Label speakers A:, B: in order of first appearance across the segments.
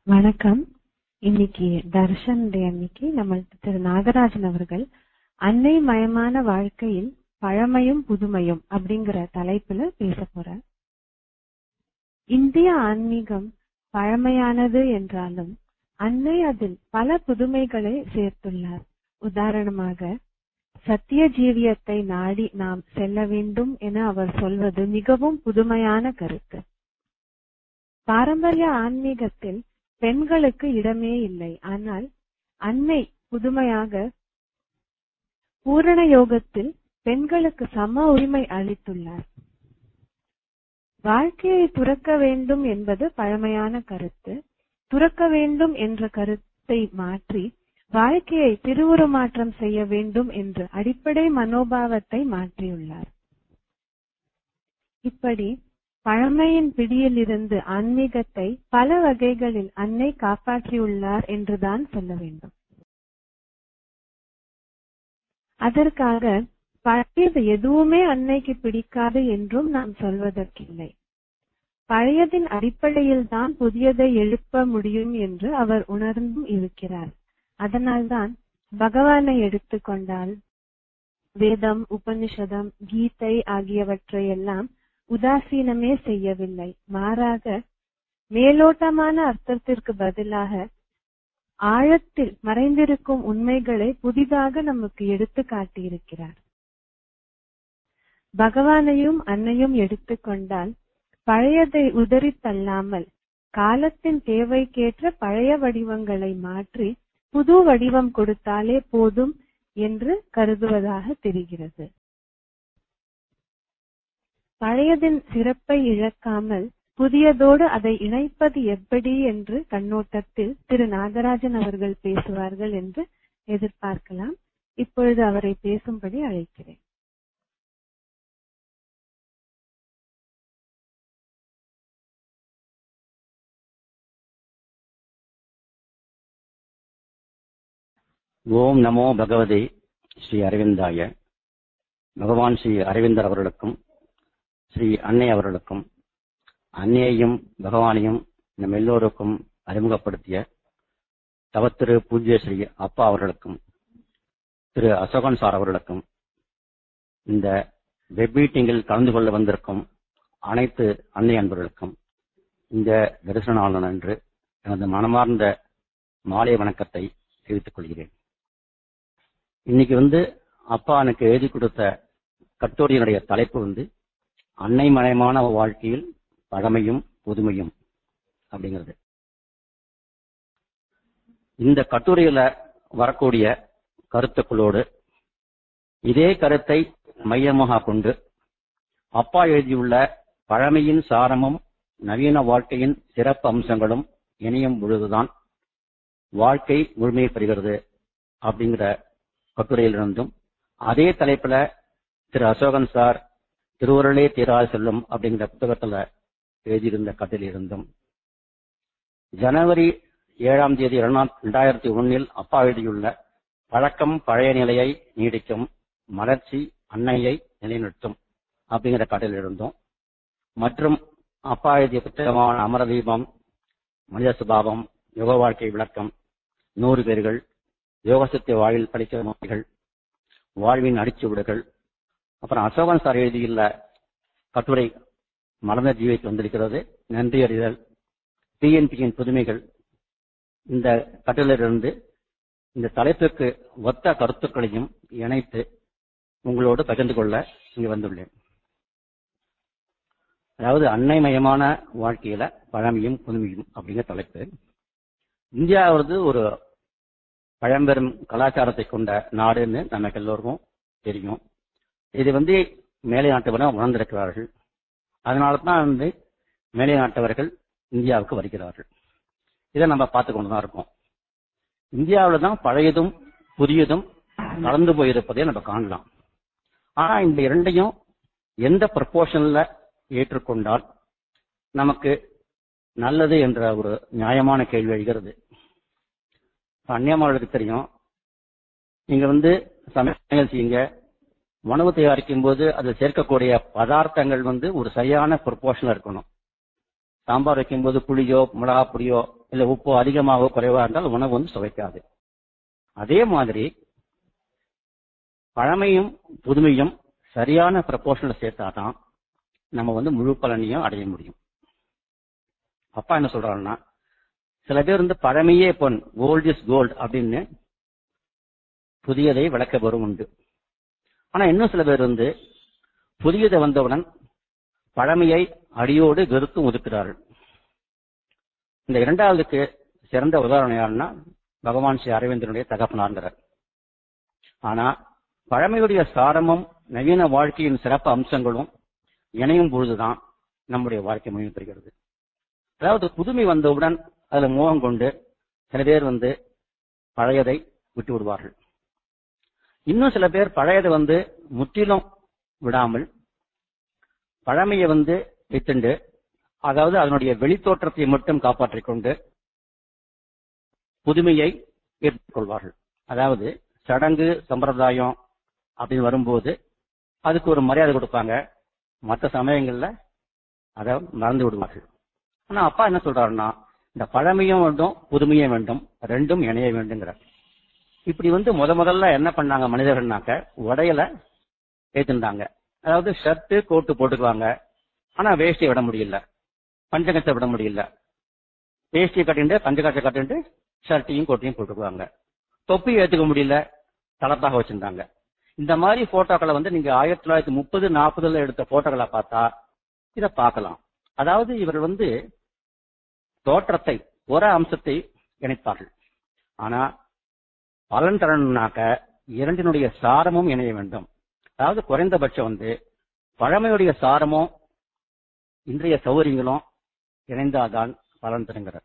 A: வணக்கம் இன்னைக்கு தர்ஷன் டே அன்னைக்கு நம்ம திரு நாகராஜன் அவர்கள் அன்னை மயமான வாழ்க்கையில் பழமையும் புதுமையும் அப்படிங்கிற தலைப்புல பேச போறார் இந்திய ஆன்மீகம் பழமையானது என்றாலும் அன்னை அதில் பல புதுமைகளை சேர்த்துள்ளார் உதாரணமாக சத்திய ஜீவியத்தை நாடி நாம் செல்ல வேண்டும் என அவர் சொல்வது மிகவும் புதுமையான கருத்து பாரம்பரிய ஆன்மீகத்தில் பெண்களுக்கு இடமே இல்லை ஆனால் அன்னை புதுமையாக பூரண யோகத்தில் பெண்களுக்கு சம உரிமை அளித்துள்ளார் வாழ்க்கையை துறக்க வேண்டும் என்பது பழமையான கருத்து துறக்க வேண்டும் என்ற கருத்தை மாற்றி வாழ்க்கையை திருவுருமாற்றம் செய்ய வேண்டும் என்று அடிப்படை மனோபாவத்தை மாற்றியுள்ளார் இப்படி பழமையின் பிடியிலிருந்து ஆன்மீகத்தை பல வகைகளில் அன்னை காப்பாற்றியுள்ளார் என்றுதான் சொல்ல வேண்டும் அதற்காக பழையது எதுவுமே அன்னைக்கு பிடிக்காது என்றும் நாம் சொல்வதற்கில்லை பழையதின் அடிப்படையில் தான் புதியதை எழுப்ப முடியும் என்று அவர் உணர்ந்தும் இருக்கிறார் அதனால்தான் பகவானை எடுத்துக்கொண்டால் வேதம் உபனிஷதம் கீதை ஆகியவற்றை எல்லாம் உதாசீனமே செய்யவில்லை மாறாக மேலோட்டமான அர்த்தத்திற்கு பதிலாக ஆழத்தில் மறைந்திருக்கும் உண்மைகளை புதிதாக நமக்கு எடுத்து காட்டியிருக்கிறார் பகவானையும் அன்னையும் எடுத்துக்கொண்டால் பழையதை உதறி தள்ளாமல் காலத்தின் தேவைக்கேற்ற பழைய வடிவங்களை மாற்றி புது வடிவம் கொடுத்தாலே போதும் என்று கருதுவதாக தெரிகிறது பழையதின் சிறப்பை இழக்காமல் புதியதோடு அதை இணைப்பது எப்படி என்று கண்ணோட்டத்தில் திரு நாகராஜன் அவர்கள் பேசுவார்கள் என்று எதிர்பார்க்கலாம் இப்பொழுது அவரை பேசும்படி அழைக்கிறேன்
B: ஓம் நமோ பகவதே ஸ்ரீ அரவிந்தாய பகவான் ஸ்ரீ அரவிந்தர் அவர்களுக்கும் ஸ்ரீ அன்னை அவர்களுக்கும் அன்னையையும் பகவானையும் நம் எல்லோருக்கும் அறிமுகப்படுத்திய தவத்திரு பூஜ்ய ஸ்ரீ அப்பா அவர்களுக்கும் திரு அசோகன் சார் அவர்களுக்கும் இந்த வெப் மீட்டிங்கில் கலந்து கொள்ள வந்திருக்கும் அனைத்து அன்னை அன்பர்களுக்கும் இந்த தரிசன நாள் அன்று எனது மனமார்ந்த மாலை வணக்கத்தை தெரிவித்துக் கொள்கிறேன் இன்னைக்கு வந்து அப்பா எனக்கு எழுதி கொடுத்த கட்டுரையினுடைய தலைப்பு வந்து அன்னை மயமான வாழ்க்கையில் பழமையும் புதுமையும் அப்படிங்கிறது இந்த கட்டுரையில வரக்கூடிய கருத்துக்களோடு இதே கருத்தை மையமாக கொண்டு அப்பா எழுதியுள்ள பழமையின் சாரமும் நவீன வாழ்க்கையின் சிறப்பு அம்சங்களும் இணையும் பொழுதுதான் வாழ்க்கை முழுமை பெறுகிறது அப்படிங்கிற கட்டுரையிலிருந்தும் அதே தலைப்புல திரு அசோகன் சார் திருவுருளே தீராது செல்லும் அப்படிங்கிற புத்தகத்துல எழுதியிருந்த கட்டிலிருந்தும் ஜனவரி ஏழாம் தேதி இரண்டாயிரத்தி ஒன்னில் அப்பா எழுதியுள்ள பழக்கம் பழைய நிலையை நீடிக்கும் மலர்ச்சி அன்னையை நிலைநிறுத்தும் அப்படிங்கிற கட்டிலிருந்தும் மற்றும் அப்பா எழுதிய புத்தகமான அமரதீபம் மனித சுபாவம் யோக வாழ்க்கை விளக்கம் நூறு பேர்கள் யோகசத்திய வாழ்வில் படிக்கிற நோய்கள் வாழ்வின் அடிச்சுவிடுகள் அப்புறம் அசோகன் சார் எழுதியுள்ள கட்டுரை மலர்ந்த ஜீவிக்கு வந்திருக்கிறது நன்றி அறிதல் டிஎன்பியின் புதுமைகள் இந்த கட்டுரையிலிருந்து இந்த தலைப்புக்கு ஒத்த கருத்துக்களையும் இணைத்து உங்களோடு பகிர்ந்து கொள்ள இங்கு வந்துள்ளேன் அதாவது அன்னைமயமான வாழ்க்கையில பழமையும் புதுமையும் அப்படிங்கிற தலைப்பு இந்தியா வந்து ஒரு பழம்பெரும் கலாச்சாரத்தை கொண்ட நாடுன்னு நமக்கு எல்லோருக்கும் தெரியும் இது வந்து மேலை நாட்டவர்கள் உணர்ந்திருக்கிறார்கள் அதனால தான் வந்து மேலை நாட்டவர்கள் இந்தியாவுக்கு வருகிறார்கள் இதை நம்ம பார்த்து கொண்டு தான் இருக்கோம் இந்தியாவில் தான் பழையதும் புதியதும் கலந்து போயிருப்பதை நம்ம காணலாம் ஆனா இந்த இரண்டையும் எந்த ப்ரப்போர்ஷன்ல ஏற்றுக்கொண்டால் நமக்கு நல்லது என்ற ஒரு நியாயமான கேள்வி எழுகிறது அந்நியமாவளுக்கு தெரியும் நீங்க வந்து சமையல் செய்யுங்க உணவு தயாரிக்கும் போது அதில் சேர்க்கக்கூடிய பதார்த்தங்கள் வந்து ஒரு சரியான ப்ரொபோர்ஷனில் இருக்கணும் சாம்பார் வைக்கும்போது புளியோ மிளகா பொடியோ இல்ல உப்போ அதிகமாகவோ குறைவா இருந்தால் உணவு வந்து சுவைக்காது அதே மாதிரி பழமையும் புதுமையும் சரியான ப்ரப்போர்ஷன்ல சேர்த்தாதான் நம்ம வந்து முழு பலனையும் அடைய முடியும் அப்பா என்ன சொல்றாருன்னா சில பேர் வந்து பழமையே பொன் கோல்ட் இஸ் கோல்ட் அப்படின்னு புதியதை விளக்க வரும் உண்டு ஆனா இன்னும் சில பேர் வந்து புதியதை வந்தவுடன் பழமையை அடியோடு வெறுத்தும் ஒதுக்கிறார்கள் இந்த இரண்டாவதுக்கு சிறந்த உதாரணம் யாருன்னா பகவான் ஸ்ரீ அரவிந்தனுடைய தகப்பனார்கிறார் ஆனா பழமையுடைய சாரமும் நவீன வாழ்க்கையின் சிறப்பு அம்சங்களும் இணையும் பொழுதுதான் நம்முடைய வாழ்க்கை முழுமை பெறுகிறது அதாவது புதுமை வந்தவுடன் அதுல மோகம் கொண்டு சில பேர் வந்து பழையதை விட்டு விடுவார்கள் இன்னும் சில பேர் பழையதை வந்து முற்றிலும் விடாமல் பழமையை வந்து வைத்துண்டு அதாவது அதனுடைய வெளித்தோற்றத்தை மட்டும் காப்பாற்றிக் கொண்டு புதுமையை ஏற்றுக்கொள்வார்கள் அதாவது சடங்கு சம்பிரதாயம் அப்படின்னு வரும்போது அதுக்கு ஒரு மரியாதை கொடுப்பாங்க மற்ற சமயங்கள்ல அதை மறந்து விடுவார்கள் ஆனா அப்பா என்ன சொல்றாருன்னா இந்த பழமையும் வேண்டும் புதுமையும் வேண்டும் ரெண்டும் இணைய வேண்டுங்கிறார் இப்படி வந்து முத முதல்ல என்ன பண்ணாங்க மனிதர்கள்னாக்க உடையில ஏத்துண்டாங்க அதாவது ஷர்ட் கோட்டு போட்டுக்குவாங்க ஆனா வேஷ்டியை விட முடியல பஞ்சகத்தை விட முடியல வேஷ்டியை கட்டிட்டு பஞ்சகத்தை கட்டிட்டு ஷர்ட்டையும் கோட்டையும் போட்டுக்குவாங்க தொப்பி ஏத்துக்க முடியல தலப்பாக வச்சிருந்தாங்க இந்த மாதிரி போட்டோக்களை வந்து நீங்க ஆயிரத்தி தொள்ளாயிரத்தி முப்பது நாற்பதுல எடுத்த போட்டோக்களை பார்த்தா இத பார்க்கலாம் அதாவது இவர் வந்து தோற்றத்தை ஒரு அம்சத்தை இணைப்பார்கள் ஆனா பலன் தரணும்னாக்க இரண்டினுடைய சாரமும் இணைய வேண்டும் அதாவது குறைந்தபட்சம் வந்து பழமையுடைய சாரமும் இன்றைய சௌகரியங்களும் இணைந்தாதான் பலன் தருங்கிறார்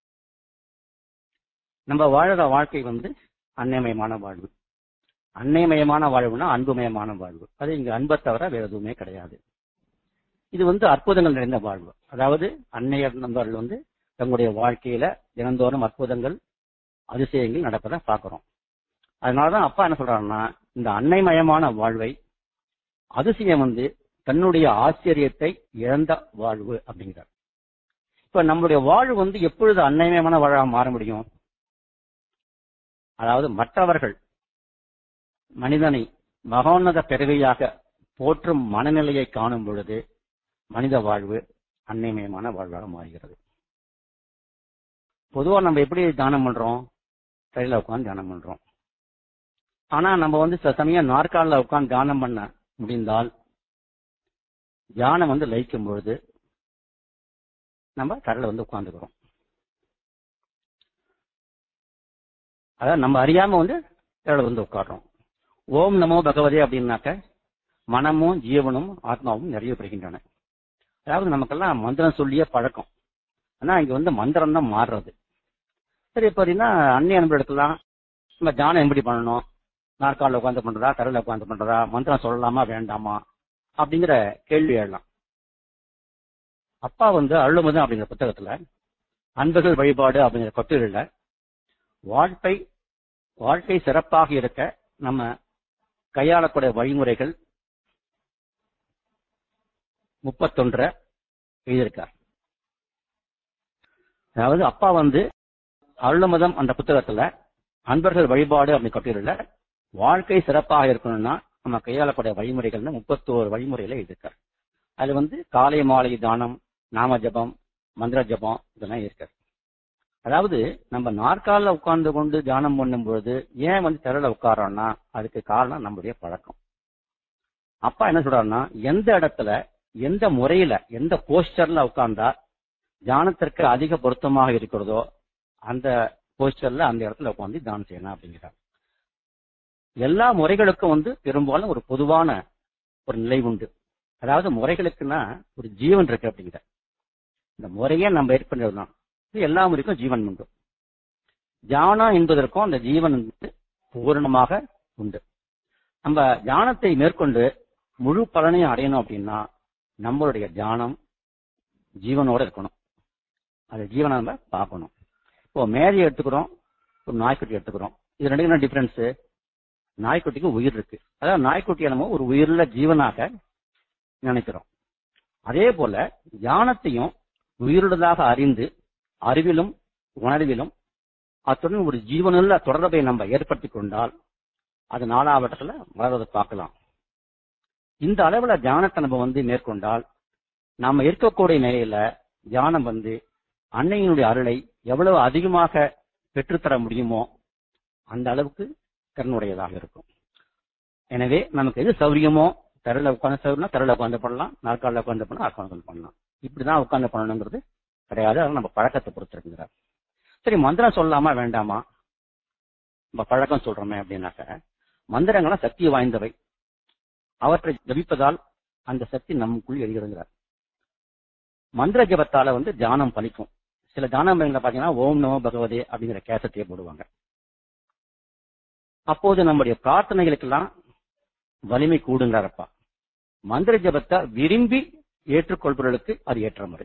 B: நம்ம வாழற வாழ்க்கை வந்து அன்னைமயமான வாழ்வு அன்னைமயமான வாழ்வுனா அன்புமயமான வாழ்வு அது இங்க அன்பை தவிர வேற எதுவுமே கிடையாது இது வந்து அற்புதங்கள் நிறைந்த வாழ்வு அதாவது அன்னையர் நண்பர்கள் வந்து தங்களுடைய வாழ்க்கையில தினந்தோறும் அற்புதங்கள் அதிசயங்கள் நடப்பதை பார்க்கிறோம் அதனாலதான் அப்பா என்ன சொல்றாருன்னா இந்த அன்னைமயமான வாழ்வை அதிசயம் வந்து தன்னுடைய ஆச்சரியத்தை இழந்த வாழ்வு அப்படிங்கிறார் இப்ப நம்மளுடைய வாழ்வு வந்து எப்பொழுது அன்னைமயமான வாழ மாற முடியும் அதாவது மற்றவர்கள் மனிதனை மகோன்னத பிறவியாக போற்றும் மனநிலையை காணும் பொழுது மனித வாழ்வு அன்னைமயமான வாழ்வாக மாறுகிறது பொதுவா நம்ம எப்படி தியானம் பண்றோம் கையில உட்காந்து தியானம் பண்றோம் ஆனா நம்ம வந்து சில சமயம் நாற்காலில் உட்காந்து தியானம் பண்ண முடிந்தால் தியானம் வந்து லயிக்கும் பொழுது நம்ம கடலை வந்து உட்காந்துக்கிறோம் அதாவது நம்ம அறியாம வந்து கடலை வந்து உட்காடுறோம் ஓம் நமோ பகவதே அப்படின்னாக்க மனமும் ஜீவனும் ஆத்மாவும் நிறைய பெறுகின்றன அதாவது நமக்கெல்லாம் மந்திரம் சொல்லியே பழக்கம் ஆனா இங்க வந்து மந்திரம் தான் மாறுறது சரி பார்த்தீங்கன்னா அந்நிய அன்பு எடுக்கலாம் நம்ம தியானம் எப்படி பண்ணணும் நாற்காலில் உட்காந்து பண்றதா கரையில் உட்காந்து பண்றதா மந்திரம் சொல்லலாமா வேண்டாமா அப்படிங்கிற கேள்வி எழலாம் அப்பா வந்து அருள்முதம் அப்படிங்கிற புத்தகத்துல அன்புகள் வழிபாடு அப்படிங்கிற கொட்டுகளில் வாழ்க்கை வாழ்க்கை சிறப்பாக இருக்க நம்ம கையாளக்கூடிய வழிமுறைகள் முப்பத்தொன்ற எழுதியிருக்கார் அதாவது அப்பா வந்து அருளமதம் அந்த புத்தகத்துல அன்பர்கள் வழிபாடு அப்படி கட்டுரையில வாழ்க்கை சிறப்பாக இருக்கணும்னா நம்ம கையாளக்கூடிய வழிமுறைகள்னு முப்பத்தோரு வழிமுறையில எழுதியிருக்கார் அது வந்து காலை மாலை தானம் நாம ஜபம் மந்திர ஜபம் இதெல்லாம் இருக்காரு அதாவது நம்ம நாற்காலில் உட்கார்ந்து கொண்டு தியானம் பண்ணும் பொழுது ஏன் வந்து திரள உட்காரோம்னா அதுக்கு காரணம் நம்முடைய பழக்கம் அப்பா என்ன சொல்றாருன்னா எந்த இடத்துல எந்த முறையில எந்த போஸ்டர்ல உட்கார்ந்தா தியானத்திற்கு அதிக பொருத்தமாக இருக்கிறதோ அந்த போஸ்டர்ல அந்த இடத்துல உட்காந்து தியானம் செய்யணும் அப்படிங்கிறார் எல்லா முறைகளுக்கும் வந்து பெரும்பாலும் ஒரு பொதுவான ஒரு நிலை உண்டு அதாவது முறைகளுக்குன்னா ஒரு ஜீவன் இருக்கு அப்படிங்கிற இந்த முறையே நம்ம ஏற்படுறதுதான் இது எல்லா முறைக்கும் ஜீவன் உண்டு தியானம் என்பதற்கும் அந்த ஜீவன் வந்து பூரணமாக உண்டு நம்ம தியானத்தை மேற்கொண்டு முழு பலனையும் அடையணும் அப்படின்னா நம்மளுடைய தியானம் ஜீவனோட இருக்கணும் அந்த ஜீவனை நம்ம பார்க்கணும் இப்போ மேரி எடுத்துக்கிறோம் ஒரு நாய்க்குட்டி எடுத்துக்கிறோம் இது ரெண்டு என்ன டிஃபரன்ஸ் நாய்க்குட்டிக்கு உயிர் இருக்கு அதாவது நாய்க்குட்டியை நம்ம ஒரு உயிருள்ள ஜீவனாக நினைக்கிறோம் அதே போல தியானத்தையும் உயிருள்ளதாக அறிந்து அறிவிலும் உணர்விலும் அத்துடன் ஒரு ஜீவனுள்ள தொடர்பை நம்ம ஏற்படுத்திக் கொண்டால் அது நாலாவட்டத்துல வளர்வதை பார்க்கலாம் இந்த அளவுல தியானத்தை நம்ம வந்து மேற்கொண்டால் நாம இருக்கக்கூடிய நிலையில தியானம் வந்து அன்னையினுடைய அருளை எவ்வளவு அதிகமாக பெற்றுத்தர முடியுமோ அந்த அளவுக்கு கருணுடையதாக இருக்கும் எனவே நமக்கு எது சௌரியமோ தரையில உட்கார்ந்து சௌரியம்னா தரையில உட்கார்ந்து பண்ணலாம் நாற்காலில் உட்கார்ந்து பண்ணலாம் நாற்காலில் பண்ணலாம் இப்படிதான் உட்கார்ந்து பண்ணணுங்கிறது கிடையாது அது நம்ம பழக்கத்தை பொறுத்திருக்கிறார் சரி மந்திரம் சொல்லலாமா வேண்டாமா நம்ம பழக்கம் சொல்றோமே அப்படின்னாக்க மந்திரங்கள்லாம் சக்தி வாய்ந்தவை அவற்றை ஜபிப்பதால் அந்த சக்தி நமக்குள் எழுகிறங்கிறார் மந்திர ஜபத்தால வந்து தியானம் பலிக்கும் சில தியான மையங்களை பாத்தீங்கன்னா ஓம் நமோ பகவதே அப்படிங்கிற கேசத்தையே போடுவாங்க அப்போது நம்முடைய பிரார்த்தனைகளுக்கெல்லாம் வலிமை கூடுங்கிறாரப்பா மந்திர ஜபத்தை விரும்பி ஏற்றுக்கொள்பவர்களுக்கு அது ஏற்ற முறை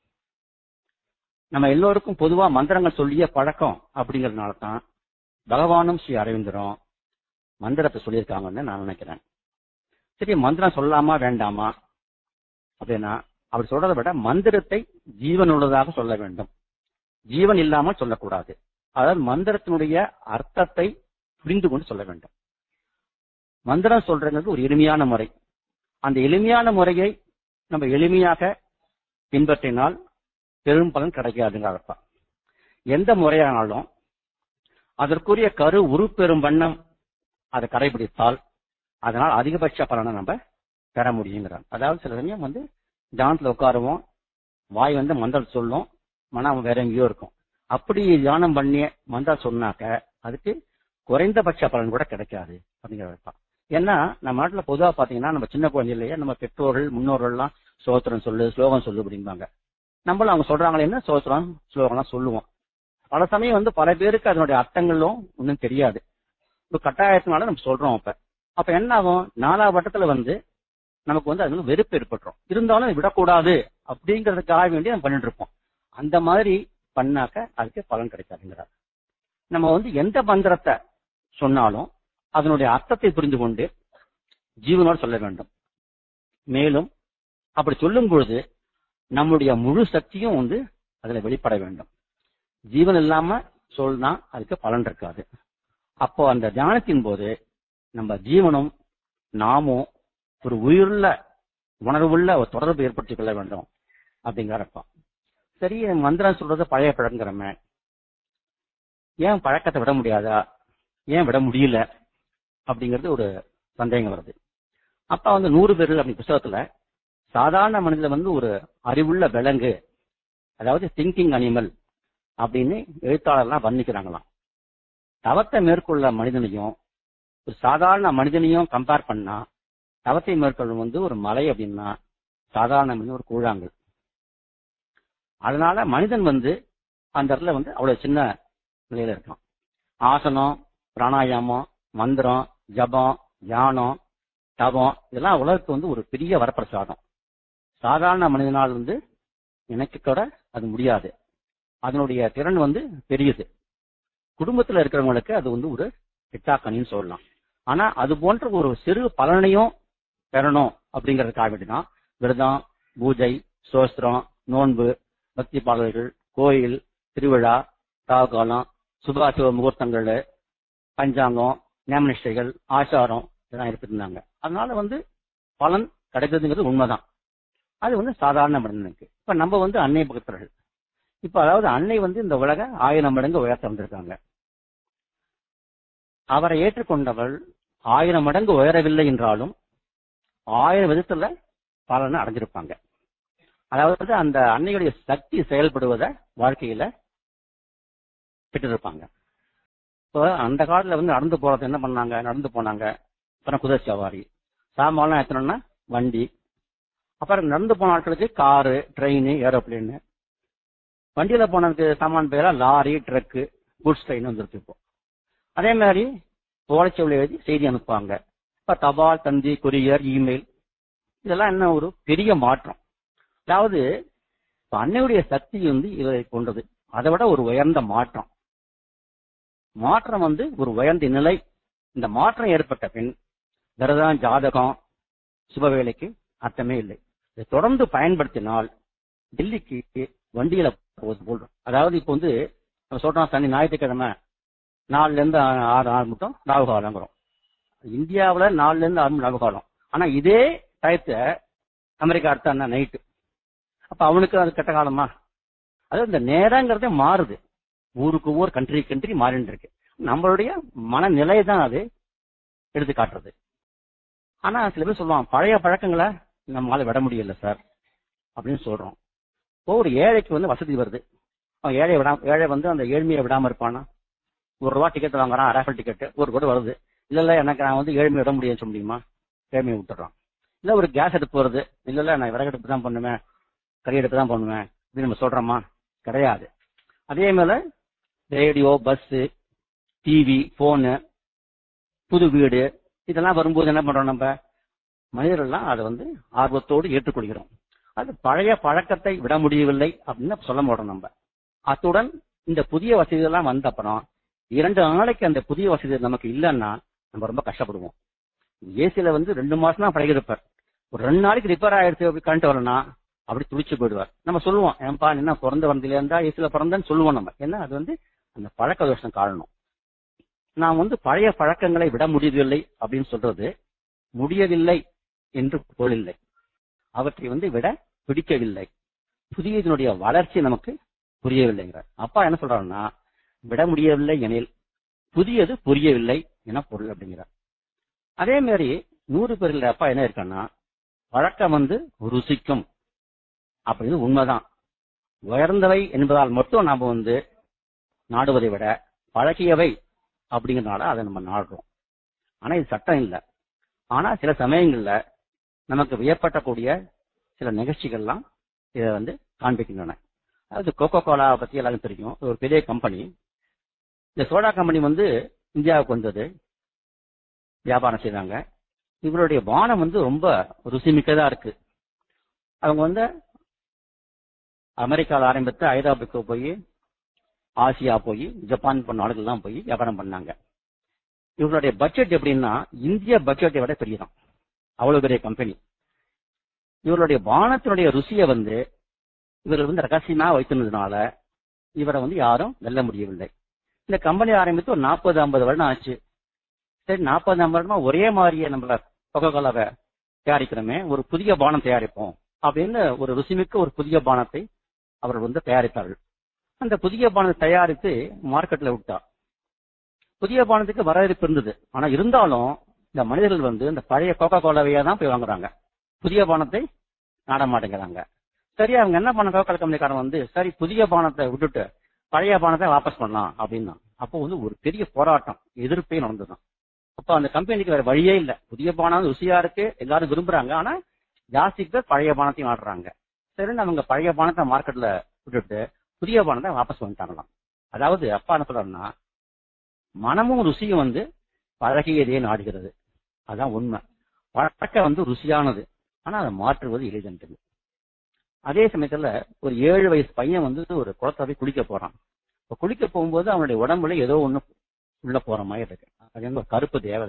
B: நம்ம எல்லோருக்கும் பொதுவா மந்திரங்கள் சொல்லிய பழக்கம் அப்படிங்கறதுனால தான் பகவானும் ஸ்ரீ அரவிந்தரும் மந்திரத்தை சொல்லியிருக்காங்கன்னு நான் நினைக்கிறேன் சரி மந்திரம் சொல்லலாமா வேண்டாமா அப்படின்னா அவர் சொல்றதை விட மந்திரத்தை ஜீவனுள்ளதாக சொல்ல வேண்டும் ஜீவன் இல்லாமல் சொல்லக்கூடாது அதாவது மந்திரத்தினுடைய அர்த்தத்தை புரிந்து கொண்டு சொல்ல வேண்டும் மந்திரம் சொல்றது ஒரு எளிமையான முறை அந்த எளிமையான முறையை நம்ம எளிமையாக பின்பற்றினால் பெரும் பலன் கிடைக்காதுங்க அர்த்தா எந்த முறையானாலும் அதற்குரிய கரு உருப்பெறும் வண்ணம் அதை கடைபிடித்தால் அதனால் அதிகபட்ச பலனை நம்ம பெற முடியுங்கிறார் அதாவது சில சமயம் வந்து தியானத்துல உட்காருவோம் வாய் வந்து மந்திரம் சொல்லும் மனம் வேற எங்கேயோ இருக்கும் அப்படி தியானம் பண்ணி மந்திரம் சொன்னாக்க அதுக்கு குறைந்தபட்ச பலன் கூட கிடைக்காது அப்படிங்கிறத ஏன்னா நம்ம நாட்டுல பொதுவா பாத்தீங்கன்னா நம்ம சின்ன குழந்தையிலேயே நம்ம பெற்றோர்கள் முன்னோர்கள்லாம் சோத்திரம் சொல்லு ஸ்லோகம் சொல்லு அப்படிம்பாங்க நம்மளும் அவங்க சொல்றாங்களே என்ன சோத்திரம் ஸ்லோகம்லாம் சொல்லுவோம் பல சமயம் வந்து பல பேருக்கு அதனுடைய அர்த்தங்களும் ஒன்றும் தெரியாது இப்போ கட்டாயத்தினால நம்ம சொல்றோம் அப்ப அப்ப என்ன ஆகும் நாலா வட்டத்துல வந்து நமக்கு வந்து அது வெறுப்பு ஏற்பட்டுரும் இருந்தாலும் அதை விடக்கூடாது அப்படிங்கிறதுக்காக வேண்டி நம்ம பண்ணிட்டு இருப்போம் அந்த மாதிரி பண்ணாக்க அதுக்கு பலன் கிடைக்காதுங்கிறார் நம்ம வந்து எந்த மந்திரத்தை சொன்னாலும் அதனுடைய அர்த்தத்தை புரிந்து கொண்டு ஜீவனோடு சொல்ல வேண்டும் மேலும் அப்படி சொல்லும் பொழுது நம்முடைய முழு சக்தியும் வந்து அதுல வெளிப்பட வேண்டும் ஜீவன் இல்லாம சொல்னா அதுக்கு பலன் இருக்காது அப்போ அந்த தியானத்தின் போது நம்ம ஜீவனும் நாமும் ஒரு உயிருள்ள உணர்வுள்ள ஒரு தொடர்பு ஏற்படுத்திக் கொள்ள வேண்டும் அப்படிங்கிறப்ப சரி மந்திரம் சொல்றது பழைய பழங்கிறமே ஏன் பழக்கத்தை விட முடியாதா ஏன் விட முடியல அப்படிங்கிறது ஒரு சந்தேகம் வருது அப்ப வந்து நூறு பேர் அப்படி புத்தகத்துல சாதாரண மனிதன் வந்து ஒரு அறிவுள்ள விலங்கு அதாவது திங்கிங் அனிமல் அப்படின்னு எழுத்தாளர்லாம் வர்ணிக்கிறாங்களாம் தவத்தை மேற்கொள்ள மனிதனையும் ஒரு சாதாரண மனிதனையும் கம்பேர் பண்ணா தவத்தை மேற்கொள்ளும் வந்து ஒரு மலை அப்படின்னா சாதாரண மனிதன் ஒரு கூழாங்கல் அதனால மனிதன் வந்து அந்த இடத்துல வந்து அவ்வளவு சின்ன நிலையில இருக்கான் ஆசனம் பிராணாயாமம் மந்திரம் ஜபம் தியானம் தவம் இதெல்லாம் உலகத்துக்கு வந்து ஒரு பெரிய வரப்பிரசாதம் சாதாரண மனிதனால் வந்து எனக்கு கூட அது முடியாது அதனுடைய திறன் வந்து பெரியது குடும்பத்துல இருக்கிறவங்களுக்கு அது வந்து ஒரு பிட்டாக்கனின்னு சொல்லலாம் ஆனா அது போன்ற ஒரு சிறு பலனையும் பெறணும் அப்படிங்கறதுக்காக வேண்டிதான் விரதம் பூஜை சோஸ்திரம் நோன்பு பக்தி பாடல்கள் கோயில் திருவிழா ராகுகாலம் சுபாசுவ முகூர்த்தங்கள் பஞ்சாங்கம் நியமனிஷ்டைகள் ஆச்சாரம் இதெல்லாம் எடுத்துருந்தாங்க அதனால வந்து பலன் கிடைக்கிறதுங்கிறது உண்மைதான் அது வந்து சாதாரண மனிதனுக்கு இப்ப நம்ம வந்து அன்னை பக்தர்கள் இப்ப அதாவது அன்னை வந்து இந்த உலக ஆயிரம் மடங்கு உயர்த்த வந்திருக்காங்க அவரை ஏற்றுக்கொண்டவள் ஆயிரம் மடங்கு உயரவில்லை என்றாலும் ஆயிரம் விதத்துல பலனை அடைஞ்சிருப்பாங்க அதாவது அந்த அன்னையுடைய சக்தி செயல்படுவதை வாழ்க்கையில பெற்றிருப்பாங்க இப்போ அந்த காலத்துல வந்து நடந்து போறது என்ன பண்ணாங்க நடந்து போனாங்க அப்புறம் குதிரை சவாரி சாமான்லாம் ஏத்தணும்னா வண்டி அப்புறம் நடந்து போன ஆட்களுக்கு காரு ட்ரெயின் ஏரோப்ளேன் வண்டியில போனதுக்கு சாமான் பேரா லாரி ட்ரக்கு குட்ஸ் ட்ரெயின் வந்துருக்கு இப்போ அதே மாதிரி ஓலைச்சுவளி எழுதி செய்தி அனுப்புவாங்க இப்ப தபால் தந்தி கொரியர் இமெயில் இதெல்லாம் என்ன ஒரு பெரிய மாற்றம் அதாவது இப்ப அன்னையுடைய சக்தி வந்து இதை கொண்டது அதை விட ஒரு உயர்ந்த மாற்றம் மாற்றம் வந்து ஒரு உயர்ந்த நிலை இந்த மாற்றம் ஏற்பட்ட பின் விரதம் ஜாதகம் சுபவேளைக்கு அர்த்தமே இல்லை இதை தொடர்ந்து பயன்படுத்தினால் டெல்லிக்கு வண்டியில போவது போல் அதாவது இப்போ வந்து சொல்றோம் சனி ஞாயிற்றுக்கிழமை நாலுல இருந்து ஆ- ஆறு ஆறு மட்டும் ராகு காலங்கிறோம் இந்தியாவுல நாலுல இருந்து ஆறு மணி ராகு காலம் ஆனா இதே டயத்தை அமெரிக்கா அடுத்த அண்ணா நைட்டு அப்ப அவனுக்கு அது கெட்ட காலமா அது இந்த நேரங்கிறதே மாறுது ஊருக்கு ஊர் கண்ட்ரி கண்ட்ரி மாறிட்டு இருக்கு நம்மளுடைய மனநிலை தான் அது எடுத்து காட்டுறது ஆனா சில பேர் சொல்லுவாங்க பழைய பழக்கங்களை நம்மளால விட முடியல சார் அப்படின்னு சொல்றோம் இப்போ ஒரு ஏழைக்கு வந்து வசதி வருது அவன் ஏழை விடாம ஏழை வந்து அந்த ஏழ்மையை விடாம இருப்பானா ஒரு ரூபா டிக்கெட் வாங்குறான் ராஃபல் டிக்கெட் ஒரு கூட வருது இல்ல இல்ல எனக்கு நான் வந்து ஏழ்மையை விட முடியும்னு சொல்ல முடியுமா ஏழ்மையை விட்டுறான் இல்ல ஒரு கேஸ் அடுப்பு வருது இல்ல இல்ல நான் விறகு அடுப்பு தான் பண்ணுவேன் கறி அடுப்பு தான் பண்ணுவேன் இது நம்ம சொல்றோமா கிடையாது அதே மேல ரேடியோ பஸ் டிவி போனு புது வீடு இதெல்லாம் வரும்போது என்ன பண்றோம் நம்ம மனிதர்கள்லாம் அதை வந்து ஆர்வத்தோடு ஏற்றுக்கொள்கிறோம் அது பழைய பழக்கத்தை விட முடியவில்லை அப்படின்னு சொல்ல மாட்டோம் நம்ம அத்துடன் இந்த புதிய வசதிகள்லாம் வந்த அப்புறம் இரண்டு நாளைக்கு அந்த புதிய வசதி நமக்கு இல்லைன்னா நம்ம ரொம்ப கஷ்டப்படுவோம் ஏசில வந்து ரெண்டு மாசம் தான் பழகிருப்பார் ஒரு ரெண்டு நாளைக்கு ரிப்பேர் ஆயிடுச்சு அப்படி கரண்ட் வரலன்னா அப்படி துடிச்சு போயிடுவார் நம்ம சொல்லுவோம் ஏன்பா என்ன பிறந்த வந்ததுல இருந்தா ஏசில பிறந்தேன்னு சொல்லுவோம் நம்ம ஏன்னா அது வந்து அந்த பழக்க தோஷம் காரணம் நாம் வந்து பழைய பழக்கங்களை விட முடியவில்லை அப்படின்னு சொல்றது முடியவில்லை என்று பொருள் இல்லை அவற்றை வந்து விட பிடிக்கவில்லை புதியதனுடைய வளர்ச்சி நமக்கு புரியவில்லைங்கிறார் அப்பா என்ன சொல்றாருன்னா விட முடியவில்லை எனில் புதியது புரியவில்லை என பொருள் அப்படிங்கிறார் அதே மாதிரி நூறு பேர்கள் அப்பா என்ன இருக்கான்னா பழக்கம் வந்து ருசிக்கும் அப்படின்னு உண்மைதான் உயர்ந்தவை என்பதால் மட்டும் நாம வந்து நாடுவதை விட பழகியவை அப்படிங்கறதுனால அதை நம்ம நாடுறோம் ஆனா இது சட்டம் இல்லை ஆனா சில சமயங்கள்ல நமக்கு வியப்பட்டக்கூடிய சில நிகழ்ச்சிகள்லாம் இதை வந்து காண்பிக்கின்றன அதாவது கோகோ கோலா பத்தி எல்லாருக்கும் தெரியும் இது ஒரு பெரிய கம்பெனி இந்த சோடா கம்பெனி வந்து இந்தியாவுக்கு வந்தது வியாபாரம் செய்றாங்க இவருடைய பானம் வந்து ரொம்ப ருசிமிக்கதா இருக்கு அவங்க வந்து அமெரிக்கால ஆரம்பித்து ஐரோப்பாவுக்கு போய் ஆசியா போய் ஜப்பான் போன்ற நாடுகள்லாம் போய் வியாபாரம் பண்ணாங்க இவங்களுடைய பட்ஜெட் எப்படின்னா இந்திய பட்ஜெட்டை விட பெரியதான் அவ்வளவு பெரிய கம்பெனி இவருடைய பானத்தினுடைய ருசியை வந்து இவர்கள் வந்து ரகசியமா வைத்திருந்ததுனால இவரை வந்து யாரும் வெல்ல முடியவில்லை இந்த கம்பெனி ஆரம்பித்து ஒரு நாற்பது ஐம்பது வருடம் ஆச்சு சரி நாற்பது ஐம்பது வருடமா ஒரே மாதிரியே நம்ம கொக்கோ கோலாவை தயாரிக்கிறோமே ஒரு புதிய பானம் தயாரிப்போம் அப்படின்னு ஒரு ருசிமிக்க ஒரு புதிய பானத்தை அவர்கள் வந்து தயாரித்தார்கள் அந்த புதிய பானத்தை தயாரித்து மார்க்கெட்ல விட்டா புதிய பானத்துக்கு வரவேற்பு இருந்தது ஆனா இருந்தாலும் இந்த மனிதர்கள் வந்து இந்த பழைய கோகோ கோலாவையா தான் போய் வாங்குறாங்க புதிய பானத்தை நாட மாட்டேங்கிறாங்க சரி அவங்க என்ன பண்ண கோகோ கம்பெனிக்காரன் வந்து சரி புதிய பானத்தை விட்டுட்டு பழைய பானத்தை வாபஸ் பண்ணலாம் அப்படின்னா அப்போ வந்து ஒரு பெரிய போராட்டம் எதிர்ப்பே நடந்ததுதான் அப்ப அந்த கம்பெனிக்கு வேற வழியே இல்ல புதிய பானம் ருசியா இருக்கு எல்லாரும் விரும்புறாங்க ஆனா ஜாஸ்தி பேர் பழைய பானத்தையும் ஆடுறாங்க சரி அவங்க பழைய பானத்தை மார்க்கெட்ல விட்டுட்டு புதிய பானத்தை வாபஸ் பண்ணிட்டாங்களாம் அதாவது அப்பா என்ன சொல்றாருன்னா மனமும் ருசியும் வந்து பழகியதே நாடுகிறது அதான் உண்மை பழக்கம் வந்து ருசியானது ஆனா அதை மாற்றுவது எளிதன்று அதே சமயத்துல ஒரு ஏழு வயசு பையன் வந்து ஒரு குளத்தை போய் குளிக்க போறான் இப்ப குளிக்க போகும்போது அவனுடைய உடம்புல ஏதோ ஒண்ணு உள்ள போற மாதிரி இருக்கு அது வந்து ஒரு கருப்பு தேவதை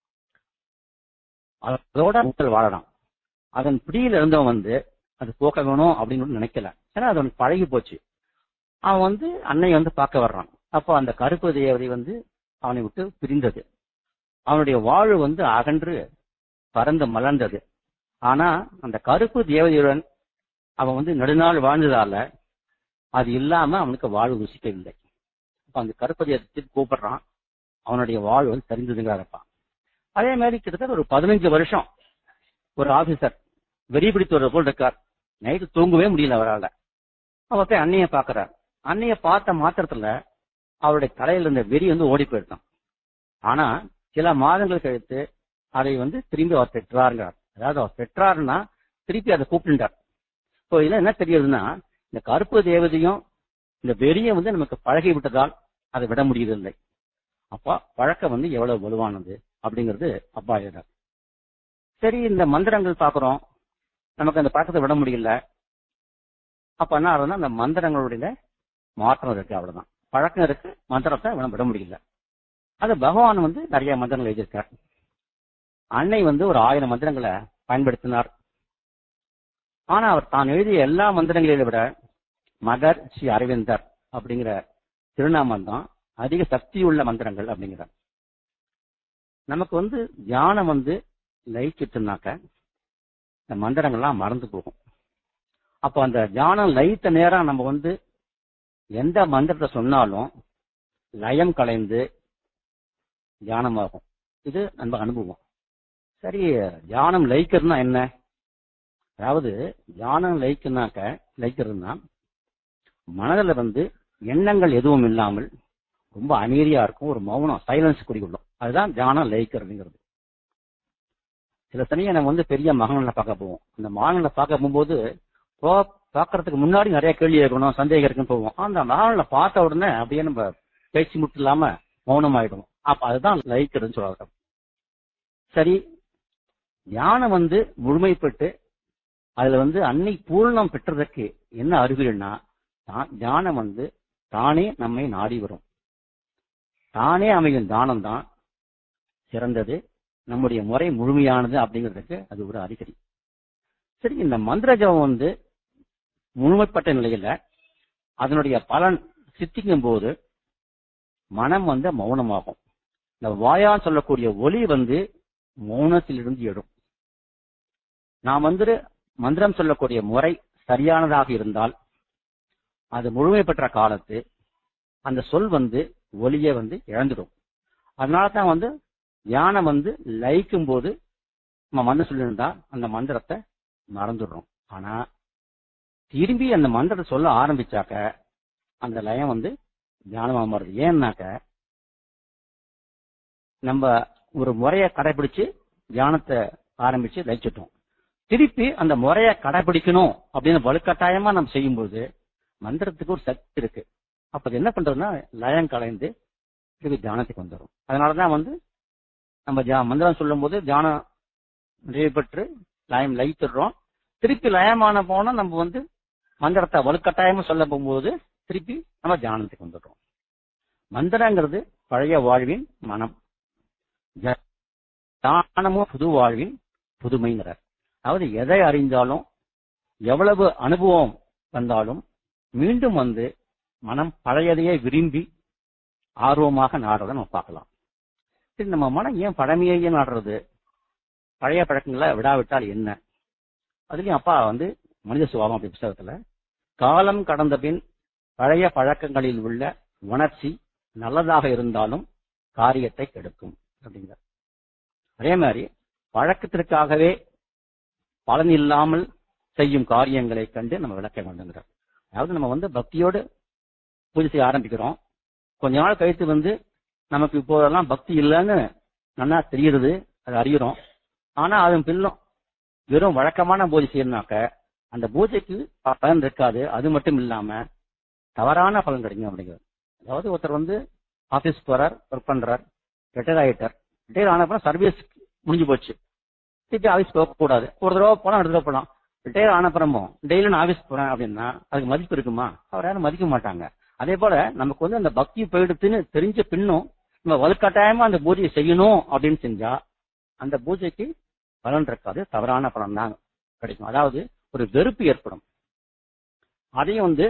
B: அதோட மக்கள் வாழறான் அதன் பிடியில இருந்தவன் வந்து அது போக்க வேணும் அப்படின்னு நினைக்கல ஏன்னா அது அவனுக்கு பழகி போச்சு அவன் வந்து அன்னை வந்து பார்க்க வர்றான் அப்போ அந்த கருப்பு தேவதை வந்து அவனை விட்டு பிரிந்தது அவனுடைய வாழ்வு வந்து அகன்று பறந்து மலர்ந்தது ஆனா அந்த கருப்பு தேவதையுடன் அவன் வந்து நெடுநாள் வாழ்ந்ததால அது இல்லாம அவனுக்கு வாழ்வு ருசிக்கவில்லை அப்ப அந்த கருப்பு தேவத்தை கூப்பிடுறான் அவனுடைய வாழ்வு வந்து தெரிந்ததுங்கிறாரப்பா அதே மாதிரி கிட்டத்தட்ட ஒரு பதினஞ்சு வருஷம் ஒரு ஆபீசர் வெறி பிடித்தவர் போல் இருக்கார் நைட்டு தூங்கவே முடியல அவரால் அவர் போய் அண்ணைய பாக்குறார் அண்ணைய பார்த்த மாத்திரத்துல அவருடைய தலையில இருந்த வெறி வந்து ஓடி போயிட்டான் ஆனா சில மாதங்கள் கழித்து அதை வந்து திரும்பி அவர் பெற்றாருங்கிறார் அதாவது அவர் பெற்றாருன்னா திருப்பி அதை கூப்பிட்டுட்டார் இப்போ இதுல என்ன தெரியுதுன்னா இந்த கருப்பு தேவதையும் இந்த வெறியும் வந்து நமக்கு பழகி விட்டதால் அதை விட முடியவில்லை அப்பா பழக்கம் வந்து எவ்வளவு வலுவானது அப்படிங்கிறது அப்பா எழுதார் சரி இந்த மந்திரங்கள் பாக்குறோம் நமக்கு அந்த பழக்கத்தை விட முடியல அப்ப என்ன ஆகுதுன்னா அந்த மந்திரங்களுடைய மாற்றம் இருக்கு அவ்வளவுதான் பழக்கம் இருக்கு மந்திரத்தை அவனை விட முடியல அது பகவான் வந்து நிறைய மந்திரங்கள் எழுதியிருக்கார் அன்னை வந்து ஒரு ஆயிரம் மந்திரங்களை பயன்படுத்தினார் ஆனா அவர் தான் எழுதிய எல்லா மந்திரங்களையும் விட மகர் ஸ்ரீ அரவிந்தர் அப்படிங்கிற திருநாமம் தான் அதிக சக்தி உள்ள மந்திரங்கள் அப்படிங்கிறார் நமக்கு வந்து தியானம் வந்து லயிச்சுட்டுனாக்க இந்த மந்திரங்கள்லாம் மறந்து போகும் அப்போ அந்த தியானம் லயித்த நேரம் நம்ம வந்து எந்த மந்திரத்தை சொன்னாலும் லயம் கலைந்து தியானமாகும் இது நம்ம அனுபவம் சரி தியானம் லயிக்கிறதுனா என்ன அதாவது தியானம் லயிக்குனாக்க லயிக்கிறதுனா மனதுல வந்து எண்ணங்கள் எதுவும் இல்லாமல் ரொம்ப அமைதியா இருக்கும் ஒரு மௌனம் சைலன்ஸ் குடிக்கொள்ளும் அதுதான் தியானம் லயிக்கிறதுங்கிறது சில சமயம் நம்ம வந்து பெரிய மகன்களை பார்க்க போவோம் அந்த மகன்களை பார்க்க போகும்போது போ பார்க்கறதுக்கு முன்னாடி நிறைய கேள்வி இருக்கணும் சந்தேகம் இருக்குன்னு போவோம் அந்த மகன்களை பார்த்த உடனே அப்படியே நம்ம பேச்சு முட்டு இல்லாம மௌனம் ஆயிடும் அப்ப அதுதான் லயிக்கிறதுன்னு சொல்றாங்க சரி தியானம் வந்து முழுமைப்பட்டு அதுல வந்து அன்னை பூர்ணம் பெற்றதற்கு என்ன அறிகுறின்னா தா- தியானம் வந்து தானே நம்மை நாடி வரும் தானே அமையும் தானம் தான் சிறந்தது நம்முடைய முறை முழுமையானது அப்படிங்கிறதுக்கு அது ஒரு அறிகுறி சரி இந்த மந்திர ஜபம் வந்து முழுமைப்பட்ட நிலையில அதனுடைய பலன் சித்திக்கும் போது மனம் வந்து மௌனமாகும் இந்த வாயால் சொல்லக்கூடிய ஒலி வந்து மௌனத்திலிருந்து எழும் நாம் வந்து மந்திரம் சொல்லக்கூடிய முறை சரியானதாக இருந்தால் அது முழுமை பெற்ற காலத்து அந்த சொல் வந்து ஒலியை வந்து இழந்துடும் அதனால தான் வந்து தியானம் வந்து லயிக்கும் போது நம்ம மந்திரம் சொல்லியிருந்தா அந்த மந்திரத்தை மறந்துடுறோம் ஆனா திரும்பி அந்த மந்திரத்தை சொல்ல ஆரம்பிச்சாக்க அந்த லயம் வந்து தியானமா மாறுது ஏன்னாக்க நம்ம ஒரு முறையை கடைபிடிச்சு தியானத்தை ஆரம்பிச்சு லயிச்சிட்டோம் திருப்பி அந்த முறையை கடைபிடிக்கணும் அப்படின்னு வலுக்கட்டாயமா நம்ம செய்யும்போது மந்திரத்துக்கு ஒரு சக்தி இருக்கு அப்ப அது என்ன பண்றதுன்னா லயம் கலைந்து திருப்பி தியானத்துக்கு வந்துடும் அதனாலதான் வந்து நம்ம தியா- மந்திரம் சொல்லும் போது தியானம் நிறைவு பெற்று லயம் லயித்துடுறோம் திருப்பி லயமான போனா நம்ம வந்து மந்திரத்தை வலுக்கட்டாயமா சொல்ல போகும்போது திருப்பி நம்ம தியானத்துக்கு வந்துடுறோம் மந்திரங்கிறது பழைய வாழ்வின் மனம் ஜ- தியானமும் புது வாழ்வின் புதுமைங்கிறார் அதாவது எதை அறிந்தாலும் எவ்வளவு அனுபவம் வந்தாலும் மீண்டும் வந்து மனம் பழையதையே விரும்பி ஆர்வமாக நாடுறதை நம்ம பார்க்கலாம் சரி நம்ம மனம் ஏன் பழமையே நாடுறது பழைய பழக்கங்களை விடாவிட்டால் என்ன அதுலயும் அப்பா வந்து மனித சுபாவம் அப்படி புத்தகத்துல காலம் கடந்த பின் பழைய பழக்கங்களில் உள்ள உணர்ச்சி நல்லதாக இருந்தாலும் காரியத்தை கெடுக்கும் அப்படிங்கிற அதே மாதிரி பழக்கத்திற்காகவே பலன் இல்லாமல் செய்யும் காரியங்களை கண்டு நம்ம விளக்க வேண்டுங்கிறார் அதாவது நம்ம வந்து பக்தியோடு பூஜை செய்ய ஆரம்பிக்கிறோம் கொஞ்ச நாள் கழித்து வந்து நமக்கு இப்போதெல்லாம் பக்தி இல்லைன்னு நல்லா தெரியுது அது அறிகிறோம் ஆனா அதன் பின்னும் வெறும் வழக்கமான பூஜை செய்யணும்னாக்க அந்த பூஜைக்கு ப- பலன் இருக்காது அது மட்டும் இல்லாம தவறான பலன் கிடைக்கும் அப்படிங்கிறது அதாவது ஒருத்தர் வந்து ஆபீஸ் போறார் ஒர்க் பண்றார் ரிட்டையர் ஆயிட்டார் ரிட்டையர் ஆனப்பறம் சர்வீஸ் முடிஞ்சு போச்சு திருப்பி ஆபீஸ் போக கூடாது ஒரு தடவை போலாம் ரெண்டு தடவை போலாம் ரிட்டையர் ஆனப்புறமும் டெய்லி நான் ஆபீஸ் போறேன் அப்படின்னா அதுக்கு மதிப்பு இருக்குமா அவர் யாரும் மதிக்க மாட்டாங்க அதே போல நமக்கு வந்து அந்த பக்தி போயிடுத்துன்னு தெரிஞ்ச பின்னும் நம்ம வலுக்கட்டாயமா அந்த பூஜையை செய்யணும் அப்படின்னு செஞ்சா அந்த பூஜைக்கு பலன் இருக்காது தவறான பலன் தான் கிடைக்கும் அதாவது ஒரு வெறுப்பு ஏற்படும் அதையும் வந்து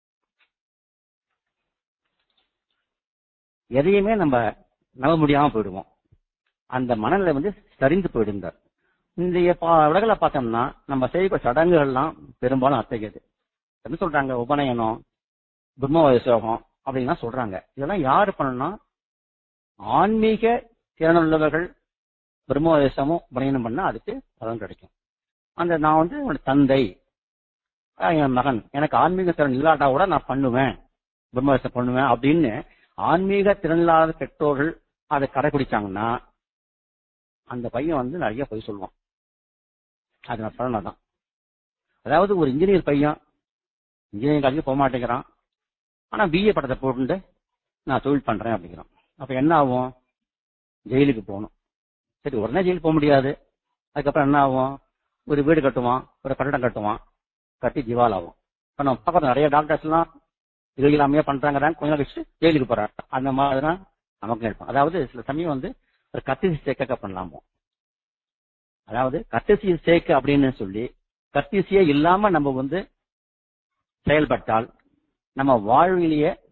B: எதையுமே நம்ம நம்ப முடியாம போயிடுவோம் அந்த மனநிலை வந்து சரிந்து போயிடுங்க இன்றைய பா உலகில பார்த்தோம்னா நம்ம செய்யக்கூடிய சடங்குகள்லாம் பெரும்பாலும் அத்தகையது என்ன சொல்றாங்க உபநயனம் பிரம்ம வைசோகம் அப்படின்லாம் சொல்றாங்க இதெல்லாம் யாரு பண்ணணும்னா ஆன்மீக திறனுள்ளவர்கள் பிரம்ம வைசமும் உபநயனம் பண்ணா அதுக்கு பலன் கிடைக்கும் அந்த நான் வந்து என்னோட தந்தை ஆஹ் என் மகன் எனக்கு ஆன்மீக திறன் இல்லாட்டா கூட நான் பண்ணுவேன் பிரம்மவேசம் பண்ணுவேன் அப்படின்னு ஆன்மீக திறன் இல்லாத பெற்றோர்கள் அதை கடைபிடிச்சாங்கன்னா அந்த பையன் வந்து நிறைய பொய் சொல்லுவான் அது நான் பலனை தான் அதாவது ஒரு இன்ஜினியர் பையன் இன்ஜினியரிங் காலேஜ் போக மாட்டேங்கிறான் ஆனா பிஏ படத்தை போட்டு நான் தொழில் பண்றேன் அப்படிங்கிறான் அப்ப என்ன ஆகும் ஜெயிலுக்கு போகணும் சரி உடனே ஜெயிலுக்கு போக முடியாது அதுக்கப்புறம் என்ன ஆகும் ஒரு வீடு கட்டுவான் ஒரு கட்டடம் கட்டுவான் கட்டி திவால் ஆகும் இப்ப நம்ம பார்க்கறோம் நிறைய டாக்டர்ஸ் எல்லாம் இது இல்லாமையே பண்றாங்க கொஞ்ச நாள் கழிச்சு ஜெயிலுக்கு போறாங்க அந்த மாதிரி தான் நமக்கு இருக்கும் அதாவது சில சமயம் வந்து ஒரு கத்திசி சேர்க்க பண்ணலாமோ அதாவது கத்திசி சேர்க்க அப்படின்னு சொல்லி கத்திசியே இல்லாம நம்ம வந்து செயல்பட்டால் நம்ம வாழ்விலேயே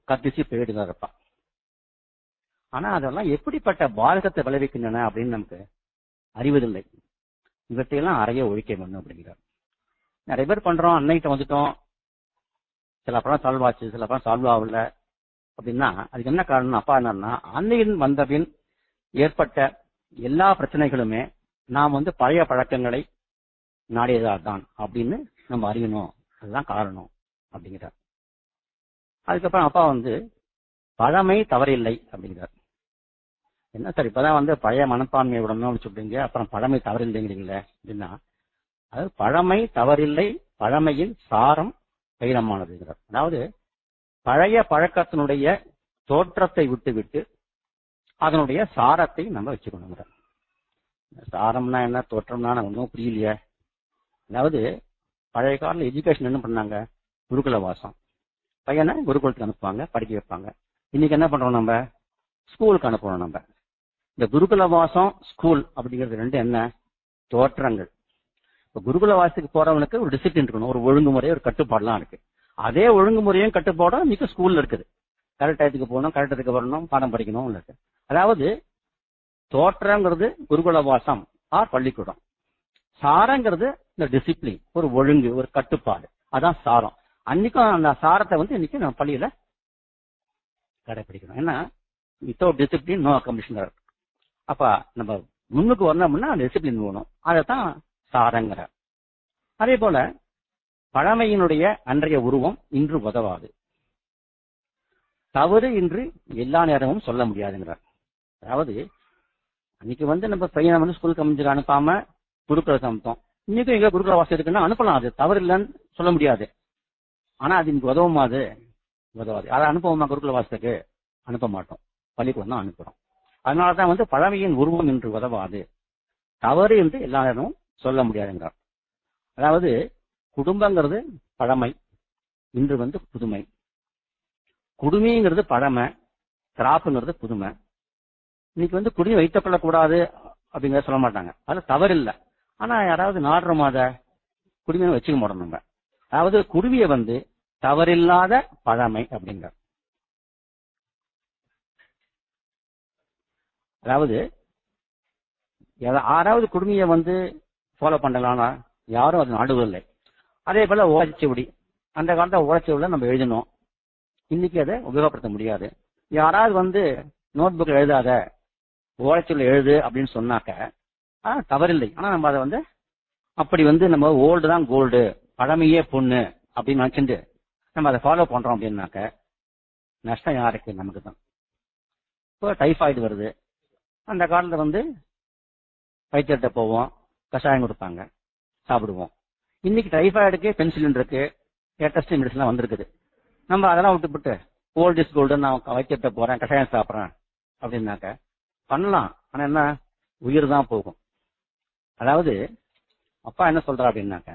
B: கத்திச்சு போயிட்டு இருப்பான் ஆனா அதெல்லாம் எப்படிப்பட்ட பாதகத்தை விளைவிக்கின்றன அப்படின்னு நமக்கு அறிவதில்லை இவற்றையெல்லாம் அறைய ஒழிக்க வேண்டும் அப்படிங்கிறார் நிறைய பேர் பண்றோம் அன்னைகிட்ட வந்துட்டோம் சில படம் சால்வ் ஆச்சு சில படம் சால்வ் ஆகல அப்படின்னா அதுக்கு என்ன காரணம் அப்பா என்னன்னா அன்னையின் வந்தபின் ஏற்பட்ட எல்லா பிரச்சனைகளுமே நாம் வந்து பழைய பழக்கங்களை நாடியதால் தான் அப்படின்னு நம்ம அறியணும் அதுதான் காரணம் அப்படிங்கிறார் அதுக்கப்புறம் அப்பா வந்து பழமை தவறில்லை அப்படிங்கிறார் என்ன சார் இப்பதான் வந்து பழைய மனப்பான்மையை விடணும்னு சொல்றீங்க அப்புறம் பழமை தவறில்லைங்கிறீங்களே அப்படின்னா அது பழமை தவறில்லை பழமையின் சாரம் வைரமானதுங்கிறார் அதாவது பழைய பழக்கத்தினுடைய தோற்றத்தை விட்டு விட்டு அதனுடைய சாரத்தை நம்ம வச்சுக்கணுங்கிறார் சாரம்னா என்ன தோற்றம்னா ஒன்றும் புரியலையே அதாவது பழைய கால எஜுகேஷன் என்ன பண்ணாங்க குருகுல வாசம் பையனை குருகுலத்துக்கு அனுப்புவாங்க படிக்க வைப்பாங்க இன்னைக்கு என்ன பண்றோம் நம்ம ஸ்கூலுக்கு அனுப்புறோம் நம்ம இந்த குருகுல வாசம் ஸ்கூல் அப்படிங்கிறது ரெண்டு என்ன தோற்றங்கள் இப்ப குருகுல வாசத்துக்கு போறவனுக்கு ஒரு டிசிப்ளின் இருக்கணும் ஒரு ஒழுங்குமுறை ஒரு கட்டுப்பாடுலாம் இருக்கு அதே ஒழுங்குமுறையும் கட்டுப்பாடும் இன்னைக்கு ஸ்கூல்ல இருக்குது கரெக்ட் டயத்துக்கு போகணும் கரெக்ட் டயத்துக்கு வரணும் பாடம் படிக்கணும் இருக்கு அதாவது தோற்றங்கிறது குருகுல வாசம் ஆர் பள்ளிக்கூடம் சாரங்கிறது இந்த டிசிப்ளின் ஒரு ஒழுங்கு ஒரு கட்டுப்பாடு அதான் சாரம் அன்னைக்கும் அந்த சாரத்தை வந்து இன்னைக்கு நம்ம பள்ளியில கடைபிடிக்கணும் ஏன்னா வித்தவுட் டிசிப்ளின் நோ அக்கம்ப்ளிஷன் அப்ப நம்ம முன்னுக்கு வரணும்னா அந்த டிசிப்ளின் வேணும் அதைத்தான் சாரங்கிற அதே போல பழமையினுடைய அன்றைய உருவம் இன்று உதவாது தவறு இன்று எல்லா நேரமும் சொல்ல முடியாதுங்கிறார் அதாவது அன்னைக்கு வந்து நம்ம பையனை வந்து ஸ்கூல் கமிஞ்சுக்கு அனுப்பாம குருக்களை அனுப்போம் இன்னைக்கும் எங்க குருக்களை வாசம் இருக்குன்னா அனுப்பலாம் அது தவறு இல்லைன்னு சொல்ல முடியாது ஆனா அது இன்னைக்கு உதவுமா அது உதவாது அதை அனுப்புவோமா குருகுல வாசத்துக்கு அனுப்ப மாட்டோம் பள்ளிக்கூடம் தான் அனுப்புறோம் அதனாலதான் வந்து பழமையின் உருவம் என்று உதவாது தவறு என்று எல்லா நேரமும் சொல்ல முடியாதுங்கிறார் அதாவது குடும்பங்கிறது பழமை இன்று வந்து புதுமை குடுமிங்கிறது பழமை கிராப்புங்கிறது புதுமை இன்னைக்கு வந்து குடுமி வைத்துக் கொள்ளக்கூடாது அப்படிங்கறத சொல்ல மாட்டாங்க அது தவறு இல்லை ஆனா யாராவது நாடுறோம் அத குடுமையை வச்சுக்க மாட்டோம் நம்ம அதாவது குருவிய வந்து தவறில்லாத பழமை அப்படிங்கிற அதாவது எத- ஆறாவது குடுமையை வந்து ஃபாலோ பண்ணலாம்னா யாரும் அது நாடுவதில்லை அதே போல ஓலைச்சுவடி அந்த காலத்துல ஓலைச்சுவடில நம்ம எழுதணும் இன்னைக்கு அதை உபயோகப்படுத்த முடியாது யாராவது வந்து நோட் புக்ல எழுதாத ஓலைச்சுவடில எழுது அப்படின்னு சொன்னாக்க ஆ, தவறில்லை ஆனா நம்ம அதை வந்து அப்படி வந்து நம்ம ஓல்டு தான் கோல்டு பழமையே பொண்ணு அப்படின்னு நினைச்சுட்டு நம்ம அதை ஃபாலோ பண்றோம் அப்படின்னாக்க நஷ்டம் யாருக்கு நமக்கு தான் இப்போ டைஃபாய்டு வருது அந்த காலத்துல வந்து வைத்தியர்கிட்ட போவோம் கஷாயம் கொடுப்பாங்க சாப்பிடுவோம் இன்னைக்கு டைஃபாய்டுக்கு பென்சிலின் இருக்கு லேட்டஸ்ட் மெடிசன் வந்திருக்குது நம்ம அதெல்லாம் விட்டுவிட்டு ஓல்ட் இஸ் கோல்டு நான் வைத்தியர்கிட்ட போறேன் கஷாயம் சாப்பிட்றேன் அப்படின்னாக்க பண்ணலாம் ஆனா என்ன உயிர் தான் போகும் அதாவது அப்பா என்ன சொல்றா அப்படின்னாக்க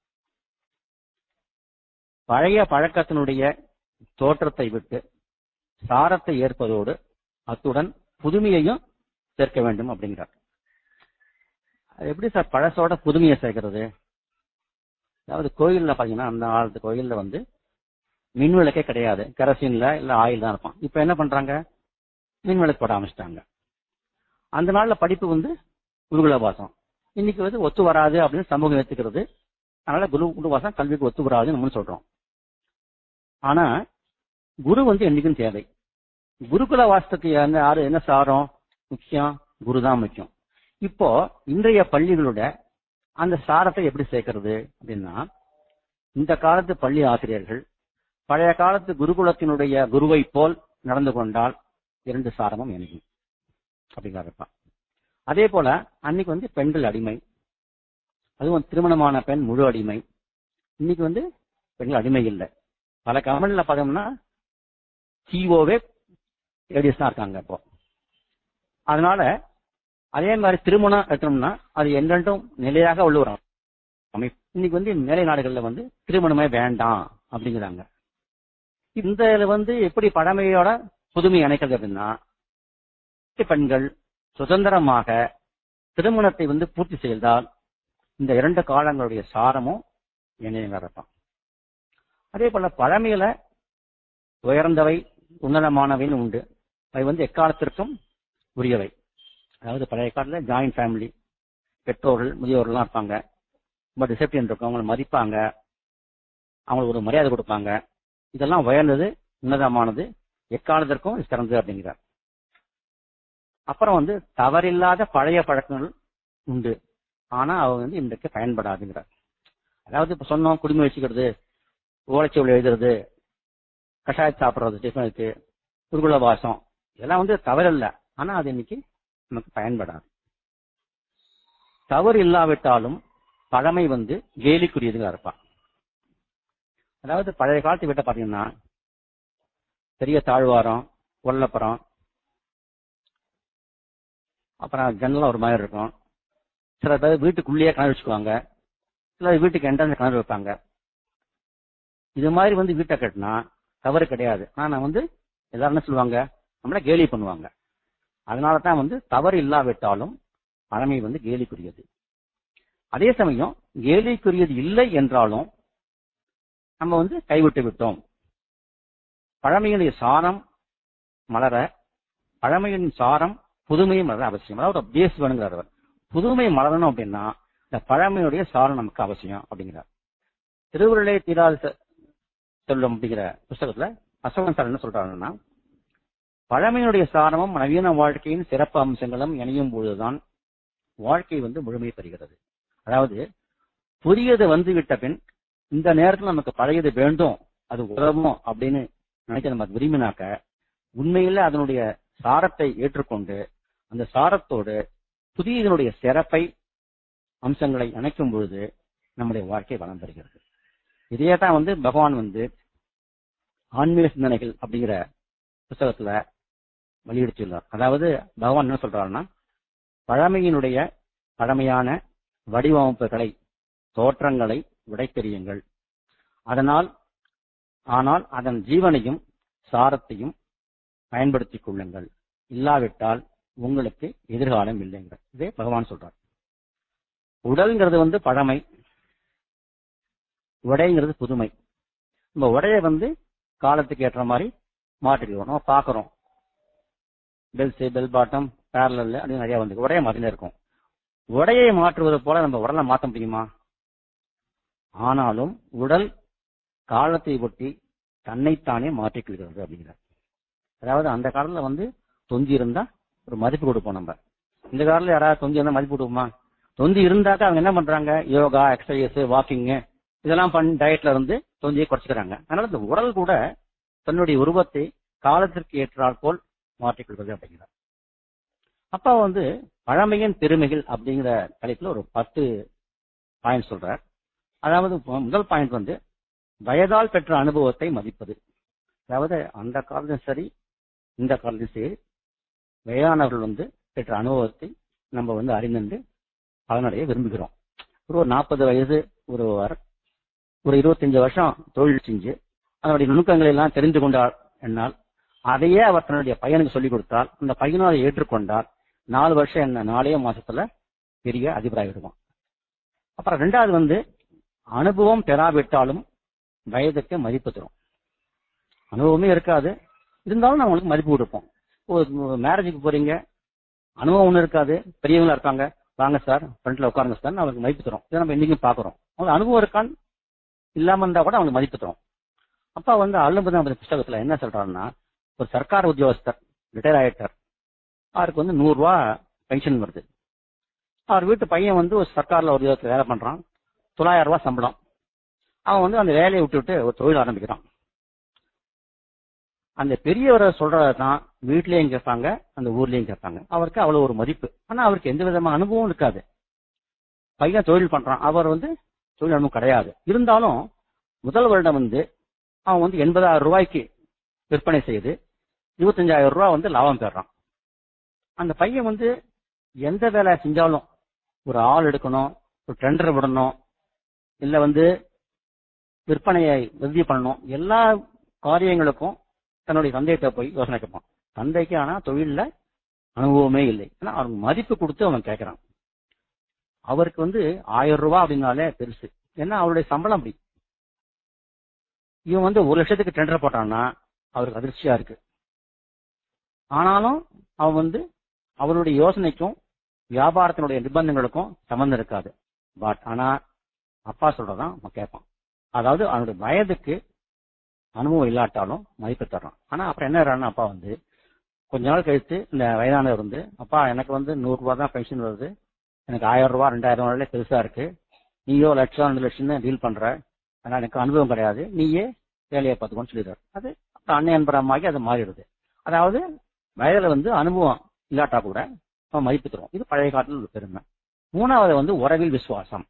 B: பழைய பழக்கத்தினுடைய தோற்றத்தை விட்டு சாரத்தை ஏற்பதோடு அத்துடன் புதுமையையும் சேர்க்க வேண்டும் அப்படிங்கிறார் அது எப்படி சார் பழசோட புதுமையை சேர்க்கிறது அதாவது கோயில்ல பாத்தீங்கன்னா அந்த காலத்து கோயில்ல வந்து மின் விளக்கே கிடையாது கெரசின்ல இல்ல ஆயில் தான் இருப்பான் இப்ப என்ன பண்றாங்க மின் விளக்கு போட ஆரம்பிச்சிட்டாங்க அந்த நாள்ல படிப்பு வந்து குருகுல வாசம் இன்னைக்கு வந்து ஒத்து வராது அப்படின்னு சமூகம் ஏத்துக்கிறது அதனால குரு குருவாசம் கல்விக்கு ஒத்து வராதுன்னு நம்ம சொல்றோம் ஆனா குரு வந்து என்னைக்கும் தேவை குருகுல வாசத்துக்கு என்ன யாரு என்ன சாரம் முக்கியம் குரு தான் முக்கியம் இப்போ இன்றைய பள்ளிகளோட அந்த சாரத்தை எப்படி சேர்க்கிறது அப்படின்னா இந்த காலத்து பள்ளி ஆசிரியர்கள் பழைய காலத்து குருகுலத்தினுடைய குருவை போல் நடந்து கொண்டால் இரண்டு சாரமும் இணையும் அப்படிங்கிறப்பா அதே போல அன்னைக்கு வந்து பெண்கள் அடிமை அதுவும் திருமணமான பெண் முழு அடிமை இன்னைக்கு வந்து பெண்கள் அடிமை இல்லை பல கம்பெனில பார்த்தோம்னா சிஓவே லேடிஸ் தான் இருக்காங்க இப்போ அதனால அதே மாதிரி திருமணம் எடுத்தோம்னா அது என்றென்றும் நிலையாக உள்ள ஒரு அமைப்பு இன்னைக்கு வந்து மேலை நாடுகள்ல வந்து திருமணமே வேண்டாம் அப்படிங்கிறாங்க இந்த இதுல வந்து எப்படி பழமையோட புதுமை இணைக்கிறது அப்படின்னா பெண்கள் சுதந்திரமாக திருமணத்தை வந்து பூர்த்தி செய்தால் இந்த இரண்டு காலங்களுடைய சாரமும் இணையங்கரப்பான் அதே போல பழமையில உயர்ந்தவை உன்னதமானவைன்னு உண்டு அவை வந்து எக்காலத்திற்கும் உரியவை அதாவது பழைய காலத்துல ஜாயிண்ட் ஃபேமிலி பெற்றோர்கள் முதியோர்கள்லாம் இருப்பாங்க ரொம்ப டிசிப்ளின் இருக்கும் அவங்களை மதிப்பாங்க அவங்களுக்கு ஒரு மரியாதை கொடுப்பாங்க இதெல்லாம் உயர்ந்தது உன்னதமானது எக்காலத்திற்கும் சிறந்தது அப்படிங்கிறார் அப்புறம் வந்து தவறில்லாத பழைய பழக்கங்கள் உண்டு ஆனா அவ வந்து இன்றைக்கு பயன்படாதுங்கிறார் அதாவது இப்ப சொன்னோம் குடிமை வச்சுக்கிறது ஓலைச்சுவல் எழுதுறது கஷாயம் சாப்பிடுறது டிஃபனுக்கு குருகுல வாசம் இதெல்லாம் வந்து தவறில்ல ஆனா அது இன்னைக்கு நமக்கு பயன்படாது தவறு இல்லாவிட்டாலும் பழமை வந்து கேலிக்குரியதுங்க இருப்பான் அதாவது பழைய காலத்து வீட்டை பாத்தீங்கன்னா பெரிய தாழ்வாரம் கொல்லப்புறம் அப்புறம் ஜன்னலாம் ஒரு மாதிரி இருக்கும் சில பேர் வீட்டுக்குள்ளேயே கிணறு வச்சுக்குவாங்க சில வீட்டுக்கு என்ட்ரன்ஸ் கிணறு வைப்பாங்க இது மாதிரி வந்து வீட்டை கட்டினா தவறு கிடையாது ஆனா வந்து எல்லாரும் என்ன சொல்லுவாங்க நம்மள கேலி பண்ணுவாங்க அதனால தான் வந்து தவறு இல்லாவிட்டாலும் பழமை வந்து கேலிக்குரியது அதே சமயம் கேலிக்குரியது இல்லை என்றாலும் நம்ம வந்து கைவிட்டு விட்டோம் பழமையினுடைய சாரம் மலர பழமையின் சாரம் புதுமையும் மலர அவசியம் அதாவது ஒரு பேஸ் வேணுங்கிறார் அவர் புதுமை மலரணும் அப்படின்னா இந்த பழமையுடைய சாரம் நமக்கு அவசியம் அப்படிங்கிறார் திருவுருளை தீராத சொல்லும் அப்படிங்கிற புஸ்தகத்துல அசோகன் சார் என்ன சொல்றாருன்னா பழமையினுடைய சாரமும் நவீன வாழ்க்கையின் சிறப்பு அம்சங்களும் இணையும் பொழுதுதான் வாழ்க்கை வந்து முழுமை பெறுகிறது அதாவது புதியது வந்து விட்ட பின் இந்த நேரத்துல நமக்கு பழையது வேண்டும் அது உதவும் அப்படின்னு நினைக்க நம்ம விரும்பினாக்க உண்மையில அதனுடைய சாரத்தை ஏற்றுக்கொண்டு அந்த சாரத்தோடு புதியதனுடைய சிறப்பை அம்சங்களை இணைக்கும் பொழுது நம்முடைய வாழ்க்கை வளம் பெறுகிறது இதையே தான் வந்து பகவான் வந்து ஆன்மீக சிந்தனைகள் அப்படிங்கிற புத்தகத்துல வலியுறுத்தியுள்ளார் அதாவது பகவான் என்ன சொல்றாருன்னா பழமையினுடைய பழமையான வடிவமைப்புகளை தோற்றங்களை உடைத்தெறியுங்கள் அதனால் ஆனால் அதன் ஜீவனையும் சாரத்தையும் பயன்படுத்திக் கொள்ளுங்கள் இல்லாவிட்டால் உங்களுக்கு எதிர்காலம் இல்லைங்க இதே பகவான் சொல்றார் உடல்ங்கிறது வந்து பழமை உடைங்கிறது புதுமை நம்ம உடைய வந்து காலத்துக்கு ஏற்ற மாதிரி மாற்றிக்கிறோம் நம்ம பாக்குறோம் பெல்ஸ் பெல் பாட்டம் பேரலல் அப்படின்னு நிறைய வந்து உடைய மாத்தினே இருக்கும் உடையை மாற்றுவது போல நம்ம உடலை மாற்ற முடியுமா ஆனாலும் உடல் காலத்தை ஒட்டி தன்னைத்தானே மாற்றிக்கொள்கிறது அப்படிங்கிறார் அதாவது அந்த காலத்துல வந்து தொந்தி இருந்தா ஒரு மதிப்பு கொடுப்போம் நம்ம இந்த காலத்துல யாராவது தொந்தி இருந்தா மதிப்பு கொடுப்போமா தொந்தி இருந்தாக்க அவங்க என்ன பண்றாங்க யோகா எக்ஸசைஸ் வாக்கிங் இதெல்லாம் பண்ணி டயட்ல இருந்து தொந்தியை குறைச்சிக்கிறாங்க அதனால இந்த உடல் கூட தன்னுடைய உருவத்தை காலத்திற்கு ஏற்றாற் போல் மாற்றிக்கொள்வது அப்படிங்கிறார் அப்பா வந்து பழமையின் பெருமைகள் அப்படிங்கிற தலைப்புல ஒரு பத்து பாயிண்ட் சொல்றார் அதாவது முதல் பாயிண்ட் வந்து வயதால் பெற்ற அனுபவத்தை மதிப்பது அதாவது அந்த காலத்திலும் சரி இந்த காலத்திலும் சரி வயதானவர்கள் வந்து பெற்ற அனுபவத்தை நம்ம வந்து அறிந்து பலனடைய விரும்புகிறோம் ஒரு நாற்பது வயது ஒருவர் ஒரு இருபத்தஞ்சு வருஷம் தொழில் செஞ்சு அதனுடைய நுணுக்கங்களை எல்லாம் தெரிந்து கொண்டார் என்னால் அதையே அவர் தன்னுடைய பையனுக்கு சொல்லிக் கொடுத்தால் அந்த பையனும் அதை ஏற்றுக்கொண்டால் நாலு வருஷம் என்ன நாலே மாசத்துல பெரிய அதிபராகிடுவான் அப்புறம் ரெண்டாவது வந்து அனுபவம் பெறாவிட்டாலும் வயதுக்கு மதிப்பு தரும் அனுபவமே இருக்காது இருந்தாலும் நான் உங்களுக்கு மதிப்பு கொடுப்போம் ஒரு மேரேஜுக்கு போறீங்க அனுபவம் ஒன்றும் இருக்காது பெரியவங்களா இருக்காங்க வாங்க சார் ஃப்ரண்ட்ல உட்காருங்க சார் அவங்களுக்கு மதிப்பு தரும் இதை நம்ம இன்னைக்கும் பாக்குறோம் அவங்க அனுபவம் இருக்கான்னு இல்லாம இருந்தா கூட அவங்களுக்கு மதிப்பு தரும் அப்பா வந்து அள்ளும்பது புஸ்தகத்துல என்ன சொல்றாருன்னா ஒரு சர்க்கார் உத்தியோகஸ்தர் ரிட்டையர் ஆயிட்டார் அவருக்கு வந்து நூறு ரூபா பென்ஷன் வருது அவர் வீட்டு பையன் வந்து ஒரு சர்க்கார்ல ஒரு உத்தியோகத்துல வேலை பண்றான் தொள்ளாயிரம் ரூபாய் சம்பளம் அவன் வந்து அந்த வேலையை விட்டுவிட்டு ஒரு தொழில் ஆரம்பிக்கிறான் அந்த பெரியவரை சொல்றதான் வீட்லயும் கேட்பாங்க அந்த ஊர்லயும் கேட்பாங்க அவருக்கு அவ்வளவு ஒரு மதிப்பு ஆனா அவருக்கு எந்த விதமான அனுபவம் இருக்காது பையன் தொழில் பண்றான் அவர் வந்து தொழில் அனுபவம் கிடையாது இருந்தாலும் முதல் வருடம் வந்து அவன் வந்து எண்பதாயிரம் ரூபாய்க்கு விற்பனை செய்து இருபத்தஞ்சாயிரம் ரூபாய் வந்து லாபம் பெறான் அந்த பையன் வந்து எந்த வேலை செஞ்சாலும் ஒரு ஆள் எடுக்கணும் ஒரு டெண்டர் விடணும் இல்ல வந்து விற்பனையை உறுதி பண்ணணும் எல்லா காரியங்களுக்கும் தன்னுடைய தந்தையிட்ட போய் யோசனை கேட்பான் தந்தைக்கு ஆனா தொழில்ல அனுபவமே இல்லை ஏன்னா அவனுக்கு மதிப்பு கொடுத்து அவன் கேட்கறான் அவருக்கு வந்து ஆயிரம் ரூபாய் அப்படின்னாலே பெருசு ஏன்னா அவருடைய சம்பளம் அப்படி இவன் வந்து ஒரு லட்சத்துக்கு டெண்டர் போட்டான்னா அவருக்கு அதிர்ச்சியா இருக்கு ஆனாலும் அவன் வந்து அவருடைய யோசனைக்கும் வியாபாரத்தினுடைய நிபந்தனைகளுக்கும் சம்மந்தம் இருக்காது பட் ஆனா அப்பா சொல்றதான் அவன் கேட்பான் அதாவது அவனுடைய வயதுக்கு அனுபவம் இல்லாட்டாலும் மதிப்பு தர்றான் ஆனா அப்புறம் என்ன ஆறான்னு அப்பா வந்து கொஞ்ச நாள் கழித்து இந்த வயதானவர் வந்து அப்பா எனக்கு வந்து நூறு ரூபாய் தான் பென்ஷன் வருது எனக்கு ஆயிரம் ரூபாய் ரெண்டாயிரம் ரூபாய் பெருசா இருக்கு நீயோ லட்சம் ரெண்டு லட்சம் தான் டீல் பண்ற ஆனா எனக்கு அனுபவம் கிடையாது நீயே வேலையை பார்த்துக்கோன்னு சொல்லிடுறாரு அது அன்னையன்பரமாகி அது மாறிடுது அதாவது வயதுல வந்து அனுபவம் இல்லாட்டா கூட அவன் மதிப்பு தரும் இது பழைய காலத்தில் ஒரு பெருமை மூணாவது வந்து உறவில் விசுவாசம்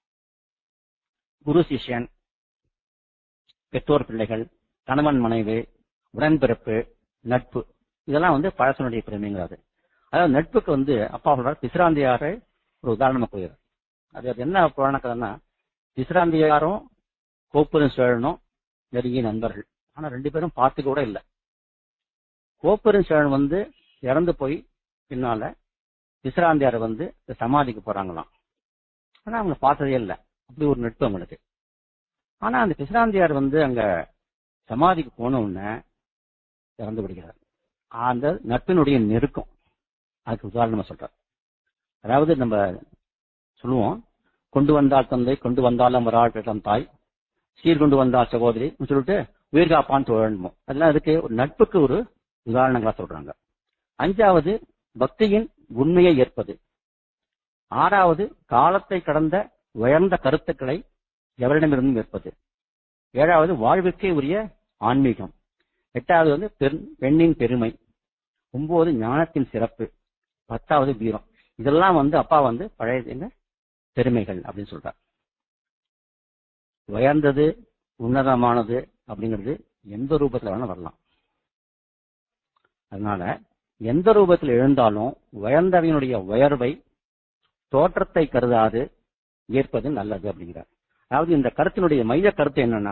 B: குரு சிஷ்யன் பெற்றோர் பிள்ளைகள் கணவன் மனைவி உடன்பிறப்பு நட்பு இதெல்லாம் வந்து பழசனுடைய பெருமைங்கிறது அதாவது நட்புக்கு வந்து அப்பா சொல்றாரு பிசிராந்தியாரை ஒரு உதாரணமா போயிடும் அது அது என்ன புராண கதைன்னா பிசிராந்தியாரும் கோப்பரும் சேழனும் நெருங்கிய நண்பர்கள் ஆனா ரெண்டு பேரும் பார்த்து கூட இல்லை கோப்பரும் சேழன் வந்து இறந்து போய் பின்னால பிசிராந்தியார் வந்து சமாதிக்கு போறாங்களாம் ஆனா அவங்க பார்த்ததே இல்லை அப்படி ஒரு நட்பு அவங்களுக்கு ஆனா அந்த பிசிராந்தியார் வந்து அங்க சமாதிக்கு போன உடனே இறந்து விடுகிறார் அந்த நட்பினுடைய நெருக்கம் அதுக்கு உதாரணமா சொல்றார் அதாவது நம்ம சொல்லுவோம் கொண்டு வந்தால் தந்தை கொண்டு வந்தாலும் ஒரு ஆள் பெற்றான் தாய் சீர் கொண்டு வந்தால் சகோதரி சொல்லிட்டு உயிர் காப்பான் தோழணுமோ அதெல்லாம் அதுக்கு ஒரு நட்புக்கு ஒரு உதாரணங்களா சொல்றாங்க அஞ்சாவது பக்தியின் உண்மையை ஏற்பது ஆறாவது காலத்தை கடந்த உயர்ந்த கருத்துக்களை எவரிடமிருந்தும் ஏற்பது ஏழாவது வாழ்வுக்கே உரிய ஆன்மீகம் எட்டாவது வந்து பெண்ணின் பெருமை ஒன்பது ஞானத்தின் சிறப்பு பத்தாவது வீரம் இதெல்லாம் வந்து அப்பா வந்து பழைய என்ன பெருமைகள் அப்படின்னு சொல்றார் உயர்ந்தது உன்னதமானது அப்படிங்கிறது எந்த ரூபத்துல வேணா வரலாம் அதனால எந்த ரூபத்தில் எழுந்தாலும் உயர்ந்தவனுடைய உயர்வை தோற்றத்தை கருதாது ஏற்பது நல்லது அப்படிங்கிறார் அதாவது இந்த கருத்தினுடைய மைய கருத்து என்னன்னா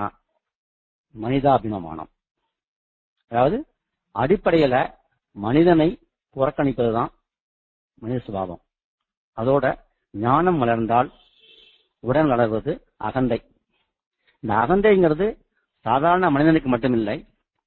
B: மனிதாபிமானம் அதாவது அடிப்படையில மனிதனை புறக்கணிப்பதுதான் மனித சுபாவம் அதோட ஞானம் வளர்ந்தால் உடன் வளர்வது அகந்தை இந்த அகந்தைங்கிறது சாதாரண மனிதனுக்கு மட்டுமில்லை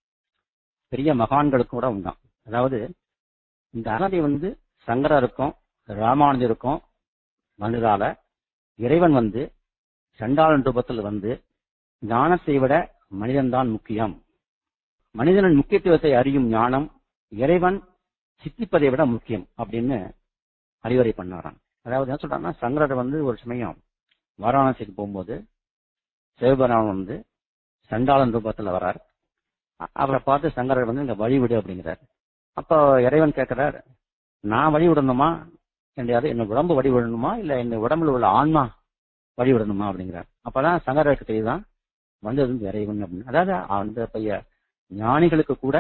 B: பெரிய மகான்களுக்கு கூட உண்டாம் அதாவது இந்த அகந்தை வந்து சங்கரருக்கும் ராமானுஜருக்கும் வந்ததால இறைவன் வந்து சண்டாளன் ரூபத்தில் வந்து ஞானத்தை விட மனிதன்தான் முக்கியம் மனிதனின் முக்கியத்துவத்தை அறியும் ஞானம் இறைவன் சித்திப்பதை விட முக்கியம் அப்படின்னு அறிவுரை பண்ணாராம் அதாவது என்ன சொல்றாங்கன்னா சங்கரர் வந்து ஒரு சமயம் வாரணாசிக்கு போகும்போது சிவபெருமான் வந்து சண்டாளன் ரூபத்துல வரார் அவரை பார்த்து சங்கரர் வந்து இங்க வழிவிடு அப்படிங்கிறார் அப்போ இறைவன் கேட்கிறார் நான் வழி விடணுமா என்னையாவது என்ன உடம்பு வழி விடணுமா இல்ல என்ன உடம்புல உள்ள ஆன்மா வழி விடணுமா அப்படிங்கிறார் அப்பதான் சங்கரருக்கு தெரியுதான் வந்தது வந்து இறைவன் அப்படின்னு அதாவது அந்த பைய ஞானிகளுக்கு கூட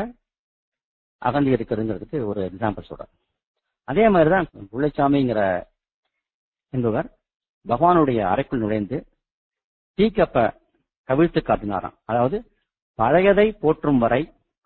B: அகந்தி இருக்கிறதுங்கிறதுக்கு ஒரு எக்ஸாம்பிள் சொல்றார் அதே மாதிரிதான் புள்ளைச்சாமிங்கிற என்பவர் பகவானுடைய அறைக்குள் நுழைந்து தீக்கப்ப கவிழ்த்து காட்டினாராம் அதாவது பழையதை போற்றும் வரை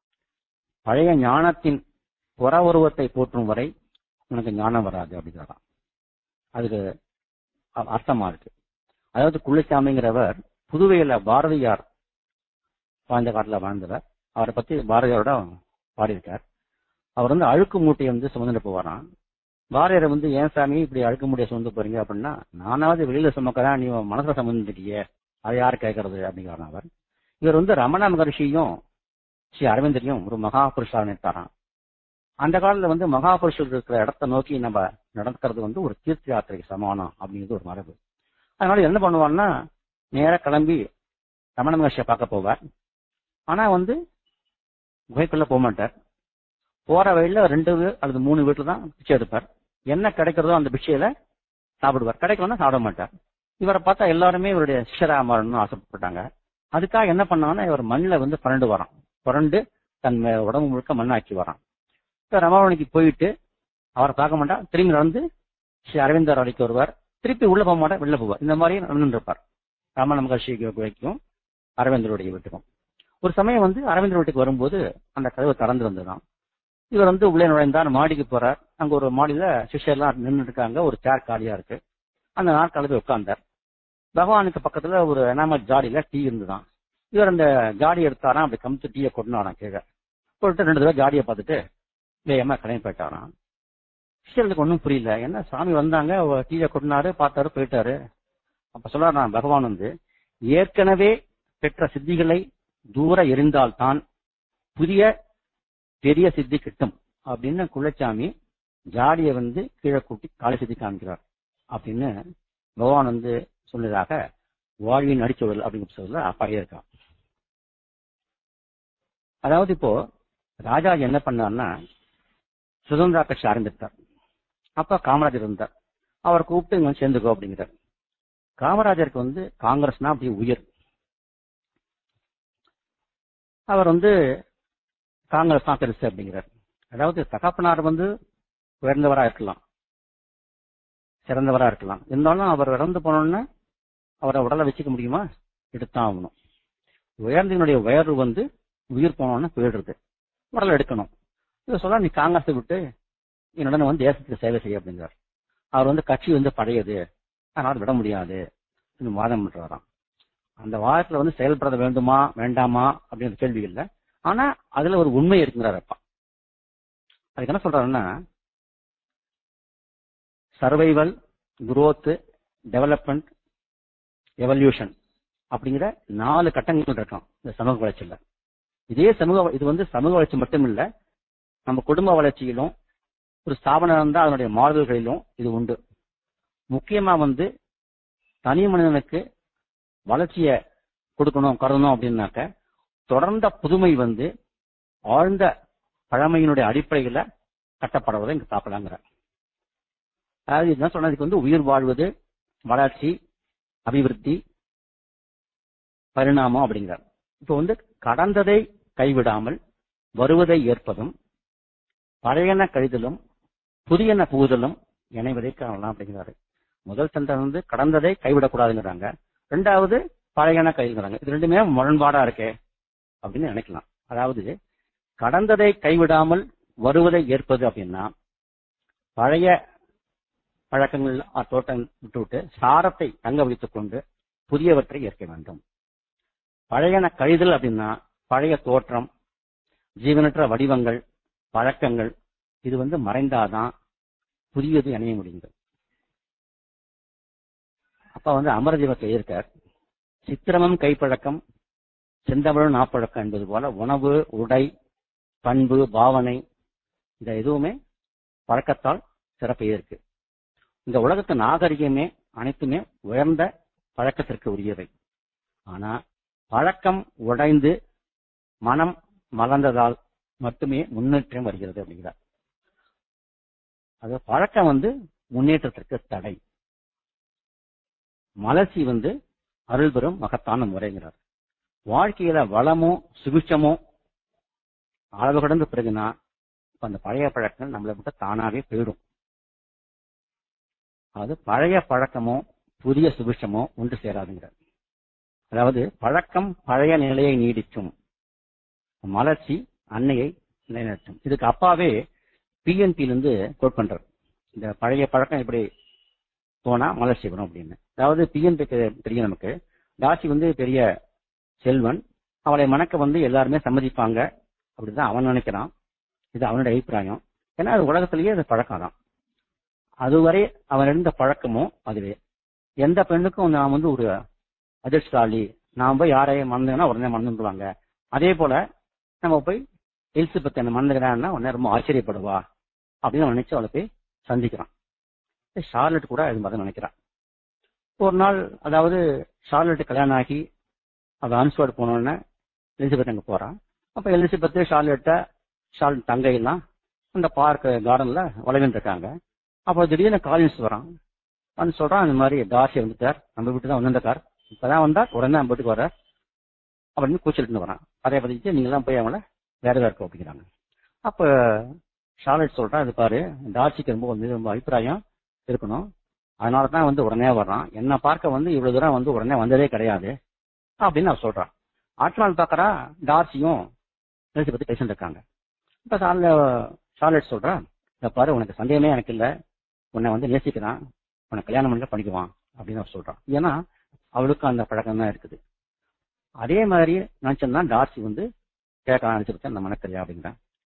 B: பழைய ஞானத்தின் புற உருவத்தை போற்றும் வரை உனக்கு ஞானம் வராது அப்படிங்கிறாராம் அதுக்கு அர்த்தமா இருக்கு அதாவது குள்ளசாமிங்கிறவர் புதுவையில பாரதியார் வாழ்ந்த காட்டுல வாழ்ந்தவர் அவரை பத்தி பாரதியாரோட பாடியிருக்கார் அவர் வந்து அழுக்கு மூட்டையை வந்து சுமந்துட்டு போவாராம் பாரதியார் வந்து ஏன் சாமி இப்படி அழுக்கு மூட்டையை சுமந்து போறீங்க அப்படின்னா நானாவது வெளியில சுமக்கிறேன் நீ மனசுல சுமந்துட்டியே அதை யார் கேட்கறது அப்படிங்கிறார் அவர் இவர் வந்து ரமண மகர்ஷியும் ஸ்ரீ அரவிந்தரையும் ஒரு மகா புருஷா நினைத்தாராம் அந்த காலத்துல வந்து மகா புருஷர் இருக்கிற இடத்த நோக்கி நம்ம நடக்கிறது வந்து ஒரு தீர்த்த யாத்திரைக்கு சமானம் அப்படிங்கிறது ஒரு மரபு அதனால என்ன பண்ணுவான்னா நேர கிளம்பி ரமண மகர்ஷியை பார்க்க போவார் ஆனா வந்து குகைக்குள்ள போக மாட்டார் போற வழியில ரெண்டு அல்லது மூணு வீட்டுல தான் பிச்சை எடுப்பார் என்ன கிடைக்கிறதோ அந்த பிச்சையில சாப்பிடுவார் கிடைக்கலன்னா சாப்பிட மாட்டார் இவரை பார்த்தா எல்லாருமே இவருடைய சிஷரா மாறணும்னு ஆசைப்பட்டாங்க அதுக்காக என்ன பண்ணாங்கன்னா இவர் மண்ணில் வந்து புரண்டு வரான் புரண்டு தன் உடம்பு முழுக்க மண்ணாக்கி வரான் இப்போ ரமாவணிக்கு போயிட்டு அவரை பார்க்க மாட்டா திரும்பி நடந்து ஸ்ரீ அரவிந்தர் அறைக்கு வருவார் திருப்பி உள்ள போக மாட்டா வெளில போவார் இந்த மாதிரி நடந்துட்டு இருப்பார் ரமண மகர்ஷி குகைக்கும் அரவிந்தருடைய வீட்டுக்கும் ஒரு சமயம் வந்து அரவிந்தர் வீட்டுக்கு வரும்போது அந்த கதவு திறந்து வந்ததுதான் இவர் வந்து உள்ளே நுழைந்தார் மாடிக்கு போறார் அங்க ஒரு மாடியில சிஷ்யர்லாம் நின்று இருக்காங்க ஒரு சேர் காலியா இருக்கு அந்த நாற்காலில் உட்கார்ந்தார் பகவானுக்கு பக்கத்துல ஒரு எனாமல் ஜாடியில டீ இருந்துதான் இவர் அந்த ஜாடி எடுத்தாராம் அப்படி கமுத்து டீயை கொண்டாராம் கீழே போட்டு ரெண்டு தடவை ஜாடியை பார்த்துட்டு வேகமா கிளம்பி போயிட்டாராம் சிஷ்யர்களுக்கு ஒன்றும் புரியல என்ன சாமி வந்தாங்க டீயை கொட்டினாரு பார்த்தாரு போயிட்டாரு அப்ப சொல்றாரு பகவான் வந்து ஏற்கனவே பெற்ற சித்திகளை தூர எரிந்தால்தான் புதிய பெரிய சித்தி கிட்டும் அப்படின்னு குள்ளச்சாமி ஜாடிய வந்து கீழே கூட்டி காலை சித்தி காமிக்கிறார் அப்படின்னு பகவான் வந்து சொன்னதாக வாழ்வின் அடிச்சுடல் அப்படின்னு சொல்ல அப்பாயே இருக்கான் அதாவது இப்போ ராஜாஜி என்ன பண்ணார்னா சுதந்திரா கட்சி ஆரம்பித்தார் அப்ப காமராஜர் இருந்தார் அவர் கூப்பிட்டு இங்க வந்து சேர்ந்துக்கோ அப்படிங்கிறார் காமராஜருக்கு வந்து காங்கிரஸ்னா அப்படி உயர் அவர் வந்து காங்கிரஸ் தான் பெருசு அப்படிங்கிறார் அதாவது தகப்பனார் வந்து உயர்ந்தவரா இருக்கலாம் சிறந்தவரா இருக்கலாம் இருந்தாலும் அவர் இறந்து போனோம்னா அவரை உடலை வச்சுக்க முடியுமா எடுத்தான் ஆகணும் உயர்ந்தவனுடைய உயர்வு வந்து உயிர் போனோம்னா போயிடுறது உடலை எடுக்கணும் இதை சொல்ல நீ காங்கிரஸை விட்டு என்னுடன் வந்து தேசத்துக்கு சேவை செய்ய அப்படிங்கிறார் அவர் வந்து கட்சி வந்து பழையது அதனால விட முடியாது வாதம் பண்றாராம் அந்த வாதத்துல வந்து செயல்பட வேண்டுமா வேண்டாமா அப்படின்ற கேள்வி இல்லை ஆனா அதுல ஒரு உண்மை இருக்குங்கிறார் அப்பா அதுக்கு என்ன சொல்றாருன்னா சர்வைவல் குரோத் டெவலப்மெண்ட் எவல்யூஷன் அப்படிங்கிற நாலு கட்டங்கள் இருக்கான் இந்த சமூக வளர்ச்சியில இதே சமூக இது வந்து சமூக வளர்ச்சி மட்டும் இல்ல நம்ம குடும்ப வளர்ச்சியிலும் ஒரு ஸ்தாபனம் இருந்தா அதனுடைய மாறுதல்களிலும் இது உண்டு முக்கியமா வந்து தனி மனிதனுக்கு வளர்ச்சியை கொடுக்கணும் கருதணும் அப்படின்னாக்க தொடர்ந்த புதுமை வந்து ஆழ்ந்த பழமையினுடைய அடிப்படையில கட்டப்படுவதை இங்க பார்க்கலாங்கிற அதாவது இதுதான் சொன்னதுக்கு வந்து உயிர் வாழ்வது வளர்ச்சி அபிவிருத்தி பரிணாமம் அப்படிங்கிறார் இப்போ வந்து கடந்ததை கைவிடாமல் வருவதை ஏற்பதும் பழையன கழிதலும் புதியன புகுதலும் இணைவதை காணலாம் அப்படிங்கிறாரு முதல் சண்டை வந்து கடந்ததை கைவிடக்கூடாதுங்கிறாங்க ரெண்டாவது பழையன கைதுங்கிறாங்க இது ரெண்டுமே முரண்பாடா இருக்கே அப்படின்னு நினைக்கலாம் அதாவது கடந்ததை கைவிடாமல் வருவதை ஏற்பது அப்படின்னா பழைய பழக்கங்கள் தோட்டம் விட்டுவிட்டு சாரத்தை தங்க வைத்துக் கொண்டு புதியவற்றை ஏற்க வேண்டும் பழையன கழிதல் அப்படின்னா பழைய தோற்றம் ஜீவனற்ற வடிவங்கள் பழக்கங்கள் இது வந்து மறைந்தாதான் புதியது இணைய முடியுங்க அப்ப வந்து அமரஜீவத்தை இருக்கார் சித்திரமும் கைப்பழக்கம் செந்தமிழும் நாப்பழக்கம் என்பது போல உணவு உடை பண்பு பாவனை இந்த எதுவுமே பழக்கத்தால் சிறப்பு இருக்கு இந்த உலகத்து நாகரிகமே அனைத்துமே உயர்ந்த பழக்கத்திற்கு உரியவை ஆனா பழக்கம் உடைந்து மனம் மலர்ந்ததால் மட்டுமே முன்னேற்றம் வருகிறது அப்படிங்கிறார் அது பழக்கம் வந்து முன்னேற்றத்திற்கு தடை மலர்ச்சி வந்து அருள் பெறும் மகத்தான முறைங்கிறார் வாழ்க்கையில வளமும் சுபிட்சமும் அளவு கடந்து பிறகுனா அந்த பழைய பழக்கம் நம்மளை விட்டு தானாவே போயிடும் அது பழைய பழக்கமோ புதிய சுபிட்சமோ ஒன்று சேராதுங்கிறார் அதாவது பழக்கம் பழைய நிலையை நீடிக்கும் மலர்ச்சி அன்னையை நிலைநிறுத்தும் இதுக்கு அப்பாவே பிஎன்பில இருந்து கோட் பண்றார் இந்த பழைய பழக்கம் எப்படி போனா மலர்ச்சி வரும் அப்படின்னு அதாவது பிஎன்பி தெரியும் நமக்கு தாசி வந்து பெரிய செல்வன் அவளை மணக்க வந்து எல்லாருமே சம்மதிப்பாங்க அப்படிதான் அவன் நினைக்கிறான் இது அவனுடைய அபிப்பிராயம் ஏன்னா அது உலகத்திலேயே அது பழக்கம் தான் அதுவரை அவன் இருந்த பழக்கமும் அதுவே எந்த பெண்ணுக்கும் நான் வந்து ஒரு அதிர்ஷ்டாலி நான் போய் யாரையும் மறந்துங்கன்னா உடனே மறந்துடுவாங்க அதே போல நம்ம போய் எலிசபெத் என்ன மறந்துக்கிறான்னா உடனே ரொம்ப ஆச்சரியப்படுவா அப்படின்னு அவன் நினைச்சு அவளை போய் சந்திக்கிறான் ஷார்லெட் கூட அது மாதிரி நினைக்கிறான் ஒரு நாள் அதாவது ஷார்லெட் கல்யாணம் ஆகி அவள் ஆன்ஸ்வர்ட் போனோடனே எலிசபெத் அங்கே போறான் அப்ப எலிசபெத் ஷார்லெட்ட ஷார்லெட் தங்கையெல்லாம் அந்த பார்க் கார்டன்ல வளவின்னு இருக்காங்க அப்போ திடீர்னு காலின்ஸ் வரான் வந்து சொல்றான் இந்த மாதிரி டார்சி வந்துட்டார் நம்ம வீட்டு தான் வந்திருந்தார் இப்பதான் வந்தார் உடனே நம்ம வீட்டுக்கு வர்றார் அப்படின்னு கூச்சலிட்டு வரான் அதே பதிச்சு நீங்க எல்லாம் போய் அவங்கள வேற வேற அப்படிங்கிறாங்க அப்ப ஷார்லெட் சொல்றான் இது பாரு டார்சிக்கு ரொம்ப வந்து ரொம்ப அபிப்பிராயம் இருக்கணும் அதனால தான் வந்து உடனே வர்றான் என்ன பார்க்க வந்து இவ்வளவு தூரம் வந்து உடனே வந்ததே கிடையாது அப்படின்னு அவர் சொல்றான் அடுத்த நாள் பாக்குறா டார்சியும் எலிசபெத் பேசிட்டு இருக்காங்க இப்ப சார்ல ஷார்லெட் சொல்றா இந்த பாரு உனக்கு சந்தேகமே எனக்கு இல்ல உன்னை வந்து நேசிக்கிறான் உன்னை கல்யாணம் பண்ணி பண்ணிக்குவான் அப்படின்னு அவர் சொல்றான் ஏன்னா அவளுக்கும் அந்த பழக்கம் தான் இருக்குது அதே மாதிரி நினைச்சோம்னா டார்சி வந்து கேட்கலாம் எலிசபெத் அந்த மனக்கரியா அப்படிங்கிறேன்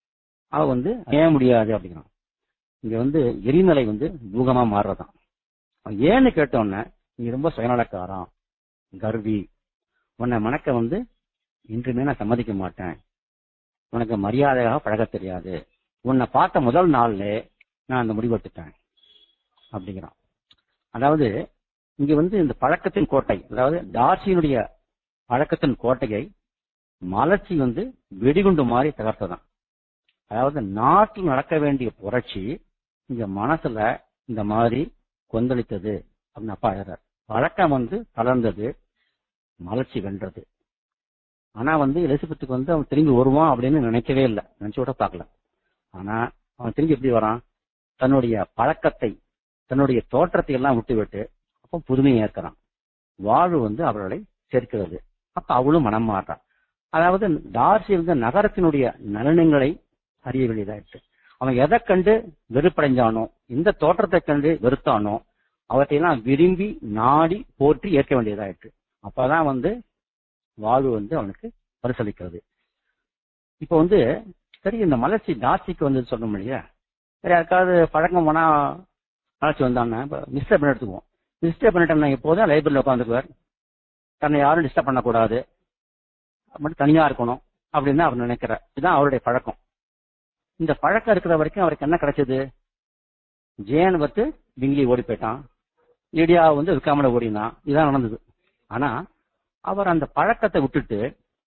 B: அவ வந்து ஏன் முடியாது அப்படிங்கிறான் இங்க வந்து எரிமலை வந்து பூகமா மாறுறதான் அவன் ஏன்னு கேட்டோன்னே நீ ரொம்ப சுயநலக்காரன் கர்வி உன்னை மணக்க வந்து இன்றுமே நான் சம்மதிக்க மாட்டேன் உனக்கு மரியாதையாக பழக தெரியாது உன்னை பார்த்த முதல் நாள்ல நான் அந்த முடிவெடுத்துட்டேன் அப்படிங்கிறான் அதாவது இங்க வந்து இந்த பழக்கத்தின் கோட்டை அதாவது டார்சியினுடைய பழக்கத்தின் கோட்டையை மலர்ச்சி வந்து வெடிகுண்டு மாதிரி தகர்த்ததான் அதாவது நாட்டில் நடக்க வேண்டிய புரட்சி இங்க மனசுல இந்த மாதிரி கொந்தளித்தது அப்படின்னு அப்பா எழுறார் பழக்கம் வந்து தளர்ந்தது மலர்ச்சி வென்றது ஆனா வந்து எலிசபெத்துக்கு வந்து அவன் திரும்பி வருவான் அப்படின்னு நினைக்கவே இல்லை நினைச்சு கூட பார்க்கல ஆனா அவன் திரும்பி எப்படி வரான் தன்னுடைய பழக்கத்தை தன்னுடைய தோற்றத்தை எல்லாம் விட்டுவிட்டு அப்போ புதுமையை ஏற்கிறான் வாழ்வு வந்து அவர்களை சேர்க்கிறது அப்ப அவளும் மனம் மாறான் அதாவது டார்சி வந்து நகரத்தினுடைய நலனங்களை அறிய வேண்டியதாயிடுச்சு அவன் எதை கண்டு வெறுப்படைஞ்சானோ இந்த தோற்றத்தை கண்டு வெறுத்தானோ அவற்றையெல்லாம் விரும்பி நாடி போற்றி ஏற்க வேண்டியதாயிற்று அப்பதான் வந்து வாழ்வு வந்து அவனுக்கு பரிசளிக்கிறது இப்ப வந்து சரி இந்த மலர்ச்சி டார்சிக்கு வந்து சொல்லணும் இல்லையா சரி யாருக்காவது பழக்கம் போனா மலர்ச்சி வந்தான்னா இப்ப மிஸ்டர் பண்ண எடுத்துக்குவோம் மிஸ்டர் பண்ணிட்டோம்னா எப்போதும் லைப்ரரியில் உட்காந்துக்குவார் தன்னை யாரும் டிஸ்டர்ப் பண்ணக்கூடாது மட்டும் தனியா இருக்கணும் அப்படின்னு அவர் நினைக்கிறார் இதுதான் அவருடைய பழக்கம் இந்த பழக்கம் இருக்கிற வரைக்கும் அவருக்கு என்ன கிடைச்சது ஜேன் வந்து பிங்லி ஓடி போயிட்டான் லிடியா வந்து விற்காமல ஓடினான் இதுதான் நடந்தது ஆனா அவர் அந்த பழக்கத்தை விட்டுட்டு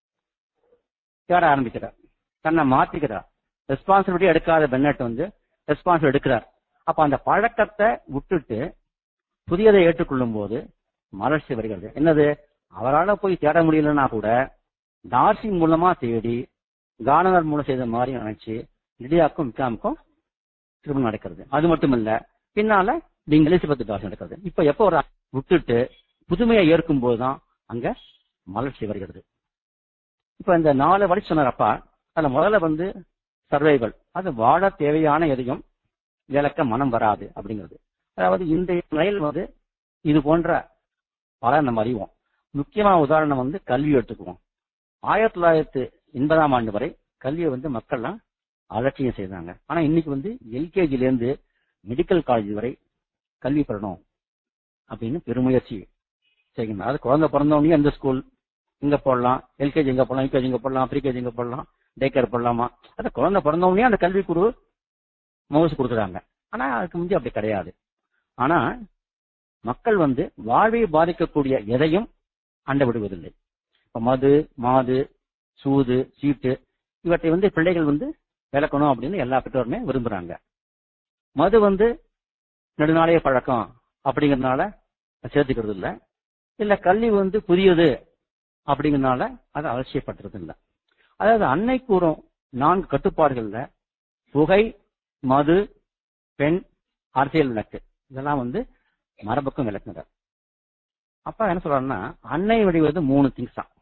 B: தேட ஆரம்பிக்கிறார் தன்னை மாத்திக்கிறார் ரெஸ்பான்சிபிலிட்டி எடுக்காத பென்னட் வந்து ரெஸ்பான்சிபிள் எடுக்கிறார் அப்ப அந்த பழக்கத்தை விட்டுட்டு புதியதை ஏற்றுக்கொள்ளும் போது மலர்ச்சி வருகிறது என்னது அவரால் போய் தேட முடியலன்னா கூட டார்சி மூலமா தேடி கானவர் மூலம் செய்த மாதிரி நினைச்சு லிடியாக்கும் விக்ராமுக்கும் திருமணம் நடக்கிறது அது மட்டும் இல்ல பின்னால நீங்க எலிசபெத் டார்சி நடக்கிறது இப்ப எப்போ ஒரு விட்டுட்டு புதுமையை ஏற்கும் போதுதான் அங்க மலர்ச்சி வருகிறது இப்ப இந்த நாலு வழி சொன்னாரப்பா அதுல முதல்ல வந்து சர்வைவல் அது வாழ தேவையான எதையும் இழக்க மனம் வராது அப்படிங்கிறது அதாவது இந்த நிலையில் வந்து இது போன்ற பல நம்ம அறிவோம் முக்கியமா உதாரணம் வந்து கல்வி எடுத்துக்குவோம் ஆயிரத்தி தொள்ளாயிரத்து எண்பதாம் ஆண்டு வரை கல்வியை வந்து மக்கள்லாம் அலட்சியம் செய்தாங்க ஆனா இன்னைக்கு வந்து எல்கேஜில இருந்து மெடிக்கல் காலேஜ் வரை கல்வி பெறணும் அப்படின்னு பெருமுயற்சி செய்யணும் அதாவது குழந்தை பிறந்தவனே எந்த ஸ்கூல் இங்க போடலாம் எல்கேஜி எங்க போடலாம் யூகேஜி எங்க போடலாம் ப்ரீகேஜி எங்க போடலாம் டே கேர் போடலாமா அந்த குழந்தை பிறந்தவனே அந்த கல்வி குரு மவுசு கொடுக்குறாங்க ஆனா அதுக்கு முந்தைய அப்படி கிடையாது ஆனா மக்கள் வந்து வாழ்வை பாதிக்கக்கூடிய எதையும் அண்ட விடுவதில்லை இப்ப மது மாது சூது சீட்டு இவற்றை வந்து பிள்ளைகள் வந்து விளக்கணும் அப்படின்னு எல்லா பெற்றோருமே விரும்புறாங்க மது வந்து நெடுநாளைய பழக்கம் அப்படிங்கறதுனால சேர்த்துக்கிறது இல்ல இல்ல கல்வி வந்து புதியது அப்படிங்கறதுனால அதை அவசியப்படுறது இல்ல அதாவது அன்னை கூறும் நான்கு கட்டுப்பாடுகள்ல புகை மது பெண் அரசியல் விளக்கு இதெல்லாம் வந்து மரபுக்கும் விளக்குங்க அப்ப என்ன சொல்றாருன்னா அன்னை வடிவது மூணு திங்ஸ் தான்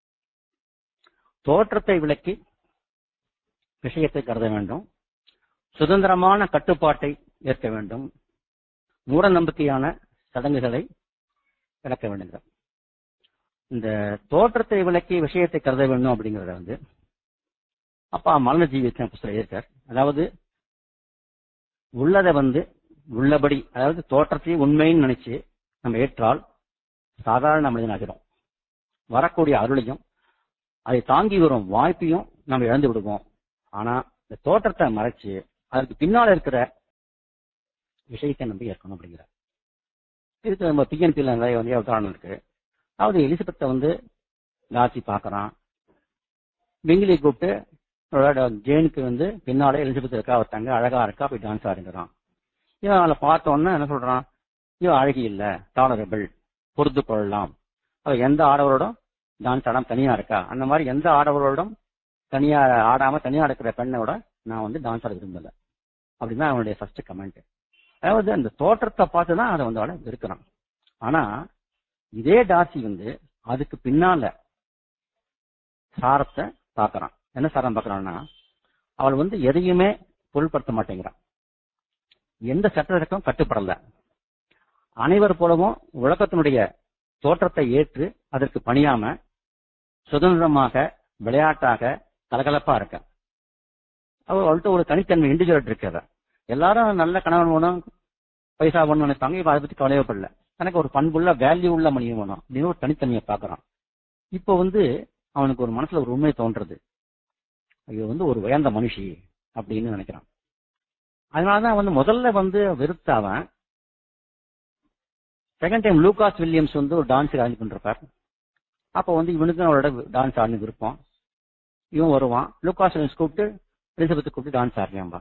B: தோற்றத்தை விளக்கி விஷயத்தை கருத வேண்டும் சுதந்திரமான கட்டுப்பாட்டை ஏற்க வேண்டும் மூட நம்பிக்கையான சடங்குகளை விளக்க வேண்டும் இந்த தோற்றத்தை விளக்கி விஷயத்தை கருத வேண்டும் அப்படிங்கறத வந்து அப்பா மரண ஜீவித்த புஸ்தகம் இருக்கார் அதாவது உள்ளதை வந்து உள்ளபடி அதாவது தோற்றத்தை உண்மைன்னு நினைச்சு நம்ம ஏற்றால் சாதாரண மனிதனாகிறோம் வரக்கூடிய அருளையும் அதை தாங்கி வரும் வாய்ப்பையும் நம்ம இழந்து விடுவோம் ஆனா இந்த தோற்றத்தை மறைச்சு அதுக்கு பின்னால இருக்கிற விஷயத்தை நம்பி ஏற்கணும் அப்படிங்கிற இதுக்கு நம்ம பிஎன்பியில் நிறைய வந்து உதாரணம் இருக்கு அதாவது எலிசபெத்தை வந்து லாசி பார்க்கறான் பிங்கிலி கூப்பிட்டு அவரோட ஜேனுக்கு வந்து பின்னாலே எலிசபெத் இருக்கா ஒருத்தங்க அழகா இருக்கா போய் டான்ஸ் ஆடுங்கிறான் இவன் அவளை பார்த்தோன்னே என்ன சொல்றான் இவன் அழகி இல்ல டாலரபிள் பொறுத்து கொள்ளலாம் அவ எந்த ஆடவரோடும் டான்ஸ் ஆடாம தனியா இருக்கா அந்த மாதிரி எந்த ஆடவரோடும் தனியா ஆடாம தனியா இருக்கிற பெண்ணோட நான் வந்து டான்ஸ் ஆட விரும்பல அப்படின்னு அவனுடைய ஃபர்ஸ்ட் கமெண்ட் அதாவது அந்த தோற்றத்தை பார்த்து தான் அதை வந்து அவளை வெறுக்கிறான் ஆனா இதே டாசி வந்து அதுக்கு பின்னால சாரத்தை பார்க்கறான் என்ன சாரம் பார்க்கறான்னா அவள் வந்து எதையுமே பொருள்படுத்த மாட்டேங்கிறான் எந்த சட்டத்திற்கும் கட்டுப்படல அனைவர் போலவும் உலகத்தினுடைய தோற்றத்தை ஏற்று அதற்கு பணியாம சுதந்திரமாக விளையாட்டாக கலகலப்பா இருக்க அவ- அவள்கிட்ட ஒரு தனித்தன்மை இண்டிவிஜுவல் இருக்கிற எல்லாரும் நல்ல கணவன் வேணும் பைசா வேணும்னு நினைப்பாங்க இப்ப அதை பத்தி கவலையே படல எனக்கு ஒரு பண்புள்ள வேல்யூ உள்ள மனிதன் வேணும் அப்படின்னு ஒரு தனித்தன்மையை பாக்குறான் இப்போ வந்து அவனுக்கு ஒரு மனசுல ஒரு உண்மை தோன்றது இது வந்து ஒரு உயர்ந்த மனுஷி அப்படின்னு நினைக்கிறான் அதனாலதான் வந்து முதல்ல வந்து வெறுத்த அவன் செகண்ட் டைம் லூகாஸ் வில்லியம்ஸ் வந்து ஒரு டான்ஸ் அரேஞ்ச் பண்றப்பார் அப்போ வந்து இவனுக்கும் அவரோட டான்ஸ் ஆடினு விருப்பம் இவன் வருவான் லூகாஸ் வில்லியம்ஸ் கூப்பிட்டு எலிசபெத் கூப்பிட்டு டான்ஸ் ஆடுறியாம்பா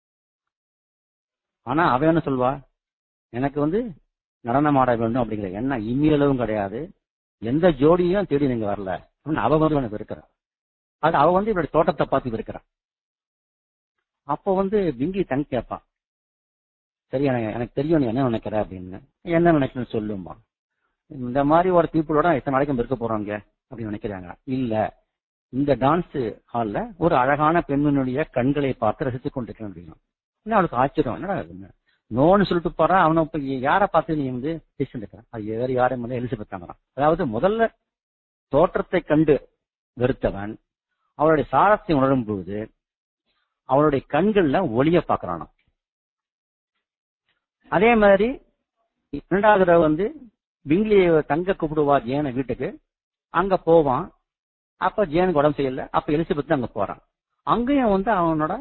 B: ஆனா அவன் என்ன சொல்வா எனக்கு வந்து நடனம் ஆட வேண்டும் அப்படிங்கிற எண்ணம் இம்மியளவும் கிடையாது எந்த ஜோடியும் தேடி நீங்க வரல அப்படின்னு அவ வந்து எனக்கு இருக்கிறான் அது அவ வந்து இவருடைய தோட்டத்தை பார்த்து இருக்கிறான் அப்போ வந்து விங்கி தன் கேட்பான் சரி எனக்கு எனக்கு தெரியும் நீ என்ன நினைக்கிற அப்படின்னு என்ன நினைக்கிறேன்னு சொல்லும்பா இந்த மாதிரி ஒரு பீப்புளோட எத்தனை நாளைக்கும் இருக்க போறாங்க அப்படின்னு நினைக்கிறாங்க இல்ல இந்த டான்ஸ் ஹால்ல ஒரு அழகான பெண்ணினுடைய கண்களை பார்த்து ரசித்துக் கொண்டிருக்கேன் அப்படின்னா என்ன அவளுக்கு ஆச்சரியம் என்னடா இது? நோன்னு சொல்லிட்டு போறா அவனை இப்ப யாரை பார்த்து நீ வந்து டிசிஷன் எடுக்கிறான் அது வேற யாரும் இல்லை எலிசபெத் தாங்கிறான் அதாவது முதல்ல தோற்றத்தை கண்டு வெறுத்தவன் அவளுடைய சாரத்தை உணரும் பொழுது அவளுடைய கண்கள்ல ஒளிய பாக்குறானா அதே மாதிரி இரண்டாவது தடவை வந்து பிங்லியை தங்க கூப்பிடுவா ஜேனை வீட்டுக்கு அங்க போவான் அப்ப ஜேனுக்கு உடம்பு செய்யல அப்ப எலிசபெத் அங்க போறான் அங்கேயும் வந்து அவனோட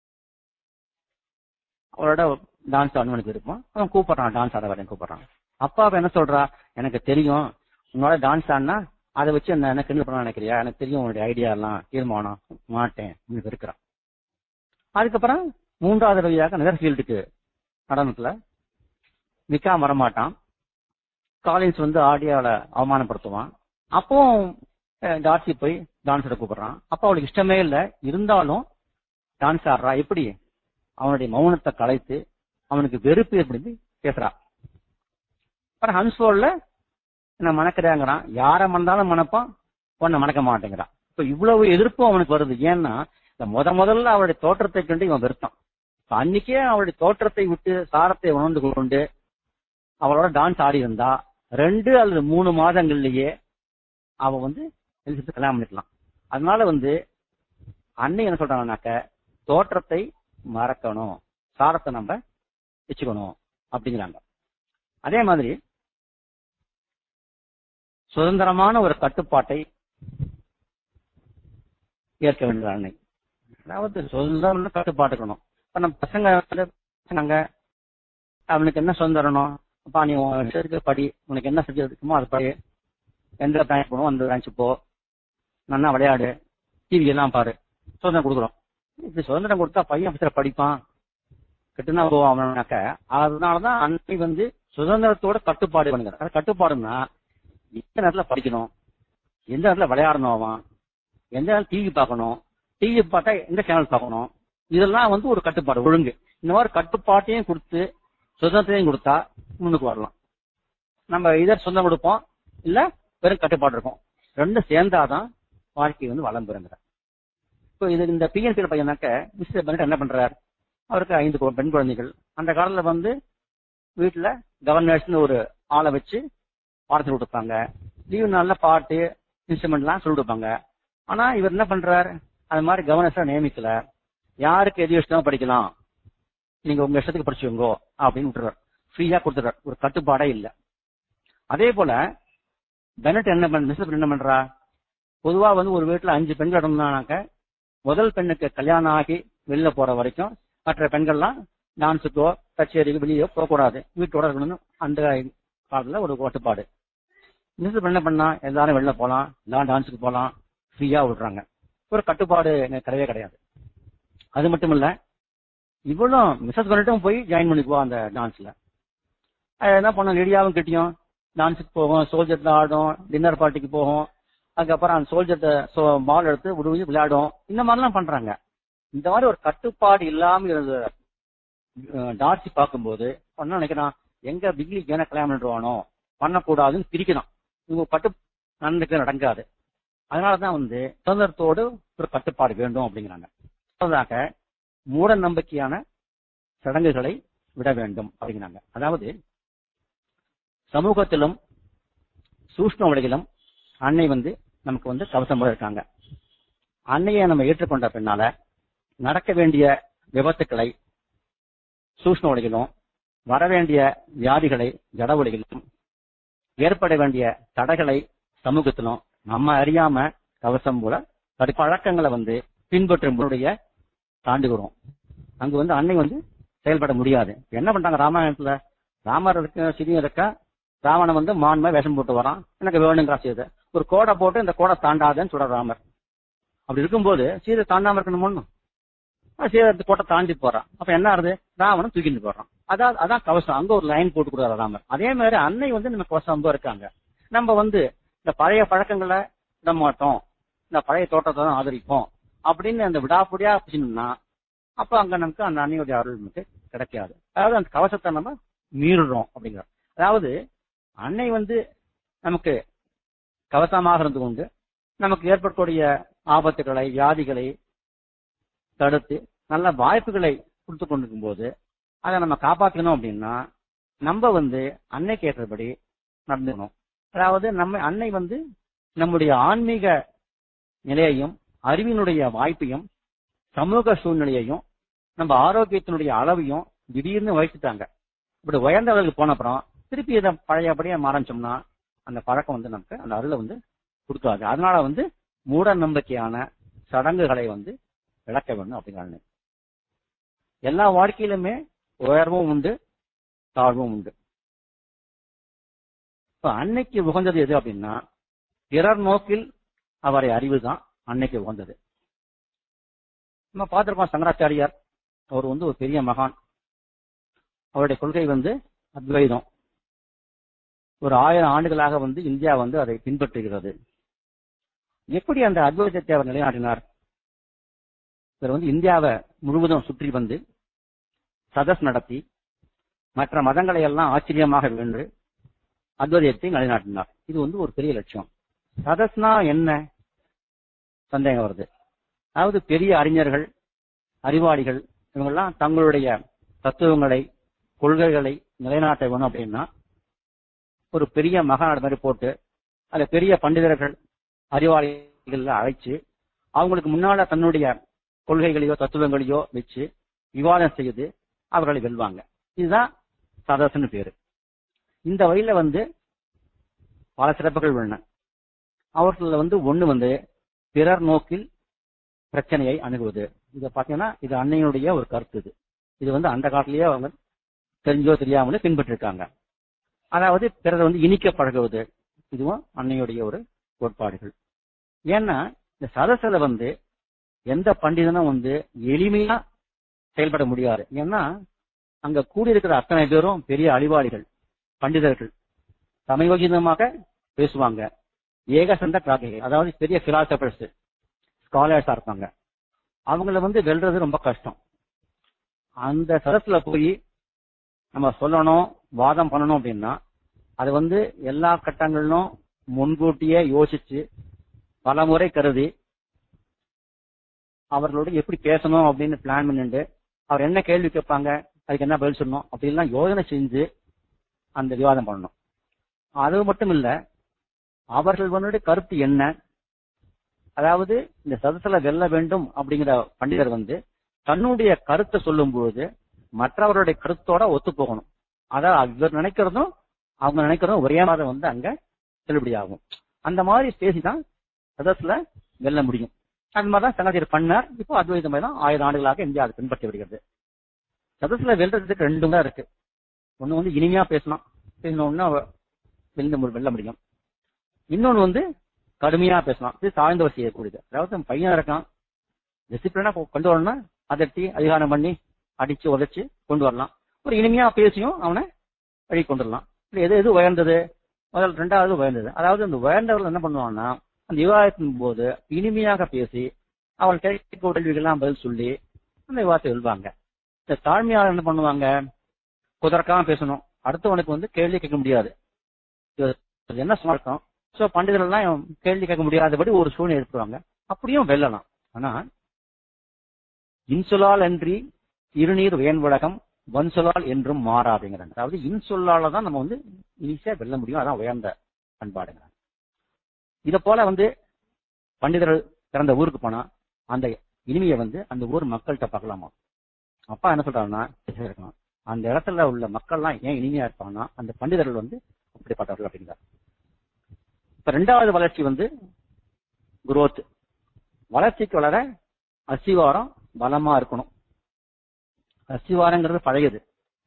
B: அவளோட டான்ஸ் ஆடணும்னு இருப்பான் அவன் கூப்பிடுறான் டான்ஸ் ஆட வரேன் கூப்பிடுறான் அப்பா அவ என்ன சொல்றா எனக்கு தெரியும் உன்னோட டான்ஸ் ஆடினா அதை வச்சு என்ன என்ன கிண்டல் பண்ண நினைக்கிறியா எனக்கு தெரியும் உன்னுடைய ஐடியா எல்லாம் தீர்மானம் மாட்டேன் அப்படின்னு இருக்கிறான் அதுக்கப்புறம் மூன்றாவது தடவையாக நெதர்ஃபீல்டுக்கு நடனத்துல நிக்காம வரமாட்டான் காலின்ஸ் வந்து ஆடியோல அவமானப்படுத்துவான் அப்போ அஹ், டார்சி போய் டான்ஸ் ஆட கூப்பிடுறான் அப்ப அவளுக்கு இஷ்டமே இல்ல இருந்தாலும் டான்ஸ் ஆடுறா எப்படி அவனுடைய மௌனத்தை கலைத்து அவனுக்கு வெறுப்பு ஏற்படுத்தி பேசுறா அப்புறம் ஹன்ஸ்வோல்ல என்ன மணக்கிறாங்கிறான் யார மணந்தாலும் மணப்பான் உன்னை மணக்க மாட்டேங்கிறான் இப்ப இவ்வளவு எதிர்ப்பும் அவனுக்கு வருது ஏன்னா இந்த முத முதல்ல அவளுடைய தோற்றத்தை கண்டு இவன் வெறுத்தான் இப்ப அன்னைக்கே அவளுடைய தோற்றத்தை விட்டு சாரத்தை உணர்ந்து கொண்டு அவளோட டான்ஸ் ஆடி இருந்தா ரெண்டு அல்லது மூணு மாதங்கள்லயே அவ வந்து எலிசபெத் கல்யாணம் பண்ணிக்கலாம் அதனால வந்து அன்னை என்ன சொல்றாங்கன்னாக்க தோற்றத்தை மறக்கணும் சாரத்தை நம்ம வச்சுக்கணும் அப்படிங்கிறாங்க அதே மாதிரி சுதந்திரமான ஒரு கட்டுப்பாட்டை ஏற்க வேண்டிய அன்னை அதாவது சுதந்திரம் கட்டுப்பாட்டுக்கணும் இப்ப நம்ம பசங்க வந்து பசங்க அவனுக்கு என்ன சுதந்திரணும் அப்பா நீ உன் இஷ்டத்துக்கு படி உனக்கு என்ன சப்ஜெக்ட் இருக்குமோ அது படி எந்த பிரான்ச் போகணும் அந்த பிரான்ச் போ நல்லா விளையாடு டிவி எல்லாம் பாரு சுதந்திரம் கொடுக்குறோம் இப்படி சுதந்திரம் கொடுத்தா பையன் பத்திர படிப்பான் கெட்டுனா போவான்னாக்க அதனாலதான் அன்னை வந்து சுதந்திரத்தோட கட்டுப்பாடு பண்ணுங்க அது கட்டுப்பாடுன்னா எந்த நேரத்துல படிக்கணும் எந்த நேரத்துல விளையாடணும் அவன் எந்த நேரம் டிவி பார்க்கணும் டிவி பார்த்தா எந்த சேனல் பார்க்கணும் இதெல்லாம் வந்து ஒரு கட்டுப்பாடு ஒழுங்கு இந்த மாதிரி கட்டுப்பாட்டையும் கொடுத்து சுதந்திரத்தையும் கொடுத்தா முன்னுக்கு வரலாம் நம்ம இதர் சொந்தம் கொடுப்போம் இல்ல வெறும் கட்டுப்பாடு இருக்கும் ரெண்டும் சேர்ந்தாதான் வாழ்க்கை வந்து வளம் பெறுங்கிற இப்போ இது இந்த பிஎன்சி பையனாக்க மிஸ்டர் பண்ணிட்டு என்ன பண்றார் அவருக்கு ஐந்து கு- பெண் குழந்தைகள் அந்த காலத்துல வந்து வீட்டுல கவர்னர்ஸ்னு ஒரு ஆளை வச்சு பாடத்தில் கொடுப்பாங்க லீவு நாள்ல பாட்டு இன்ஸ்ட்ருமெண்ட்லாம் சொல்லி கொடுப்பாங்க ஆனா இவர் என்ன பண்றார் அது மாதிரி கவர்னர்ஸா நியமிக்கல யாருக்கு எது இஷ்டம் படிக்கலாம் நீங்க உங்க இஷ்டத்துக்கு படிச்சுக்கோங்க அப்படின்னு விட்டுறார் ஃப்ரீயா கொடுத்துறார் ஒரு கட்டுப்பாடே இல்ல அதே போல பெனட் என்ன பண்ண மிஸ்டர் என்ன பண்றா பொதுவா வந்து ஒரு வீட்டுல அஞ்சு பெண்கள் இருந்தானாக்க முதல் பெண்ணுக்கு கல்யாணம் ஆகி வெளில போற வரைக்கும் மற்ற பெண்கள்லாம் டான்ஸுக்கோ கச்சேரிக்கோ வெளியே போகக்கூடாது வீட்டோட இருக்கணும்னு அந்த காலத்துல ஒரு கட்டுப்பாடு மிஸ்டர் என்ன பண்ணா எல்லாரும் வெளில போலாம் எல்லாரும் டான்ஸுக்கு போலாம் ஃப்ரீயா விடுறாங்க ஒரு கட்டுப்பாடு எனக்கு கிடையவே கிடையாது அது மட்டும் இல்ல இவளும் மிஸ்ஸஸ் பண்ணிட்டும் போய் ஜாயின் பண்ணிக்குவா அந்த டான்ஸ்ல அது என்ன பண்ணோம் லேடியாவும் கிட்டியும் டான்ஸுக்கு போகும் சோல்ஜர்ல ஆடும் டின்னர் பார்ட்டிக்கு போகும் அதுக்கப்புறம் அந்த சோல்ஜர்ட்ட பால் எடுத்து விடுவி விளையாடும் இந்த மாதிரிலாம் பண்றாங்க இந்த மாதிரி ஒரு கட்டுப்பாடு இல்லாம இருந்த அஹ், டார்சி பார்க்கும்போது என்ன நினைக்கிறான் எங்க பிக்லி ஏன கல்யாணம் பண்ணிடுவானோ பண்ணக்கூடாதுன்னு பிரிக்கிறான் இவங்க கட்டு நடந்துக்க நடக்காது அதனாலதான் வந்து சுதந்திரத்தோடு ஒரு கட்டுப்பாடு வேண்டும் அப்படிங்கிறாங்க அடுத்ததாக மூட நம்பிக்கையான சடங்குகளை விட வேண்டும் அப்படிங்கிறாங்க அதாவது சமூகத்திலும் சூஷ்ம உலகிலும் அன்னை வந்து நமக்கு வந்து கவசம் போல இருக்காங்க அன்னையை நம்ம ஏற்றுக்கொண்ட பின்னால நடக்க வேண்டிய விபத்துக்களை சூஷ்ண உலகிலும் வரவேண்டிய வியாதிகளை ஜட உலகிலும் ஏற்பட வேண்டிய தடைகளை சமூகத்திலும் நம்ம அறியாம கவசம் போல தடு பழக்கங்களை வந்து பின்பற்றும் முறைய தாண்டுகிறோம் அங்க வந்து அன்னை வந்து செயல்பட முடியாது என்ன பண்றாங்க ராமாயணத்துல ராமர் இருக்க சிறிய இருக்க ராவணன் வந்து மான்மை வேஷம் போட்டு வரான் எனக்கு வேணுங்கிற செய்யுது ஒரு கோடை போட்டு இந்த கோடை தாண்டாதன்னு சொல்ற ராமர் அப்படி இருக்கும்போது சீதை தாண்டாம இருக்கணும் ஒண்ணும் சீதை அந்த கோட்டை தாண்டி போறான் அப்ப என்ன ஆகுது ராவணன் தூக்கிட்டு போறான் அதான் அதான் கவசம் அங்க ஒரு லைன் போட்டு கொடுக்குறாரு ராமர் அதே மாதிரி அன்னை வந்து நம்ம கவசம் இருக்காங்க நம்ம வந்து இந்த பழைய பழக்கங்களை விட மாட்டோம் இந்த பழைய தோட்டத்தை தான் ஆதரிப்போம் அப்படின்னு அந்த விடாப்புடியா பேசணும்னா அப்ப அங்க நமக்கு அந்த அன்னையுடைய அருள் நமக்கு கிடைக்காது அதாவது அந்த கவசத்தை நம்ம மீறுறோம் அப்படிங்கிற அதாவது அன்னை வந்து நமக்கு கவசமாக இருந்து கொண்டு நமக்கு ஏற்படக்கூடிய ஆபத்துகளை வியாதிகளை தடுத்து நல்ல வாய்ப்புகளை கொடுத்து கொண்டிருக்கும் போது அதை நம்ம காப்பாற்றணும் அப்படின்னா நம்ம வந்து அன்னைக்கு ஏற்றபடி நடந்துக்கணும் அதாவது நம்ம அன்னை வந்து நம்முடைய ஆன்மீக நிலையையும் அறிவினுடைய வாய்ப்பையும் சமூக சூழ்நிலையையும் நம்ம ஆரோக்கியத்தினுடைய அளவையும் திடீர்னு வகிச்சுட்டாங்க இப்படி உயர்ந்தவர்களுக்கு போன அப்புறம் திருப்பி இதை பழையபடியே ஆரம்பிச்சோம்னா அந்த பழக்கம் வந்து நமக்கு அந்த அருளை வந்து கொடுக்காது அதனால வந்து மூட நம்பிக்கையான சடங்குகளை வந்து விளக்க வேண்டும் அப்படிங்கிறாங்க எல்லா வாழ்க்கையிலுமே உயர்வும் உண்டு தாழ்வும் உண்டு இப்ப அன்னைக்கு உகந்தது எது அப்படின்னா பிறர் நோக்கில் அவரை அறிவுதான் அன்னைக்கு உகந்தது நம்ம பார்த்திருக்கோம் சங்கராச்சாரியார் அவர் வந்து ஒரு பெரிய மகான் அவருடைய கொள்கை வந்து அத்வைதம் ஒரு ஆயிரம் ஆண்டுகளாக வந்து இந்தியா வந்து அதை பின்பற்றுகிறது எப்படி அந்த அத்வைதத்தை அவர் நிலைநாட்டினார் இவர் வந்து இந்தியாவை முழுவதும் சுற்றி வந்து சதஸ் நடத்தி மற்ற மதங்களை எல்லாம் ஆச்சரியமாக வென்று அத்வைதத்தை நிலைநாட்டினார் இது வந்து ஒரு பெரிய லட்சியம் சதஸ்னா என்ன சந்தேகம் வருது அதாவது பெரிய அறிஞர்கள் அறிவாளிகள் இவங்கெல்லாம் தங்களுடைய தத்துவங்களை கொள்கைகளை நிலைநாட்ட வேணும் அப்படின்னா ஒரு பெரிய மகாநாடு மாதிரி போட்டு அதுல பெரிய பண்டிதர்கள் அறிவாளிகள் அழைச்சு அவங்களுக்கு முன்னால தன்னுடைய கொள்கைகளையோ தத்துவங்களையோ வச்சு விவாதம் செய்து அவர்களை வெல்வாங்க இதுதான் சதஸ்ன்னு பேரு இந்த வழியில வந்து பல சிறப்புகள் உள்ளன அவர்கள வந்து ஒண்ணு வந்து பிறர் நோக்கில் பிரச்சனையை அணுகுவது இதை பாத்தீங்கன்னா இது அன்னையினுடைய ஒரு கருத்து இது இது வந்து அந்த காலத்திலேயே அவங்க தெரிஞ்சோ தெரியாமலே பின்பற்றிருக்காங்க அதாவது பிறரை வந்து இனிக்க பழகுவது இதுவும் அன்னையுடைய ஒரு கோட்பாடுகள் ஏன்னா இந்த சதசில வந்து எந்த பண்டிதனும் வந்து எளிமையா செயல்பட முடியாது ஏன்னா அங்க கூடியிருக்கிற அத்தனை பேரும் பெரிய அறிவாளிகள் பண்டிதர்கள் சமயோஜிதமாக பேசுவாங்க ஏகசந்த கிராக்கிகள் அதாவது பெரிய பிலாசபர்ஸ் ஸ்காலர்ஸா இருப்பாங்க அவங்கள வந்து வெல்றது ரொம்ப கஷ்டம் அந்த சதஸ்ல போய் நம்ம சொல்லணும் வாதம் பண்ணணும் அப்படின்னா அது வந்து எல்லா கட்டங்களிலும் முன்கூட்டியே யோசிச்சு பல முறை கருதி அவர்களோட எப்படி பேசணும் அப்படின்னு பிளான் பண்ணிட்டு அவர் என்ன கேள்வி கேட்பாங்க அதுக்கு என்ன பதில் சொல்லணும் அப்படிலாம் யோசனை செஞ்சு அந்த விவாதம் பண்ணணும் அது மட்டும் இல்ல அவர்கள் வந்து கருத்து என்ன அதாவது இந்த சதத்துல வெல்ல வேண்டும் அப்படிங்கிற பண்டிதர் வந்து தன்னுடைய கருத்தை சொல்லும் பொழுது மற்றவருடைய கருத்தோட ஒத்து போகணும் அதாவது இவர் நினைக்கிறதும் அவங்க நினைக்கிறதும் ஒரே மாதிரி வந்து அங்க செல்லுபடியாகும் அந்த மாதிரி பேசி தான் சதஸ்ல வெல்ல முடியும் அந்த மாதிரி தான் சங்கராச்சாரியர் பண்ணார் இப்போ அத்வைதம் தான் ஆயிரம் ஆண்டுகளாக இந்தியா அதை பின்பற்றி வருகிறது சதஸ்ல வெல்றதுக்கு ரெண்டும் தான் இருக்கு ஒண்ணு வந்து இனிமையா பேசலாம் பேசினோம்னா வெல்ல வெல்ல முடியும் இன்னொன்னு வந்து கடுமையா பேசலாம் இது தாழ்ந்தவர் செய்யக்கூடியது அதாவது நம்ம பையன் இருக்கான் டிசிப்ளினா கொண்டு வரணும்னா அதட்டி அதிகாரம் பண்ணி அடிச்சு உதைச்சு கொண்டு வரலாம் ஒரு இனிமையா பேசியும் அவனை வழி கொண்டு வரலாம் எது எது உயர்ந்தது முதல் ரெண்டாவது உயர்ந்தது அதாவது அந்த உயர்ந்தவர்கள் என்ன பண்ணுவாங்கன்னா அந்த விவாதத்தின் போது இனிமையாக பேசி அவள் கேட்க கேள்விகள்லாம் பதில் சொல்லி அந்த விவாதத்தை வெல்வாங்க இந்த தாழ்மையாளர் என்ன பண்ணுவாங்க குதறக்காம பேசணும் அடுத்தவனுக்கு வந்து கேள்வி கேட்க முடியாது இது என்ன சுமார்க்கம் சோ பண்டிதர்கள்லாம் கேள்வி கேட்க முடியாதபடி ஒரு சூழ்நிலை ஏற்படுவாங்க அப்படியும் வெல்லலாம் ஆனா இன்சொலால் அன்றி இருநீர் வேண்பழகம் வன்சொலால் என்றும் மாறாதுங்கிறாங்க அதாவது இன்சொல்லால தான் நம்ம வந்து ஈஸியா வெல்ல முடியும் அதான் உயர்ந்த பண்பாடுங்கிறாங்க இத போல வந்து பண்டிதர்கள் பிறந்த ஊருக்கு போனா அந்த இனிமையை வந்து அந்த ஊர் மக்கள்கிட்ட பார்க்கலாமா அப்பா என்ன சொல்றாருன்னா இருக்கலாம் அந்த இடத்துல உள்ள மக்கள்லாம் ஏன் இனிமையா இருப்பாங்கன்னா அந்த பண்டிதர்கள் வந்து அப்படிப்பட்டவர்கள் அப்படிங்கிறார் இப்ப ரெண்டாவது வளர்ச்சி வந்து குரோத் வளர்ச்சிக்கு வளர அசிவாரம் பலமா இருக்கணும் அசிவாரங்கிறது பழையது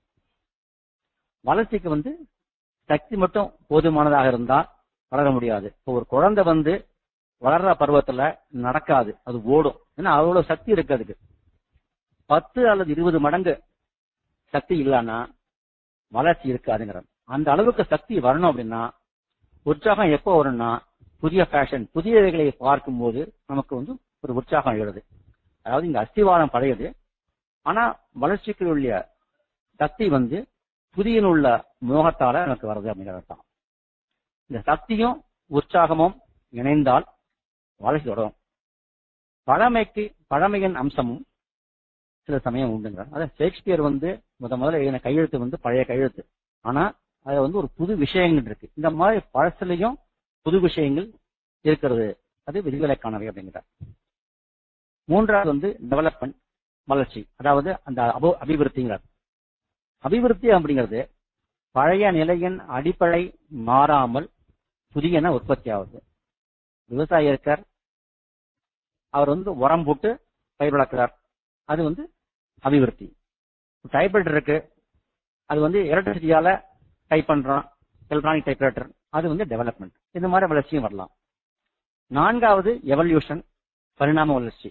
B: வளர்ச்சிக்கு வந்து சக்தி மட்டும் போதுமானதாக இருந்தா வளர முடியாது இப்போ ஒரு குழந்தை வந்து வளர்ற பருவத்துல நடக்காது அது ஓடும் ஏன்னா அவ்வளவு சக்தி இருக்கு அதுக்கு பத்து அல்லது இருபது மடங்கு சக்தி இல்லைன்னா வளர்ச்சி இருக்காதுங்கிற அந்த அளவுக்கு சக்தி வரணும் அப்படின்னா உற்சாகம் எப்போ வரும்னா புதிய ஃபேஷன் புதியவைகளை பார்க்கும்போது நமக்கு வந்து ஒரு உற்சாகம் எழுது அதாவது இங்க அஸ்திவாரம் பழையது ஆனா வளர்ச்சிக்கு உள்ள சக்தி வந்து புதிய உள்ள மோகத்தால எனக்கு வருது அப்படிங்கிறது தான் இந்த சக்தியும் உற்சாகமும் இணைந்தால் வளர்ச்சி தொடரும் பழமைக்கு பழமையின் அம்சமும் சில சமயம் உண்டுங்க அதாவது ஷேக்ஸ்பியர் வந்து முத முதல்ல எழுதின கையெழுத்து வந்து பழைய கையெழுத்து ஆனா அதுல வந்து ஒரு புது விஷயங்கள் இருக்கு இந்த மாதிரி பழசுலயும் புது விஷயங்கள் இருக்கிறது அது விதிவிலக்கானவை அப்படிங்கிறார் மூன்றாவது வந்து டெவலப்மெண்ட் வளர்ச்சி அதாவது அந்த அபோ அபிவிருத்திங்கிறார் அபிவிருத்தி அப்படிங்கிறது பழைய நிலையின் அடிப்படை மாறாமல் புதியன உற்பத்தி ஆகுது விவசாயி இருக்கார் அவர் வந்து உரம் போட்டு பயிர் வளர்க்கிறார் அது வந்து அபிவிருத்தி டைப்ரைட்டர் இருக்கு அது வந்து எலக்ட்ரிசிட்டியால டைப் பண்றோம் எலக்ட்ரானிக் டைப்ரைட்டர் அது வந்து டெவலப்மெண்ட் இந்த மாதிரி வளர்ச்சியும் வரலாம் நான்காவது எவல்யூஷன் பரிணாம வளர்ச்சி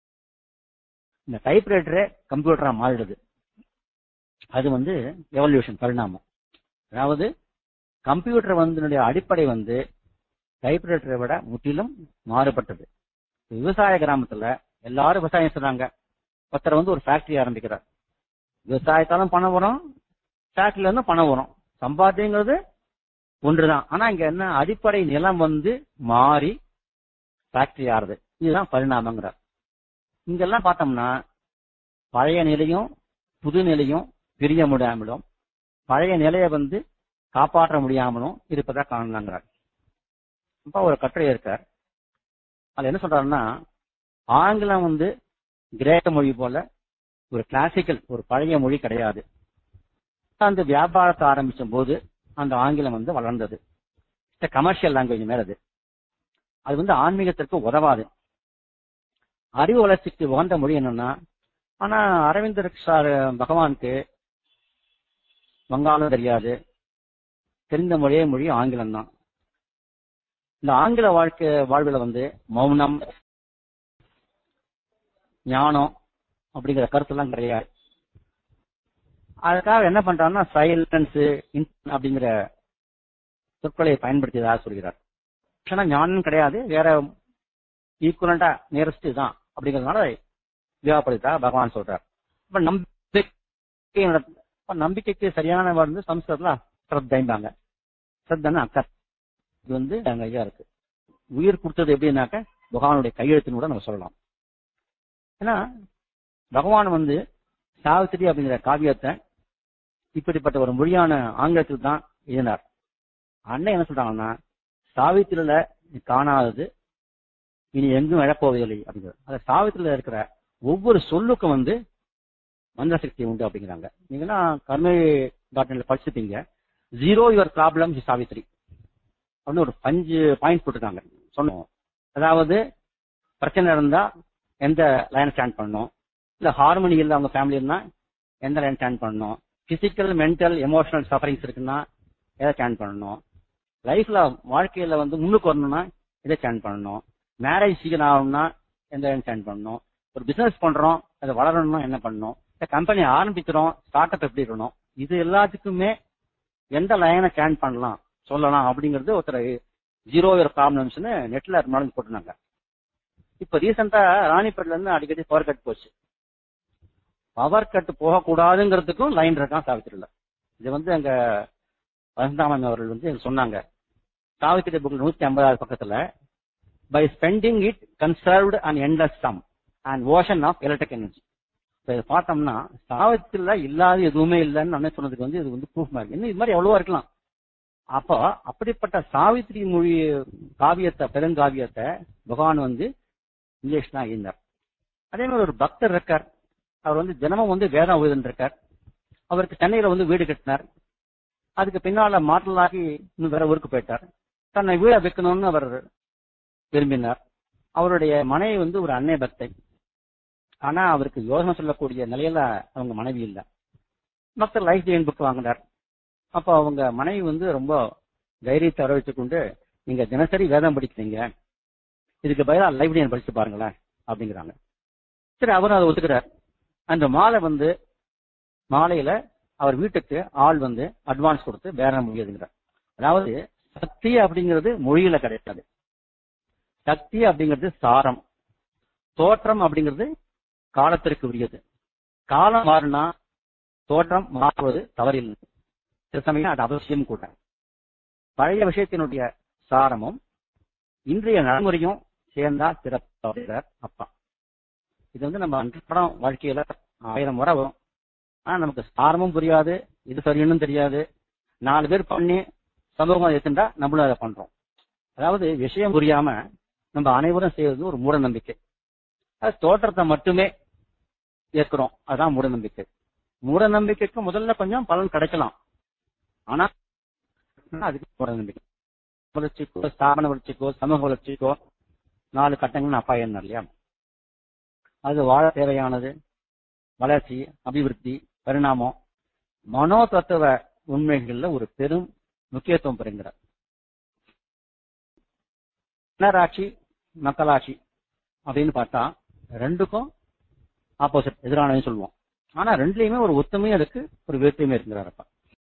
B: இந்த டைப்ரைட்டரே கம்ப்யூட்டரா மாறிடுது அது வந்து எவல்யூஷன் பரிணாமம் அதாவது கம்ப்யூட்டர் வந்து அடிப்படை வந்து டைப்ரைட்டரை விட முற்றிலும் மாறுபட்டது விவசாய கிராமத்துல எல்லாரும் விவசாயம் செய்றாங்க ஒருத்தர் வந்து ஒரு ஃபேக்டரி ஆரம்பிக்கிறார் விவசாயத்தாலும் பணம் வரும் ஃபேக்டரியில இருந்து பணம் வரும் சம்பாத்தியங்கிறது ஒன்றுதான் ஆனா இங்க என்ன அடிப்படை நிலம் வந்து மாறி ஃபேக்டரி ஆறுது இதுதான் பரிணாமங்கிறார் இங்கெல்லாம் பார்த்தோம்னா பழைய நிலையும் புது நிலையும் பிரிய முடியாமலும் பழைய நிலையை வந்து காப்பாற்ற முடியாமலும் இருப்பதா காணலாங்கிறார் அப்ப ஒரு கட்டுரை இருக்கார் அதுல என்ன சொல்றாருன்னா ஆங்கிலம் வந்து கிரேக்க மொழி போல ஒரு கிளாசிக்கல் ஒரு பழைய மொழி கிடையாது அந்த வியாபாரத்தை ஆரம்பிச்ச போது அந்த ஆங்கிலம் வந்து வளர்ந்தது கமர்ஷியல் லாங்குவேஜ் மேல அது அது வந்து ஆன்மீகத்திற்கு உதவாது அறிவு வளர்ச்சிக்கு உகந்த மொழி என்னன்னா ஆனா அரவிந்தர் சார் பகவானுக்கு வங்காளம் தெரியாது தெரிந்த மொழியே மொழி ஆங்கிலம் தான் இந்த ஆங்கில வாழ்க்கை வாழ்வில் வந்து மௌனம் ஞானம் அப்படிங்கிற கருத்தெல்லாம் கிடையாது அதுக்காக என்ன பண்றாருன்னா சைலன்ஸ் அப்படிங்கிற சொற்களை பயன்படுத்தியதாக சொல்கிறார் ஆனா ஞானம் கிடையாது வேற ஈக்குவலண்டா நியரஸ்ட் தான் அப்படிங்கறதுனால விவாகப்படுத்தா பகவான் சொல்றார் இப்ப நம்பிக்கை இப்ப நம்பிக்கைக்கு சரியான வந்து சம்ஸ்கிருதத்துல ஸ்ரத்தைம்பாங்க ஸ்ரத்தன்னா அக்கர் இது வந்து அங்க ஐயா இருக்கு உயிர் கொடுத்தது எப்படின்னாக்க பகவானுடைய கையெழுத்துன்னு கூட நம்ம சொல்லலாம் ஏன்னா பகவான் வந்து சாவித்திரி அப்படிங்கிற காவியத்தை இப்படிப்பட்ட ஒரு மொழியான ஆங்கிலத்தில் தான் எழுதினார் அண்ணன் என்ன சொல்றாங்கன்னா சாவித்திரியில காணாதது இனி எங்கும் இழப்போவதில்லை அப்படிங்கிறது அந்த சாவித்திரியில இருக்கிற ஒவ்வொரு சொல்லுக்கும் வந்து மந்திர சக்தி உண்டு அப்படிங்கிறாங்க நீங்கன்னா கர்மே டாட் படிச்சிருப்பீங்க ஜீரோ யுவர் ப்ராப்ளம் சாவித்ரி அப்படின்னு ஒரு பஞ்சு பாயிண்ட் போட்டிருக்காங்க சொன்னோம் அதாவது பிரச்சனை இருந்தா எந்த லைன் ஸ்டாண்ட் பண்ணணும் இல்ல ஹார்மோனி இல்ல அவங்க ஃபேமிலி இருந்தா எந்த லைன் ஸ்டாண்ட் பண்ணணும் பிசிக்கல் மென்டல் எமோஷனல் சஃபரிங்ஸ் இருக்குன்னா எதை ஸ்டாண்ட் பண்ணணும் லைஃப்ல வாழ்க்கையில வந்து முன்னுக்கு வரணும்னா எதை ஸ்டாண்ட் பண்ணணும் மேரேஜ் சீக்கிரம் ஆகணும்னா எந்த லைன் ஸ்டாண்ட் பண்ணணும் ஒரு பிசினஸ் பண்றோம் அதை வளரணும்னா என்ன பண்ணணும் கம்பெனி ஆரம்பிக்கிறோம் ஸ்டார்ட் அப் எப்படி இருக்கணும் இது எல்லாத்துக்குமே எந்த லைனை ஸ்டாண்ட் பண்ணலாம் சொல்லலாம் அப்படிங்கிறது ஒருத்தர் ஜீரோ இயர் ப்ராப்ளம்ஸ்னு நெட்ல நாளைக்கு போட்டிருந்தாங்க இப்ப ரீசெண்டா ராணிப்பேட்ல இருந்து அடிக்கடி பவர் கட் போச்சு பவர் கட் போகக்கூடாதுங்கிறதுக்கும் லைன் இருக்கான் சாவித்திரில இது வந்து அங்க வசந்தாமன் அவர்கள் வந்து சொன்னாங்க சாவித்திரி புக் நூத்தி ஐம்பதாவது பக்கத்துல by spending it conserved and endless sum and ocean of electric energy இதை பார்த்தோம்னா சாவித்திரில இல்லாத எதுவுமே இல்லைன்னு அண்ணன் சொன்னதுக்கு வந்து இது வந்து ப்ரூஃப் மாதிரி இன்னும் இது மாதிரி எவ்வளவோ இருக்கலாம் அப்போ அப்படிப்பட்ட சாவித்திரி மொழி காவியத்தை பெருங்காவியத்தை பகவான் வந்து இங்கிலீஷ் தான் இருந்தார் அதே மாதிரி ஒரு பக்தர் இருக்கார் அவர் வந்து தினமும் வந்து வேதம் ஓதுன்னு இருக்கார் அவருக்கு சென்னையில வந்து வீடு கட்டினார் அதுக்கு பின்னால மாற்றலாகி இன்னும் வேற ஊருக்கு போயிட்டார் தன்னை வீட வைக்கணும்னு அவர் விரும்பினார் அவருடைய மனைவி வந்து ஒரு அன்னை பக்தை ஆனா அவருக்கு யோசனை சொல்லக்கூடிய நிலையில அவங்க மனைவி இல்ல பக்தர் லைஃப் ஜெயின் புக் வாங்கினார் அப்ப அவங்க மனைவி வந்து ரொம்ப தைரியத்தை வரவழைச்சு கொண்டு நீங்க தினசரி வேதம் படிக்கிறீங்க இதுக்கு பதிலா லைப்ரரியன் படிச்சு பாருங்களேன் அப்படிங்கிறாங்க சரி அவரும் அதை ஒத்துக்கிறார் அந்த மாலை வந்து மாலையில அவர் வீட்டுக்கு ஆள் வந்து அட்வான்ஸ் கொடுத்து பேரம் முடியாதுங்கிறார் அதாவது சக்தி அப்படிங்கிறது மொழியில கிடையாது சக்தி அப்படிங்கிறது சாரம் தோற்றம் அப்படிங்கிறது காலத்திற்கு உரியது காலம் மாறினா தோற்றம் மாறுவது தவறில்லை சில சமயம் அது அவசியம் கூட பழைய விஷயத்தினுடைய சாரமும் இன்றைய நடைமுறையும் சேர்ந்தா சிறப்பு அப்படிங்கிறார் அப்பா இது வந்து நம்ம அன்றாடம் வாழ்க்கையில ஆயிரம் முறை வரும் ஆனா நமக்கு சாரமும் புரியாது இது சரின்னு தெரியாது நாலு பேர் பண்ணி சமூகம் எடுத்துட்டா நம்மளும் அதை பண்றோம் அதாவது விஷயம் புரியாம நம்ம அனைவரும் செய்வது ஒரு மூட நம்பிக்கை அது தோற்றத்தை மட்டுமே ஏற்கிறோம் அதான் மூட நம்பிக்கை மூட நம்பிக்கைக்கு முதல்ல கொஞ்சம் பலன் கிடைக்கலாம் ஆனா அதுக்கு மூட நம்பிக்கை வளர்ச்சிக்கோ ஸ்தாபன வளர்ச்சிக்கோ சமூக வளர்ச்சிக்கோ நாலு கட்டங்கள்னு அப்பா என்ன இல்லையா அது வாழ தேவையானது வளர்ச்சி அபிவிருத்தி பரிணாமம் மனோ தத்துவ உண்மைகள்ல ஒரு பெரும் முக்கியத்துவம் பெறுகிறார் மன்னராட்சி மக்களாட்சி அப்படின்னு பார்த்தா ரெண்டுக்கும் ஆப்போசிட் எதிரானது சொல்லுவோம் ஆனா ரெண்டுலயுமே ஒரு ஒத்துமையும் இருக்கு ஒரு வேற்றுமையும் இருக்கிறாரப்பா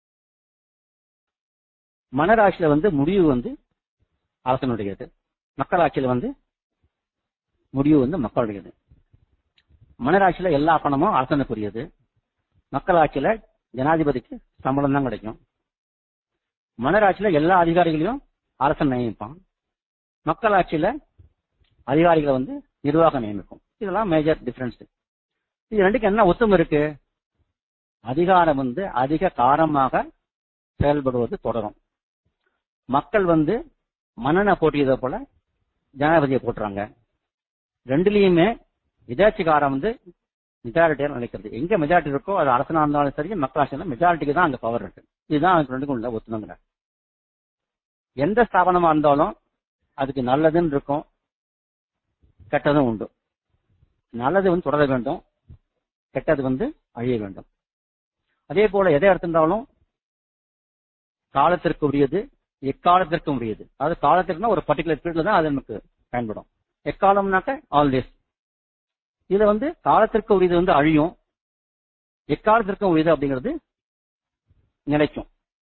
B: மன்னராட்சியில வந்து முடிவு வந்து அரசனுடையது மக்களாட்சியில வந்து முடிவு வந்து மக்களுடையது மன்னராட்சியில எல்லா பணமும் அரசனுக்குரியது மக்களாட்சியில ஜனாதிபதிக்கு சம்பளம் தான் கிடைக்கும் மன்னராட்சியில எல்லா அதிகாரிகளையும் அரசன் நியமிப்பான் மக்களாட்சியில அதிகாரிகளை வந்து நிர்வாகம் நியமிக்கும் இதெல்லாம் மேஜர் டிஃபரன்ஸ் இது ரெண்டுக்கு என்ன ஒத்துமை இருக்கு அதிகாரம் வந்து அதிக காரமாக செயல்படுவது தொடரும் மக்கள் வந்து மன்னனை போட்டியதை போல ஜனாதிபதியை போட்டுறாங்க ரெண்டுலயுமே எதாச்சிகாரம் வந்து மெஜாரிட்டியா நினைக்கிறது எங்க மெஜாரிட்டி இருக்கோ அது அரசனா இருந்தாலும் சரி மக்களாட்சி மெஜாரிட்டிக்கு தான் அங்க பவர் இருக்கு இதுதான் அதுக்கு ரெண்டுக்கும் உள்ள ஒத்துமைங்கிற எந்த ஸ்தாபனமா இருந்தாலும் அதுக்கு நல்லதுன்னு இருக்கும் கெட்டதும் உண்டு நல்லது வந்து தொடர வேண்டும் கெட்டது வந்து அழிய வேண்டும் அதே போல எதை எடுத்திருந்தாலும் காலத்திற்கு உரியது எக்காலத்திற்கும் உரியது அதாவது காலத்திற்குனா ஒரு பர்டிகுலர் பீரியட்ல தான் அது நமக்கு பயன்படும் எக்காலம்னாக்க ஆல்வேஸ் இதுல வந்து காலத்திற்கு உரியது வந்து அழியும் எக்காலத்திற்கும் உரியது அப்படிங்கிறது நிலைக்கும்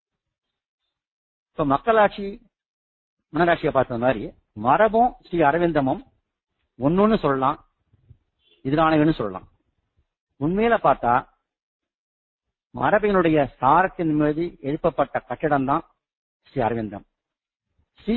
B: இப்ப மக்களாட்சி மன்னராட்சியை பார்த்த மாதிரி மரபும் ஸ்ரீ அரவிந்தமும் ஒன்னொன்னு சொல்லலாம் எதிரானவன்னு சொல்லலாம் உண்மையில பார்த்தா மரபினுடைய சாரத்தின் மீது எழுப்பப்பட்ட கட்டிடம் தான் ஸ்ரீ அரவிந்தம் ஸ்ரீ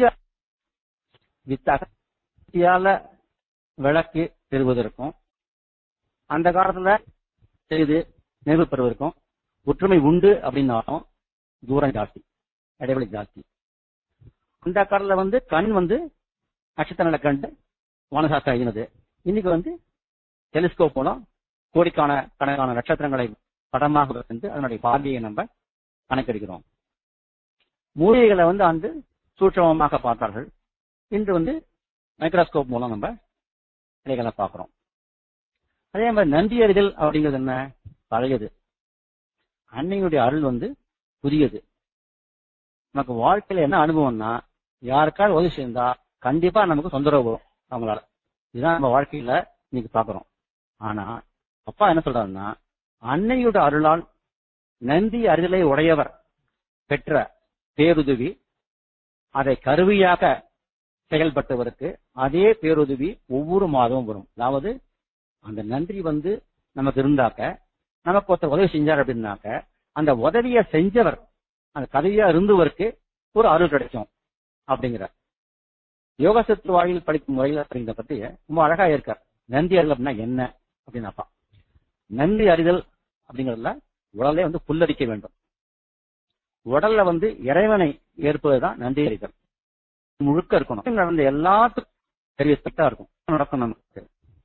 B: வித்தால விளக்கு பெறுவதற்கும் அந்த காலத்துல செய்து நிறைவு பெறுவதற்கும் ஒற்றுமை உண்டு அப்படின்னாலும் தூரம் ஜாஸ்தி இடைவெளி ஜாஸ்தி அந்த காலத்துல வந்து கண் வந்து நட்சத்திரங்களை கண்டு வானசாஸ்திரம் எழுதினது இன்னைக்கு வந்து டெலிஸ்கோப் மூலம் கோடிக்கான கணக்கான நட்சத்திரங்களை படமாக வந்து அதனுடைய பார்வையை நம்ம கணக்கெடுக்கிறோம் மூலிகைகளை வந்து அந்த சூட்சமமாக பார்த்தார்கள் இன்று வந்து மைக்ரோஸ்கோப் மூலம் நம்ம இலைகளை பார்க்கிறோம் அதே மாதிரி நன்றி அறிதல் அப்படிங்கிறது என்ன பழையது அன்னையுடைய அருள் வந்து புதியது நமக்கு வாழ்க்கையில என்ன அனுபவம்னா யாருக்காவது உதவி செய்தா கண்டிப்பா நமக்கு தொந்தரவு வரும் அவங்களால இதுதான் நம்ம வாழ்க்கையில இன்னைக்கு பாக்குறோம் ஆனா அப்பா என்ன சொல்றாருன்னா அன்னையோட அருளால் நந்தி அறிதலை உடையவர் பெற்ற பேருதவி அதை கருவியாக செயல்பட்டவருக்கு அதே பேருதவி ஒவ்வொரு மாதமும் வரும் அதாவது அந்த நன்றி வந்து நமக்கு இருந்தாக்க நமக்கு ஒருத்தர் உதவி செஞ்சார் அப்படின்னாக்க அந்த உதவியை செஞ்சவர் அந்த கதையா இருந்தவருக்கு ஒரு அருள் கிடைக்கும் அப்படிங்கிற யோக சத்து வாயில் படிக்கும் முறையில் அப்படிங்கிற பத்தி ரொம்ப அழகா இருக்கார் நன்றி அறிதல் அப்படின்னா என்ன அப்படின்னாப்பா நன்றி அறிதல் அப்படிங்கறதுல உடலை வந்து புல்லரிக்க வேண்டும் உடல்ல வந்து இறைவனை ஏற்பதுதான் நன்றி அறிதல் முழுக்க இருக்கணும் நடந்த எல்லாத்துக்கும் பெரிய ஸ்பெக்டா இருக்கும் நடக்கும் நமக்கு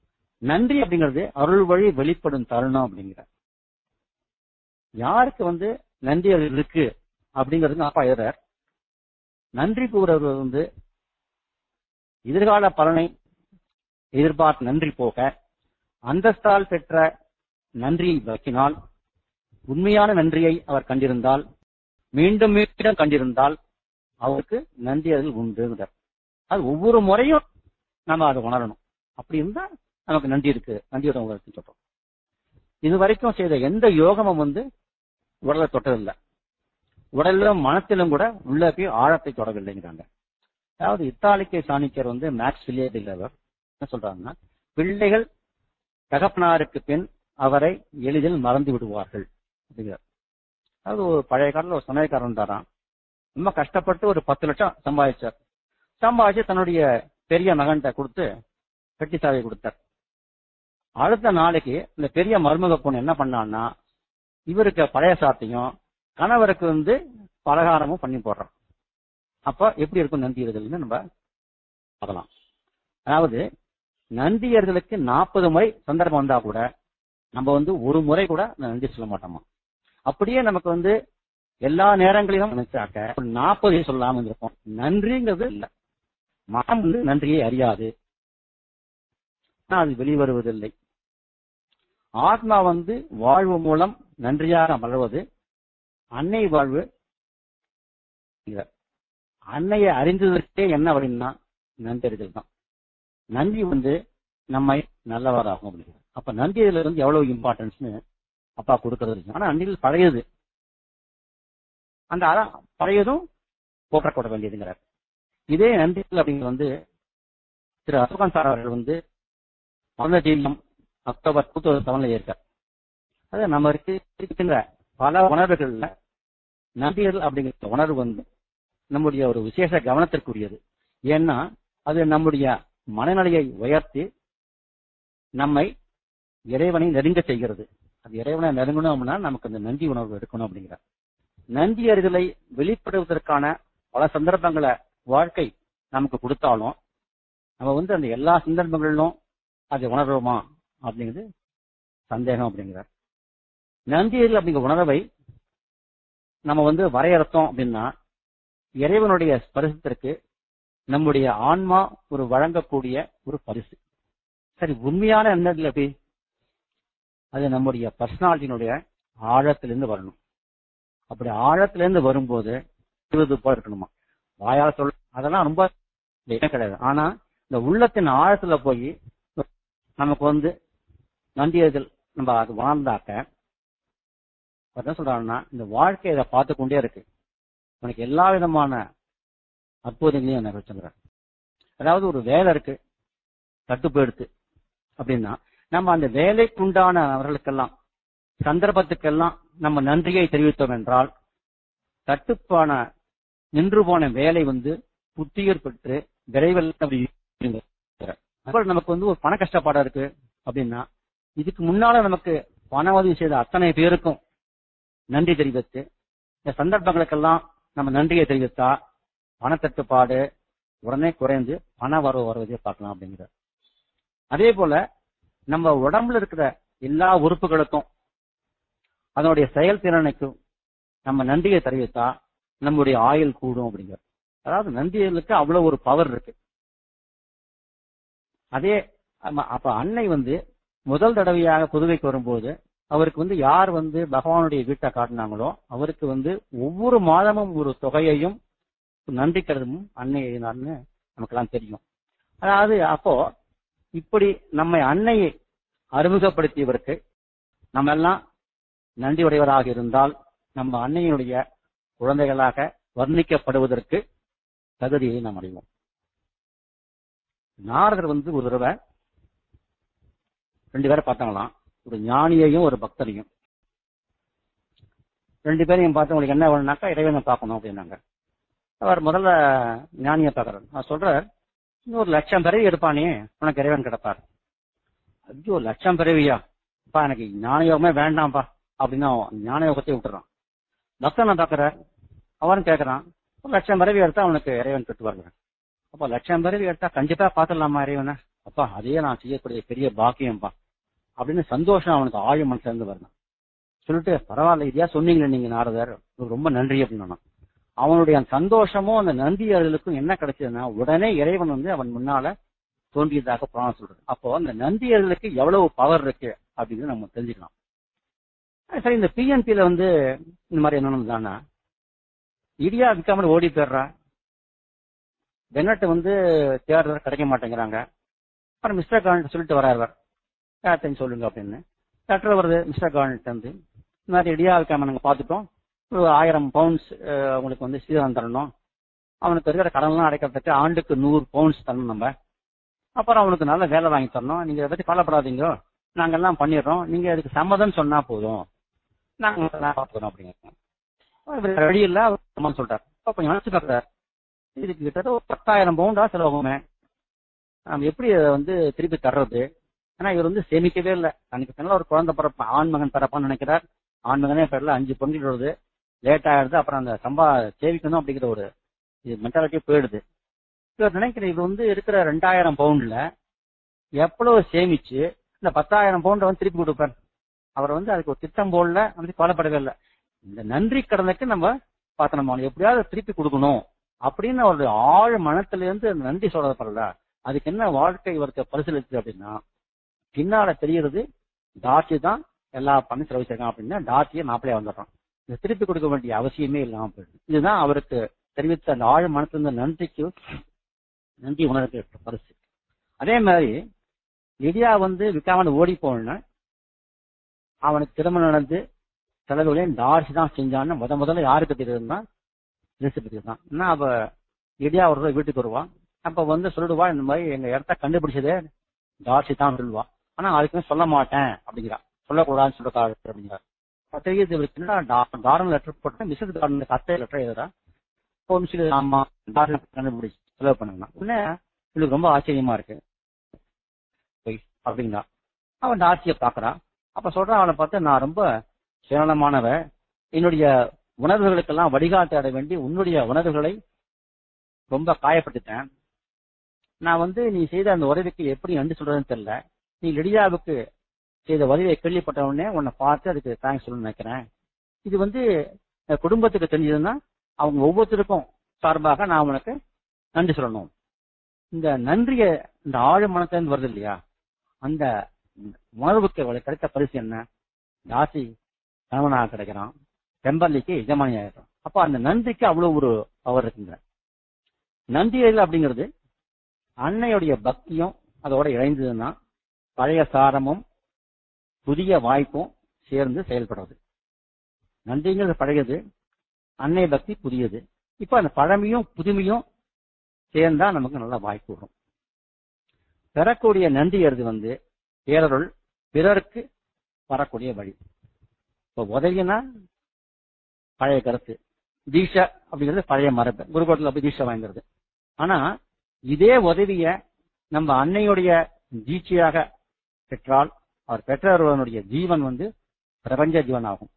B: நன்றி அப்படிங்கிறது அருள் வழி வெளிப்படும் தருணம் அப்படிங்கிற யாருக்கு வந்து நன்றி அது இருக்கு அப்படிங்கிறது அப்பா எழுதுறார் நன்றி கூறவர் வந்து எதிர்கால பலனை எதிர்பார்த்து நன்றி போக அந்தஸ்தால் பெற்ற நன்றியை விளக்கினால் உண்மையான நன்றியை அவர் கண்டிருந்தால் மீண்டும் மீண்டும் கண்டிருந்தால் அவருக்கு நன்றி அதில் உண்டுங்கிறார் அது ஒவ்வொரு முறையும் நம்ம அதை உணரணும் அப்படி இருந்தா நமக்கு நன்றி இருக்கு நன்றியோட உங்களுக்கு சொல்றோம் இது வரைக்கும் செய்த எந்த யோகமும் வந்து உடலை தொட்டதில்லை உடலிலும் மனத்திலும் கூட உள்ள போய் ஆழத்தை தொடவில்லைங்கிறாங்க அதாவது இத்தாலிக்கை சாணிக்கர் வந்து மேக்ஸ் பில்லியர் என்ன சொல்றாங்கன்னா பிள்ளைகள் தகப்பனாருக்கு பின் அவரை எளிதில் மறந்து விடுவார்கள் அப்படிங்கிறார் அதாவது ஒரு பழைய காலத்துல ஒரு சமயக்காரன் தாரான் ரொம்ப கஷ்டப்பட்டு ஒரு பத்து லட்சம் சம்பாதிச்சார் சம்பாதிச்சு தன்னுடைய பெரிய மகன்கிட்ட கொடுத்து பெட்டி சாவி கொடுத்தார் அடுத்த நாளைக்கு இந்த பெரிய மருமக பொண்ணு என்ன பண்ணான்னா இவருக்கு பழைய சாத்தையும் கணவருக்கு வந்து பலகாரமும் பண்ணி போடுறான் அப்ப எப்படி இருக்கும் நன்றி எறிதல்னு நம்ம பார்க்கலாம் அதாவது நன்றி எறிதலுக்கு நாற்பது முறை சந்தர்ப்பம் வந்தா கூட நம்ம வந்து ஒரு முறை கூட நன்றி சொல்ல மாட்டோமா அப்படியே நமக்கு வந்து எல்லா நேரங்களிலும் நினைச்சாக்க நாற்பது சொல்லாம இருப்போம் நன்றிங்கிறது இல்ல மனம் வந்து நன்றியை அறியாது அது வெளிவருவதில்லை ஆத்மா வந்து வாழ்வு மூலம் நன்றியாக மலர்வது அன்னை வாழ்வு அன்னையை அறிந்ததற்கே என்ன வழின்னா நன்றறிதல் தான் நன்றி வந்து நம்மை நல்லவராகும் அப்படின்னு அப்ப நன்றி இதுல வந்து எவ்வளவு இம்பார்ட்டன்ஸ்னு அப்பா கொடுக்கறது ஆனா நன்றிகள் பழையது அந்த அதான் பழையதும் போற்றப்பட வேண்டியதுங்கிறார் இதே நன்றிகள் அப்படிங்கிறது வந்து திரு அசோகன் சார் அவர்கள் வந்து பதினஞ்சு அக்டோபர் டூ தௌசண்ட் செவன்ல இருக்கார் அது நம்ம இருக்கின்ற பல உணர்வுகள்ல நன்றிகள் அப்படிங்கிற உணர்வு வந்து நம்முடைய ஒரு விசேஷ கவனத்திற்குரியது ஏன்னா அது நம்முடைய மனநிலையை உயர்த்தி நம்மை இறைவனை நெருங்க செய்கிறது அது இறைவனை நெருங்கணும் அப்படின்னா நமக்கு அந்த நன்றி உணர்வு எடுக்கணும் அப்படிங்கிற நன்றி அறிதலை வெளிப்படுவதற்கான பல சந்தர்ப்பங்களை வாழ்க்கை நமக்கு கொடுத்தாலும் நம்ம வந்து அந்த எல்லா சந்தர்ப்பங்களிலும் அதை உணர்வோமா அப்படிங்கிறது சந்தேகம் அப்படிங்கிறார் நன்றி அறிதல் அப்படிங்கிற உணர்வை நம்ம வந்து வரையறுத்தோம் அப்படின்னா இறைவனுடைய ஸ்பரிசத்திற்கு நம்முடைய ஆன்மா ஒரு வழங்கக்கூடிய ஒரு பரிசு சரி உண்மையான எண்ணங்கள் எப்படி அது நம்முடைய பர்சனாலிட்டியினுடைய ஆழத்திலிருந்து வரணும் அப்படி ஆழத்திலிருந்து வரும்போது இருபது போல இருக்கணுமா வாயால் சொல் அதெல்லாம் ரொம்ப கிடையாது ஆனா இந்த உள்ளத்தின் ஆழத்துல போய் நமக்கு வந்து நன்றியர்கள் நம்ம அது வாழ்ந்தாக்க என்ன சொல்றாங்கன்னா இந்த வாழ்க்கை இதை பார்த்து கொண்டே இருக்கு உனக்கு எல்லா விதமான அற்புதங்களையும் என்ன வச்சுங்கிறார் அதாவது ஒரு வேலை இருக்கு தட்டு போயிடுத்து அப்படின்னா நம்ம அந்த வேலைக்குண்டான அவர்களுக்கெல்லாம் சந்தர்ப்பத்துக்கெல்லாம் நம்ம நன்றியை தெரிவித்தோம் என்றால் தட்டுப்பான நின்று போன வேலை வந்து புத்துயிர் பெற்று விரைவில் நமக்கு வந்து ஒரு பண கஷ்டப்பாடா இருக்கு அப்படின்னா இதுக்கு முன்னால நமக்கு பண உதவி செய்த அத்தனை பேருக்கும் நன்றி தெரிவித்து இந்த சந்தர்ப்பங்களுக்கெல்லாம் நம்ம நன்றியை தெரிவித்தா பணத்தட்டுப்பாடு உடனே குறைந்து பண வரவு வருவதை பார்க்கலாம் அப்படிங்கிற அதே போல நம்ம உடம்புல இருக்கிற எல்லா உறுப்புகளுக்கும் அதனுடைய செயல்திறனுக்கும் நம்ம நன்றியை தெரிவித்தா நம்முடைய ஆயுள் கூடும் அப்படிங்கிற அதாவது நன்றிகளுக்கு அவ்வளவு ஒரு பவர் இருக்கு அதே அப்ப அன்னை வந்து முதல் தடவையாக புதுவைக்கு வரும்போது அவருக்கு வந்து யார் வந்து பகவானுடைய வீட்டை காட்டினாங்களோ அவருக்கு வந்து ஒவ்வொரு மாதமும் ஒரு தொகையையும் நன்றி கடனும் அன்னை எழுதினார்னு நமக்கெல்லாம் தெரியும் அதாவது அப்போ இப்படி நம்மை அன்னையை அறிமுகப்படுத்தியவருக்கு நம்ம எல்லாம் நன்றி உடையவராக இருந்தால் நம்ம அன்னையினுடைய குழந்தைகளாக வர்ணிக்கப்படுவதற்கு தகுதியை நாம் அடைவோம் நாரதர் வந்து ஒரு தடவை ரெண்டு பேரை பார்த்தாங்களாம் ஒரு ஞானியையும் ஒரு பக்தரையும் ரெண்டு பேரையும் பார்த்து உங்களுக்கு என்ன வேணும்னாக்கா இறைவனை பார்க்கணும் அப்படின்னாங்க அவர் முதல்ல ஞானியை பார்க்கறாரு அவர் சொல்றார் இன்னொரு லட்சம் பிறவி எடுப்பானே உனக்கு இறைவன் கிடப்பார் ஐயோ லட்சம் பிறவியா அப்பா எனக்கு ஞானயோகமே வேண்டாம்ப்பா அப்படின்னு ஞானயோகத்தை விட்டுறான் பக்தனை பார்க்கற அவன் கேட்கறான் ஒரு லட்சம் பிறவி எடுத்தா அவனுக்கு இறைவன் கட்டுவார்கள் அப்போ லட்சம் பிறவி எடுத்தா கண்டிப்பா பார்த்துடலாமா இறைவனை அப்பா அதையே நான் செய்யக்கூடிய பெரிய பாக்கியம்ப்பா அப்படின்னு சந்தோஷம் அவனுக்கு ஆழ் மனசுல இருந்து வரணும் சொல்லிட்டு பரவாயில்ல இதையா சொன்னீங்களே நீங்க நாரதர் உங்களுக்கு ரொம்ப நன்றி அப்படின்னு அவனுடைய அந்த சந்தோஷமும் அந்த நன்றி அறிதலுக்கும் என்ன கிடைச்சதுன்னா உடனே இறைவன் வந்து அவன் முன்னால தோன்றியதாக புராணம் சொல்றது அப்போ அந்த நன்றி அறிதலுக்கு எவ்வளவு பவர் இருக்கு அப்படின்னு நம்ம தெரிஞ்சுக்கலாம் சரி இந்த பிஎன்பில வந்து இந்த மாதிரி என்ன தானா இடியா விற்காமல் ஓடி போயிடுறா பென்னட் வந்து தேடுறது கிடைக்க மாட்டேங்கிறாங்க அப்புறம் மிஸ்டர் கார்னட் சொல்லிட்டு வராரு யார்த்தையும் சொல்லுங்க அப்படின்னு லெட்டர் வருது மிஸ்டர் கார்னட் வந்து இந்த மாதிரி இடியா விற்காம நாங்கள் பார்த்துட்டோம் ஒரு ஆயிரம் பவுண்ட்ஸ் உங்களுக்கு வந்து சீதனம் தரணும் அவனுக்கு இருக்கிற கடன்லாம் அடைக்கிறதுக்கு ஆண்டுக்கு நூறு பவுண்ட்ஸ் தரணும் நம்ம அப்புறம் அவனுக்கு நல்ல வேலை வாங்கி தரணும் நீங்க இதை பத்தி கவலைப்படாதீங்க நாங்கெல்லாம் பண்ணிடுறோம் நீங்க அதுக்கு சம்மதம் சொன்னா போதும் நாங்க பார்த்துக்கிறோம் அப்படிங்க வழி இல்ல அவர் சொல்றாரு அப்ப கொஞ்சம் நினைச்சு பார்த்தார் இதுக்கு கிட்டத்தட்ட ஒரு பத்தாயிரம் பவுண்டா செலவாகுமே நம்ம எப்படி அதை வந்து திருப்பி தர்றது ஏன்னா இவர் வந்து சேமிக்கவே இல்லை தனக்கு பின்னால ஒரு குழந்தை பிறப்ப ஆண் மகன் பிறப்பான்னு நினைக்கிறார் ஆண் மகனே பிறல அஞ்சு பொங்கல் வருது லேட் ஆயிடுது அப்புறம் அந்த சம்பா சேவிக்கணும் அப்படிங்கிற ஒரு இது மென்டாலிட்டியே போயிடுது இவர் நினைக்கிற இது வந்து இருக்கிற ரெண்டாயிரம் பவுண்ட்ல எவ்வளவு சேமிச்சு இந்த பத்தாயிரம் பவுண்டை வந்து திருப்பி கொடுப்பார் அவர் வந்து அதுக்கு ஒரு திட்டம் போடல வந்து கவலைப்படவே இல்லை இந்த நன்றி கடனுக்கு நம்ம பார்த்தோம் நம்ம எப்படியாவது திருப்பி கொடுக்கணும் அப்படின்னு அவருடைய ஆழ் மனத்துல இருந்து நன்றி சொல்லப்படல அதுக்கு என்ன வாழ்க்கை இவருக்கு பரிசீலிச்சு அப்படின்னா பின்னால தெரியறது டார்ச்சி தான் எல்லா பண்ணி செலவிச்சிருக்கான் அப்படின்னா டார்ச்சியை மாப்பிளையா வந்துடுறான் இந்த திருப்பி கொடுக்க வேண்டிய அவசியமே இல்லாம போயிடுது இதுதான் அவருக்கு தெரிவித்த அந்த ஆழ் மனத்துல இருந்த நன்றிக்கு நன்றி உணர்வு பரிசு அதே மாதிரி லிடியா வந்து விற்காமல் ஓடி போன அவனுக்கு திருமணம் நடந்து செலவுகளையும் டார்ச்சி தான் செஞ்சான்னு முத முதல்ல யாருக்கு தெரியுதுன்னா எலிசபெத்துக்கு தான் ஏன்னா அவ லிடியா ஒரு தடவை வீட்டுக்கு வருவான் அப்ப வந்து சொல்லிடுவா இந்த மாதிரி எங்க இடத்த கண்டுபிடிச்சதே டார்ச்சி தான் சொல்லுவா ஆனா அதுக்குமே சொல்ல மாட்டேன் அப்படிங்கிறா சொல்லக்கூடாதுன்னு சொல்லிருக்காரு அப்படிங்கிறார் தெரியுது இவருக்கு என்னடா கார்டன் லெட்டர் போட்டு மிஸ்ஸஸ் கார்டன் அத்தை லெட்டர் எழுதுறா ஒரு நிமிஷம் ஆமா கார்டன் கண்டுபிடிச்சு செலவு பண்ணுங்க உடனே இவளுக்கு ரொம்ப ஆச்சரியமா இருக்கு அப்படிங்களா அவன் டார்ச்சியை பாக்குறான் அப்ப சொல்றான் அவனை பார்த்து நான் ரொம்ப சுயநலமானவ என்னுடைய உணர்வுகளுக்கெல்லாம் வழிகாட்ட வேண்டி உன்னுடைய உணர்வுகளை ரொம்ப காயப்பட்டுட்டேன் நான் வந்து நீ செய்த அந்த உதவிக்கு எப்படி நன்றி சொல்றதுன்னு தெரியல நீ லிடியாவுக்கு செய்த உதவியை கேள்விப்பட்ட உடனே உன்னை பார்த்து அதுக்கு தேங்க்ஸ் சொல்லணும்னு நினைக்கிறேன் இது வந்து குடும்பத்துக்கு தெரிஞ்சதுன்னா அவங்க ஒவ்வொருத்தருக்கும் சார்பாக நான் உனக்கு நன்றி சொல்லணும் இந்த நன்றிய இந்த ஆழ மனத்திலிருந்து வருது இல்லையா அந்த உணர்வுக்கு அவளுக்கு கிடைத்த பரிசு என்ன தாசி கணவனாக கிடைக்கிறான் பெம்பர்லிக்கு எஜமானி ஆயிடும் அப்ப அந்த நன்றிக்கு அவ்வளவு ஒரு பவர் இருக்குங்க நன்றியல் அப்படிங்கிறது அன்னையுடைய பக்தியும் அதோட இணைந்ததுன்னா பழைய சாரமும் புதிய வாய்ப்பும் சேர்ந்து செயல்படுறது நன்றிங்கிறது பழையது அன்னை பக்தி புதியது இப்ப அந்த பழமையும் புதுமையும் சேர்ந்தா நமக்கு நல்ல வாய்ப்பு வரும் பெறக்கூடிய நன்றி எருது வந்து பேரருள் பிறருக்கு வரக்கூடிய வழி இப்ப உதவினா பழைய கருத்து தீட்சை அப்படிங்கிறது பழைய மரபு குருகுலத்துல போய் தீட்சை வாங்கிறது ஆனா இதே உதவிய நம்ம அன்னையுடைய தீட்சையாக பெற்றால் அவர் பெற்றவர்களுடைய ஜீவன் வந்து பிரபஞ்ச ஜீவன் ஆகும்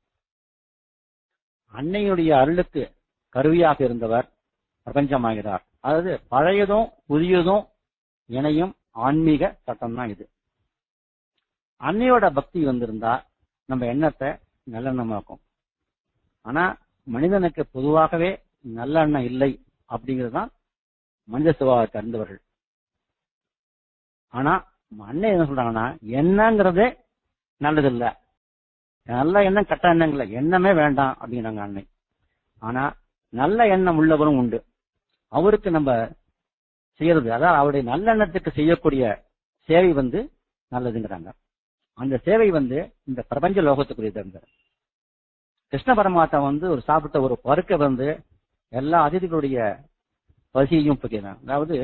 B: அன்னையுடைய அருளுக்கு கருவியாக இருந்தவர் பிரபஞ்சமாகிறார் அதாவது பழையதும் புதியதும் இணையும் ஆன்மீக சட்டம் தான் இது அன்னையோட பக்தி வந்திருந்தா நம்ம எண்ணத்தை நல்லெண்ணமாக்கும் ஆனா மனிதனுக்கு பொதுவாகவே நல்லெண்ணம் இல்லை அப்படிங்கிறது தான் மனித சுபாவத்தை அறிந்தவர்கள் ஆனா அன்னை என்ன சொல்றாங்கன்னா எண்ணங்கிறதே நல்லது இல்ல நல்ல எண்ணம் கட்ட எண்ணங்கள் இல்ல எண்ணமே வேண்டாம் அப்படிங்கிறாங்க அன்னை ஆனா நல்ல எண்ணம் உள்ளவரும் உண்டு அவருக்கு நம்ம செய்யறது அதாவது அவருடைய நல்லெண்ணத்துக்கு செய்யக்கூடிய சேவை வந்து நல்லதுங்கிறாங்க அந்த சேவை வந்து இந்த பிரபஞ்ச லோகத்துக்குரியது கிருஷ்ண பரமாத்தா வந்து ஒரு சாப்பிட்ட ஒரு பருக்க வந்து எல்லா அதிதிகளுடைய பசியையும் போக்கிறாங்க அதாவது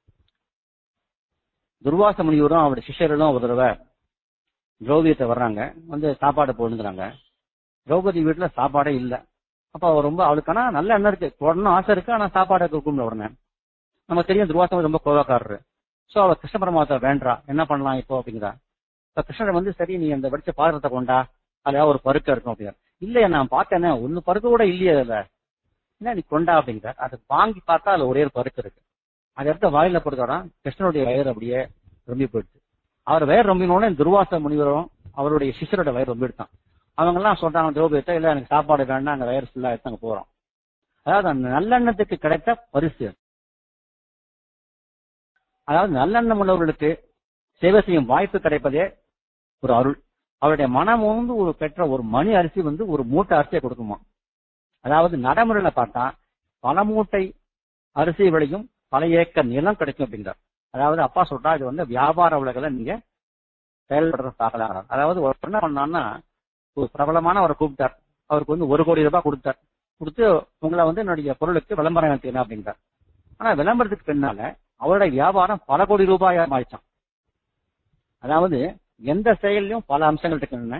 B: துர்வாச முனிவரும் அவருடைய சிஷ்யர்களும் ஒரு தடவை திரௌபதியத்தை வர்றாங்க வந்து சாப்பாடு போடுங்கிறாங்க திரௌபதி வீட்டுல சாப்பாடே இல்ல அப்ப அவர் ரொம்ப அவளுக்கான நல்ல எண்ணம் இருக்கு போடணும் ஆசை இருக்கு ஆனா சாப்பாடு கூப்பிட உடனே நமக்கு தெரியும் துர்வாசம் ரொம்ப கோவக்காரரு சோ அவர் கிருஷ்ண பரமாத்தா வேண்டா என்ன பண்ணலாம் இப்போ அப்படிங்கிறா இப்ப கிருஷ்ணர் வந்து சரி நீ அந்த வடிச்ச பாத்திரத்தை கொண்டா அதுல ஒரு பருக்க இருக்கும் அப்படிங்கிற இல்லையா நான் பார்த்தேனே ஒன்னு பருக்க கூட இல்லையே அதுல என்ன நீ கொண்டா அப்படிங்கிற அதை வாங்கி பார்த்தா அதுல ஒரே ஒரு பருக்க இருக்கு அதை எடுத்து வாயில போட்டுக்கிறான் கிருஷ்ணனுடைய வயிறு அப்படியே ரொம்ப போயிடுச்சு அவர் வயிறு ரொம்பினோடனே துர்வாச முனிவரும் அவருடைய சிஷ்யரோட வயிறு ரொம்ப எடுத்தான் அவங்க எல்லாம் சொல்றாங்க திரௌபதிட்ட இல்ல எனக்கு சாப்பாடு வேண்டாம் அங்க வயிறு ஃபுல்லா எடுத்து அங்க போறோம் அதாவது அந்த நல்லெண்ணத்துக்கு கிடைத்த பரிசு அதாவது நல்லெண்ணம் உள்ளவர்களுக்கு சேவை செய்யும் வாய்ப்பு கிடைப்பதே ஒரு அருள் அவருடைய மனம் வந்து ஒரு பெற்ற ஒரு மணி அரிசி வந்து ஒரு மூட்டை அரிசியை கொடுக்குமா அதாவது நடைமுறையில பார்த்தா பல மூட்டை அரிசி விளையும் பல ஏக்கர் நிலம் கிடைக்கும் அப்படிங்கிறார் அதாவது அப்பா சொல்றா இது வந்து வியாபார உலகில நீங்க செயல்படுற பார்க்கலாம் அதாவது ஒரு என்ன பண்ணான்னா ஒரு பிரபலமான அவரை கூப்பிட்டார் அவருக்கு வந்து ஒரு கோடி ரூபாய் கொடுத்தார் கொடுத்து உங்களை வந்து என்னுடைய பொருளுக்கு விளம்பரம் எடுத்துக்கணும் அப்படிங்கிறார் ஆனா விளம்பரத்துக்கு பின்னால அவருடைய வியாபாரம் பல கோடி ரூபாயா மாறிச்சான் அதாவது எந்த செயல்லையும் பல அம்சங்கள் இருக்குன்னு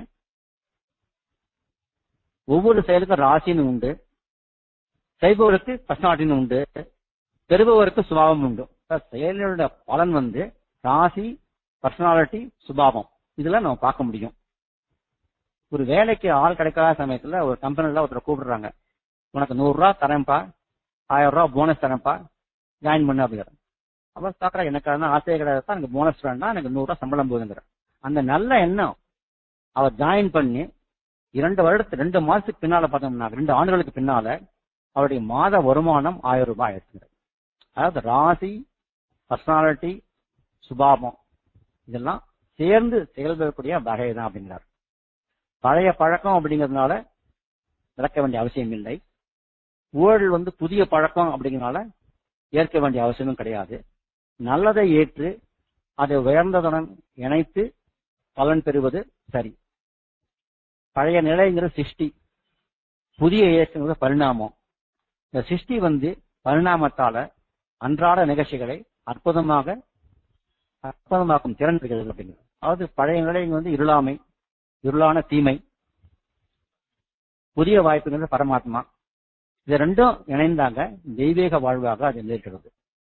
B: ஒவ்வொரு செயலுக்கும் ராசின்னு உண்டு செய்பவருக்கு பர்சனாலிட்டின்னு உண்டு பெறுபவருக்கு சுபாவம் உண்டு செயலுடைய பலன் வந்து ராசி பர்சனாலிட்டி சுபாவம் இதெல்லாம் நம்ம பார்க்க முடியும் ஒரு வேலைக்கு ஆள் கிடைக்காத சமயத்துல ஒரு கம்பெனில ஒருத்தரை கூப்பிடுறாங்க உனக்கு நூறு ரூபா தரேன்ப்பா ஆயிரம் ரூபா போனஸ் தரேன்ப்பா ஜாயின் பண்ணு அப்படிங்கிற அப்ப பாக்குறா எனக்கு அதெல்லாம் ஆசையே கிடையாது எனக்கு போனஸ் வேண்டாம் எனக்கு நூறு ரூபா சம்பளம் போதுங்கிற அந்த நல்ல எண்ணம் அவர் ஜாயின் பண்ணி இரண்டு வருடத்து ரெண்டு மாசத்துக்கு பின்னால பார்த்தோம்னா ரெண்டு ஆண்டுகளுக்கு பின்னால அவருடைய மாத வருமானம் ஆயிரம் ரூபாய் ஆயிடுச்சு அதாவது ராசி பர்சனாலிட்டி சுபாவம் இதெல்லாம் சேர்ந்து செயல்படக்கூடிய வகை தான் அப்படிங்கிறார் பழைய பழக்கம் அப்படிங்கிறதுனால விளக்க வேண்டிய அவசியம் இல்லை ஊழல் வந்து புதிய பழக்கம் அப்படிங்கிறதுனால ஏற்க வேண்டிய அவசியமும் கிடையாது நல்லதை ஏற்று அதை உயர்ந்ததுடன் இணைத்து பலன் பெறுவது சரி பழைய நிலைங்கிறது சிருஷ்டி புதிய இயக்கங்கிறது பரிணாமம் இந்த சிருஷ்டி வந்து பரிணாமத்தால அன்றாட நிகழ்ச்சிகளை அற்புதமாக அற்புதமாக்கும் திறன் இருக்கிறது அப்படிங்கிறது அதாவது பழைய நிலை வந்து இருளாமை இருளான தீமை புதிய வாய்ப்புங்கிறது பரமாத்மா இது ரெண்டும் இணைந்தாங்க தெய்வீக வாழ்வாக அது நிலைக்கிறது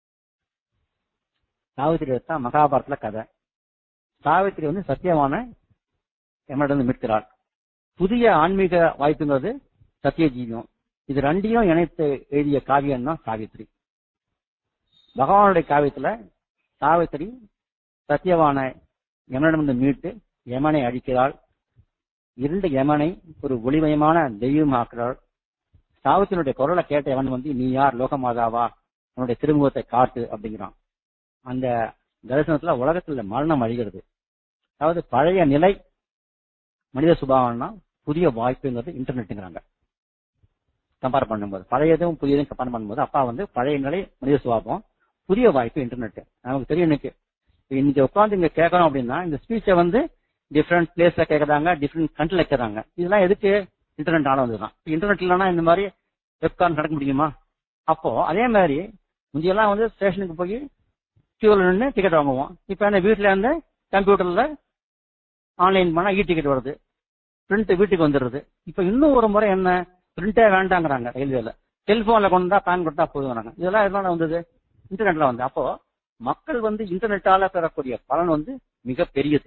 B: சாவித்திரி எடுத்தா மகாபாரதத்துல கதை சாவித்திரி வந்து சத்தியமான எம்மிடம் மீட்கிறாள் புதிய ஆன்மீக வாய்ப்புங்கிறது சத்திய ஜீவியம் இது ரெண்டையும் இணைத்து எழுதிய காவியம் தான் சாவித்திரி பகவானுடைய காவியத்துல சாவித்திரி சத்தியவான யமனிடமிருந்து மீட்டு யமனை அழிக்கிறாள் இருண்ட யமனை ஒரு ஒளிமயமான தெய்வமாக்குறாள் சாவித்தினுடைய குரலை கேட்ட எவன் வந்து நீ யார் லோகமாதாவா உன்னுடைய திருமுகத்தை காட்டு அப்படிங்கிறான் அந்த தரிசனத்துல உலகத்துல மரணம் அழிகிறது அதாவது பழைய நிலை மனித சுபாவம்னா புதிய வாய்ப்புங்கிறது இன்டர்நெட்டுங்கிறாங்க கம்பேர் பண்ணும்போது பழையதும் புதியதும் கம்பேர் பண்ணும்போது அப்பா வந்து பழைய நிலை மனித சுபாவம் புதிய வாய்ப்பு இன்டர்நெட் நமக்கு தெரியும் இன்னைக்கு இன்னைக்கு உட்காந்து இங்க கேட்கறோம் அப்படின்னா இந்த ஸ்பீச்சை வந்து டிஃப்ரெண்ட் பிளேஸ்ல கேட்கறாங்க டிஃப்ரெண்ட் கண்ட்ரில கேட்கறாங்க இதெல்லாம் எதுக்கு இன்டர்நெட் ஆன வந்துதான் இன்டர்நெட் இல்லைன்னா இந்த மாதிரி வெப்கான் நடக்க முடியுமா அப்போ அதே மாதிரி முந்தையெல்லாம் வந்து ஸ்டேஷனுக்கு போய் கியூல நின்று டிக்கெட் வாங்குவோம் இப்ப என்ன வீட்டுல இருந்து கம்ப்யூட்டர்ல ஆன்லைன் பண்ணா இ டிக்கெட் வருது பிரிண்ட் வீட்டுக்கு வந்துடுது இப்ப இன்னும் ஒரு முறை என்ன பிரிண்டே வேண்டாங்கிறாங்க ரயில்வேல செல்போன்ல கொண்டா பேன் கொடுத்தா போதுங்கிறாங்க இதெல்லாம் எதனால வந்தது இன்டர்நெட்ல வந்து அப்போ மக்கள் வந்து இன்டர்நெட்டால பெறக்கூடிய பலன் வந்து மிக பெரியது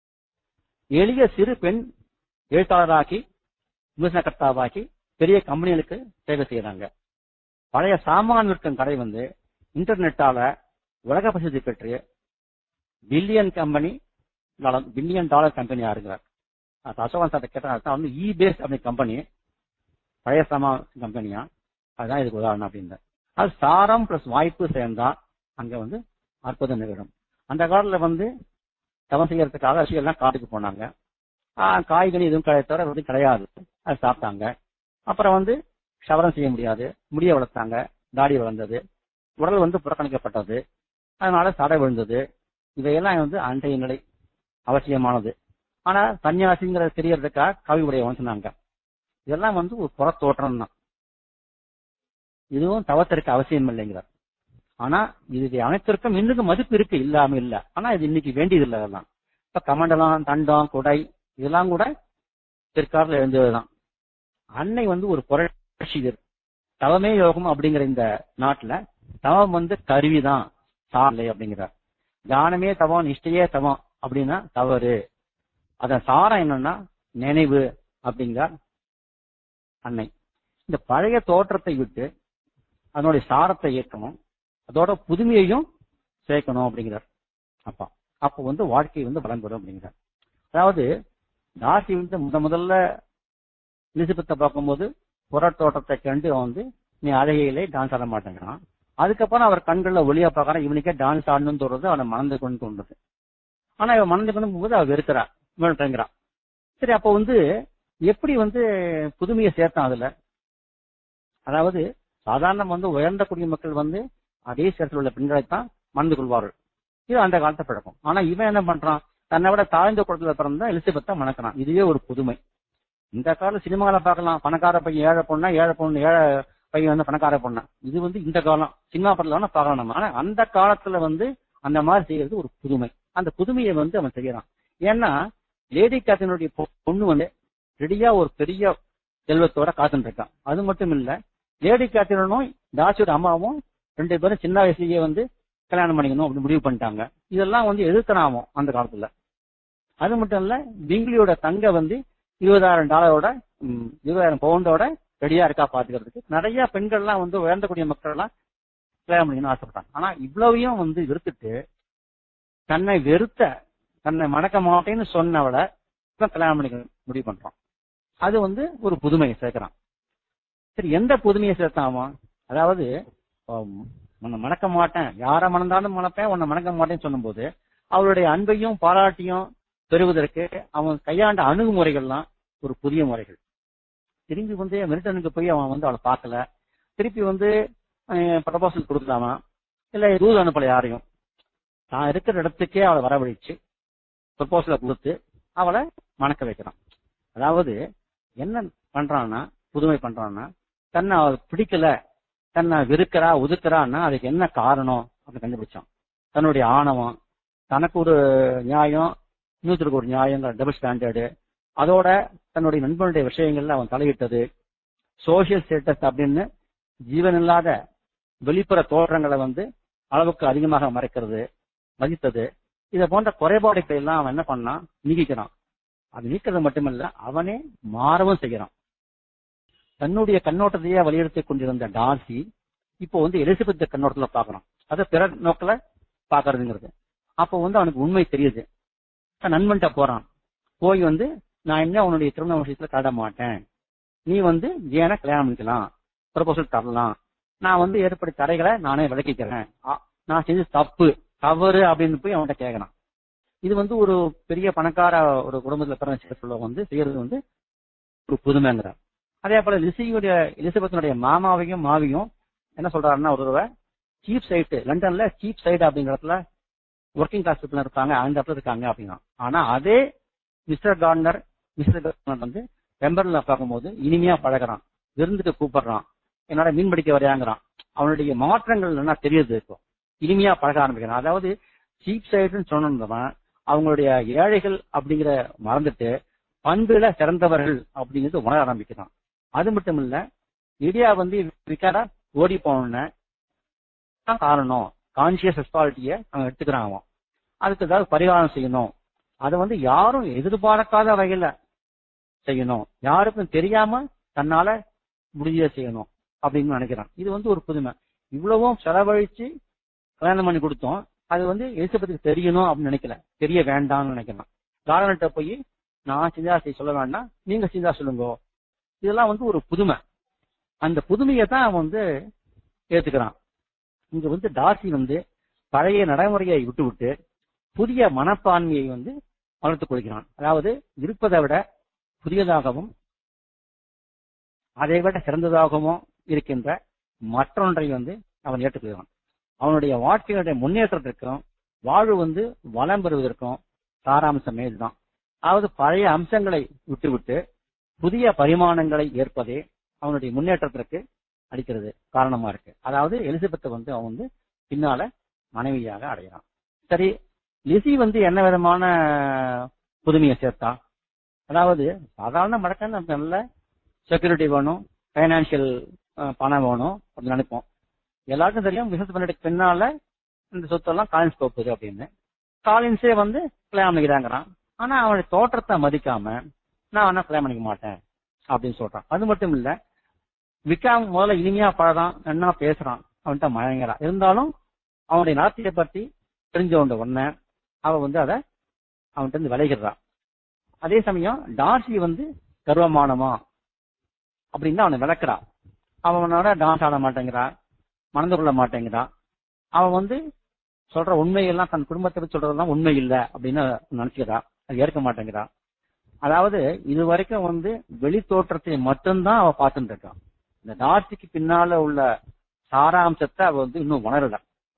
B: எளிய சிறு பெண் எழுத்தாளராக்கி விமர்சனகர்த்தாவாக்கி பெரிய கம்பெனிகளுக்கு சேவை செய்யறாங்க பழைய சாமான் விற்கும் கடை வந்து இன்டர்நெட்டால உலக பிரசித்தி பெற்று billion company billion dollar company ஆறுங்கிறார் அசோகன் சார் கேட்டா வந்து இ பேஸ் அப்படி கம்பெனி பழைய சாமான் கம்பெனியா அதுதான் இதுக்கு உதாரணம் அப்படின்னு அது சாரம் பிளஸ் வாய்ப்பு சேர்ந்தா அங்க வந்து அற்புதம் நிகழும் அந்த காலத்துல வந்து தவம் செய்யறதுக்காக அரிசிகள்லாம் காட்டுக்கு போனாங்க காய்கனி எதுவும் தவிர எதுவும் கிடையாது அது சாப்பிட்டாங்க அப்புறம் வந்து சவரம் செய்ய முடியாது முடிய வளர்த்தாங்க தாடி வளர்ந்தது உடல் வந்து புறக்கணிக்கப்பட்டது அதனால சடை விழுந்தது இவையெல்லாம் வந்து அன்றைய நிலை அவசியமானது ஆனா சன்னியாசிங்கிற தெரியறதுக்காக கவி உடையவன் சொன்னாங்க இதெல்லாம் வந்து ஒரு புற தோற்றம் தான் இதுவும் தவத்திற்கு அவசியம் இல்லைங்கிறார் ஆனா இது அனைத்திற்கும் இன்னும் மதிப்பு இருக்கு இல்லாம இல்ல ஆனா இது இன்னைக்கு வேண்டியது இல்லை அதெல்லாம் இப்ப கமண்டலம் தண்டம் குடை இதெல்லாம் கூட பிற்காலத்தில் எழுந்ததுதான் அன்னை வந்து ஒரு புரட்சிகர் தவமே யோகம் அப்படிங்கிற இந்த நாட்டுல தவம் வந்து கருவிதான் சாலை அப்படிங்கிறார் தியானமே தவம் நிஷ்டையே தவம் அப்படின்னா தவறு அதன் சாரம் என்னன்னா நினைவு அப்படிங்கிறார் அன்னை இந்த பழைய தோற்றத்தை விட்டு அதனுடைய சாரத்தை ஏற்கணும் அதோட புதுமையையும் சேர்க்கணும் அப்படிங்கிறார் அப்பா அப்போ வந்து வாழ்க்கை வந்து பலம் பெறும் அப்படிங்கிறார் அதாவது டார்சி வந்து முத முதல்ல எலிசபெத்தை பார்க்கும்போது புறத்தோட்டத்தை கண்டு அவன் வந்து நீ அழகையிலே டான்ஸ் ஆட மாட்டேங்கிறான் அதுக்கப்புறம் அவர் கண்கள்ல ஒளியா பார்க்கறான் இவனுக்கே டான்ஸ் ஆடணும்னு தோறது அவனை மணந்து கொண்டு தோன்றது ஆனா இவன் மணந்து கொண்டு போது அவ வெறுக்கிறா வேண்டாங்கிறான் சரி அப்போ வந்து எப்படி வந்து புதுமையை சேர்த்தான் அதுல அதாவது சாதாரண வந்து உயர்ந்த குடிமக்கள் வந்து அதே சேர்த்துல உள்ள பெண்களைத்தான் மணந்து கொள்வார்கள் இது அந்த காலத்து பழக்கம் ஆனா இவன் என்ன பண்றான் தன்னை விட தாழ்ந்த குளத்துல பிறந்தா எலிசபெத்தா மணக்கிறான் இதுவே ஒரு புதுமை இந்த கால சினிமாவில பார்க்கலாம் பணக்கார பையன் ஏழை பொண்ணா ஏழை பொண்ணு ஏழை பையன் வந்து பணக்கார பொண்ணா இது வந்து இந்த காலம் சினிமா படத்துல வேணா பார்க்கலாம் நம்ம ஆனா அந்த காலத்துல வந்து அந்த மாதிரி செய்யறது ஒரு புதுமை அந்த புதுமையை வந்து அவன் செய்யறான் ஏன்னா லேடி கேத்தனுடைய பொண்ணு வந்து ரெடியா ஒரு பெரிய செல்வத்தோட காத்துட்டு இருக்கான் அது மட்டும் இல்ல லேடி கேத்தனும் தாசியோட அம்மாவும் ரெண்டு பேரும் சின்ன வயசுலயே வந்து கல்யாணம் பண்ணிக்கணும் அப்படின்னு முடிவு பண்ணிட்டாங்க இதெல்லாம் வந்து எதிர்க்கனாமோ அந்த காலத்துல அது மட்டும் இல்ல பிங்லியோட தங்க வந்து இருபதாயிரம் டாலரோட ம், இருபதாயிரம் பவுண்டோட ரெடியா இருக்கா பாத்துக்கிறதுக்கு நிறைய பெண்கள்லாம் வந்து உயர்ந்தக்கூடிய மக்கள் எல்லாம் கல்யாணம் பண்ணிக்கணும்னு ஆசைப்பட்டாங்க ஆனா இவ்வளவையும் வந்து வெறுத்துட்டு தன்னை வெறுத்த தன்னை மணக்க மாட்டேன்னு சொன்னவளை இப்ப கல்யாணம் பண்ணிக்க முடிவு பண்றான் அது வந்து ஒரு புதுமையை சேர்க்கிறான் சரி எந்த புதுமையை சேர்த்தான் அவன் அதாவது ஆம், உன்னை மணக்க மாட்டேன் யாரை மணந்தாலும் மணப்பேன் உன்னை மணக்க மாட்டேன்னு சொல்லும்போது அவளுடைய அன்பையும் பாராட்டியும் பெறுவதற்கு அவன் கையாண்ட அணுகுமுறைகள்லாம் ஒரு புதிய முறைகள் திரும்பி வந்து மில்டனுக்கு போய் அவன் வந்து அவளை பார்க்கல திருப்பி வந்து ப்ரப்போசல் கொடுக்கலாமா இல்ல தூது அனுப்பல யாரையும் தான் இருக்கிற இடத்துக்கே அவளை வரவழைச்சு ப்ரப்போசலை கொடுத்து அவளை மணக்க வைக்கிறான் அதாவது என்ன பண்றான்னா புதுமை பண்றான்னா தன்னை அவள் பிடிக்கல தன்னை வெறுக்கிறா ஒதுக்குறான்னா அதுக்கு என்ன காரணம் அப்படின்னு கண்டுபிடிச்சான் தன்னுடைய ஆணவம் தனக்கு ஒரு நியாயம் இன்னொருத்தருக்கு ஒரு நியாயங்கிற டபுள் ஸ்டாண்டர்டு அதோட தன்னுடைய நண்பனுடைய விஷயங்கள்ல அவன் தலையிட்டது சோசியல் ஸ்டேட்டஸ் அப்படின்னு ஜீவன் இல்லாத வெளிப்புற தோற்றங்களை வந்து அளவுக்கு அதிகமாக மறைக்கிறது மதித்தது இதை போன்ற குறைபாடுகளை எல்லாம் அவன் என்ன பண்ணான் நீக்கிக்கிறான் அது நீக்கிறது மட்டுமல்ல அவனே மாறவும் செய்யறான் தன்னுடைய கண்ணோட்டத்தையே வலியுறுத்தி கொண்டிருந்த டார்சி இப்போ வந்து எலிசபெத் கண்ணோட்டத்துல பாக்குறான் அதை பிற நோக்கில பாக்குறதுங்கிறது அப்போ வந்து அவனுக்கு உண்மை தெரியுது தன் நண்பன்ட்ட போறான் போய் வந்து நான் என்ன உன்னுடைய திருமண விஷயத்துல காட்ட மாட்டேன் நீ வந்து ஏன கல்யாணம் பண்ணிக்கலாம் ப்ரொபோசல் தரலாம் நான் வந்து ஏற்பட்ட தடைகளை நானே விளக்கிக்கிறேன் ஆ, நான் செஞ்ச தப்பு தவறு அப்படின்னு போய் அவன்கிட்ட கேட்கறான் இது வந்து ஒரு பெரிய பணக்கார ஒரு குடும்பத்துல பிறந்த சேர்த்துல வந்து செய்யறது வந்து ஒரு புதுமைங்கிறார் அதே போல லிசியுடைய எலிசபெத்தினுடைய மாமாவையும் மாவியும் என்ன சொல்றாருன்னா ஒரு தடவை சீப் சைட்டு லண்டன்ல சீப் சைடு அப்படிங்கிற இடத்துல ஒர்க்கிங் கிளாஸ் பீப்புள் இருப்பாங்க அந்த இடத்துல இருக்காங்க அப்படின்னா ஆனா அதே மிஸ்டர் கார்னர் மிஸ்டர் கார்னர் வந்து வெம்பர்ல பார்க்கும்போது இனிமையா பழகுறான் விருந்துக்கு கூப்பிடுறான் என்னோட மீன் பிடிக்க வரையாங்கிறான் அவனுடைய மாற்றங்கள் என்ன தெரியுது இப்போ இனிமையா பழக ஆரம்பிக்கிறான் அதாவது சீப் சைடுன்னு சொன்னவன் அவங்களுடைய ஏழைகள் அப்படிங்கிற மறந்துட்டு பண்புல சிறந்தவர்கள் அப்படிங்கிறது உணர ஆரம்பிக்கிறான் அது மட்டும் இல்ல இடியா வந்து விக்காரா ஓடி போன காரணம் கான்சியஸ் ரெஸ்பாலிட்டிய அவன் எடுத்துக்கிறான் அவன் அதுக்கு ஏதாவது பரிகாரம் செய்யணும் அதை வந்து யாரும் எதிர்பார்க்காத வகையில செய்யணும் யாருக்கும் தெரியாம தன்னால முடிஞ்சதை செய்யணும் அப்படின்னு நினைக்கிறான் இது வந்து ஒரு புதுமை இவ்வளவும் செலவழிச்சு கல்யாணம் பண்ணி கொடுத்தோம் அது வந்து எலிசபெத்துக்கு தெரியணும் அப்படின்னு நினைக்கல தெரிய வேண்டாம்னு நினைக்கிறான் கார்னர்கிட்ட போய் நான் செஞ்சா செய்ய சொல்ல வேண்டாம் நீங்க செஞ்சா சொல்லுங்க இதெல்லாம் வந்து ஒரு புதுமை அந்த புதுமையை தான் அவன் வந்து ஏத்துக்கிறான் இங்க வந்து டார்சி வந்து பழைய நடைமுறையை விட்டுவிட்டு புதிய மனப்பான்மையை வந்து வளர்த்துக் கொள்கிறான் அதாவது இருப்பதை விட புதியதாகவும் அதை விட சிறந்ததாகவும் இருக்கின்ற மற்றொன்றை வந்து அவன் ஏற்றுக்கொள்கிறான் அவனுடைய வாழ்க்கையினுடைய முன்னேற்றத்திற்கும் வாழ்வு வந்து வளம் பெறுவதற்கும் சாராம்சமே இதுதான் அதாவது பழைய அம்சங்களை விட்டுவிட்டு புதிய பரிமாணங்களை ஏற்பதே அவனுடைய முன்னேற்றத்திற்கு அளிக்கிறது காரணமா இருக்கு அதாவது எலிசபெத்தை வந்து அவன் வந்து பின்னால மனைவியாக அடைகிறான் சரி லிசி வந்து என்ன விதமான புதுமையை சேர்த்தா அதாவது சாதாரண மடக்கன்னு நமக்கு நல்ல செக்யூரிட்டி வேணும் பைனான்சியல் பணம் வேணும் அப்படின்னு நினைப்போம் எல்லாருக்கும் தெரியும் பிசினஸ் பண்ணிட்டு பின்னால இந்த சொத்தெல்லாம் காலின்ஸ் போகுது அப்படின்னு காலின்ஸே வந்து கல்யாணம் பண்ணிக்கிறாங்கிறான் ஆனா அவனுடைய தோற்றத்தை மதிக்காம நான் வேணா கல்யாணம் பண்ணிக்க மாட்டேன் அப்படின்னு சொல்றான் அது மட்டும் இல்ல விக்காம் முதல்ல இனிமையா பழறான் என்ன பேசுறான் அவன்கிட்ட மயங்கிறான் இருந்தாலும் அவனுடைய நடத்தையை பத்தி தெரிஞ்சவண்ட உடனே அவ வந்து அதை அவன்கிட்ட இருந்து விளைகிறான் அதே சமயம் டார்சி வந்து கர்வமானமா அப்படின்னு அவனை விளக்குறான் அவனோட டான்ஸ் ஆட மாட்டேங்கிறான் மணந்து கொள்ள மாட்டேங்கிறான் அவன் வந்து சொல்ற உண்மையெல்லாம் தன் குடும்பத்தை பத்தி சொல்றதெல்லாம் உண்மை இல்ல அப்படின்னு நினைச்சுக்கிறான் அது ஏற்க மாட்டேங்கிறான் அதாவது இது வரைக்கும் வந்து வெளி தோற்றத்தை மட்டும்தான் அவ பார்த்துட்டு இருக்கான் இந்த டார்சிக்கு பின்னால உள்ள சாராம்சத்தை அவ வந்து இன்னும் உணரல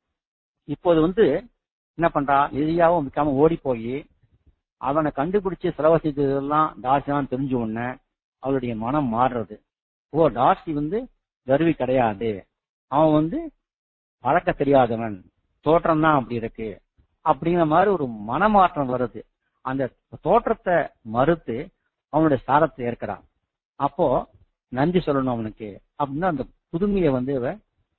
B: இப்போது வந்து என்ன பண்றா எதிரியாவும் விற்காம ஓடி போய் அவனை கண்டுபிடிச்சு செலவழிச்சதெல்லாம் டார்சி தான் தெரிஞ்ச உடனே அவளுடைய மனம் மாறுறது ஓ டார்சி வந்து கருவி கிடையாது அவன் வந்து பழக்க தெரியாதவன் தோற்றம் தான் அப்படி இருக்கு அப்படிங்கிற மாதிரி ஒரு மனமாற்றம் வருது அந்த தோற்றத்தை மறுத்து அவனுடைய சாரத்தை ஏற்கிறான் அப்போ நன்றி சொல்லணும் அவனுக்கு அப்படின்னு அந்த புதுமையை வந்து இவ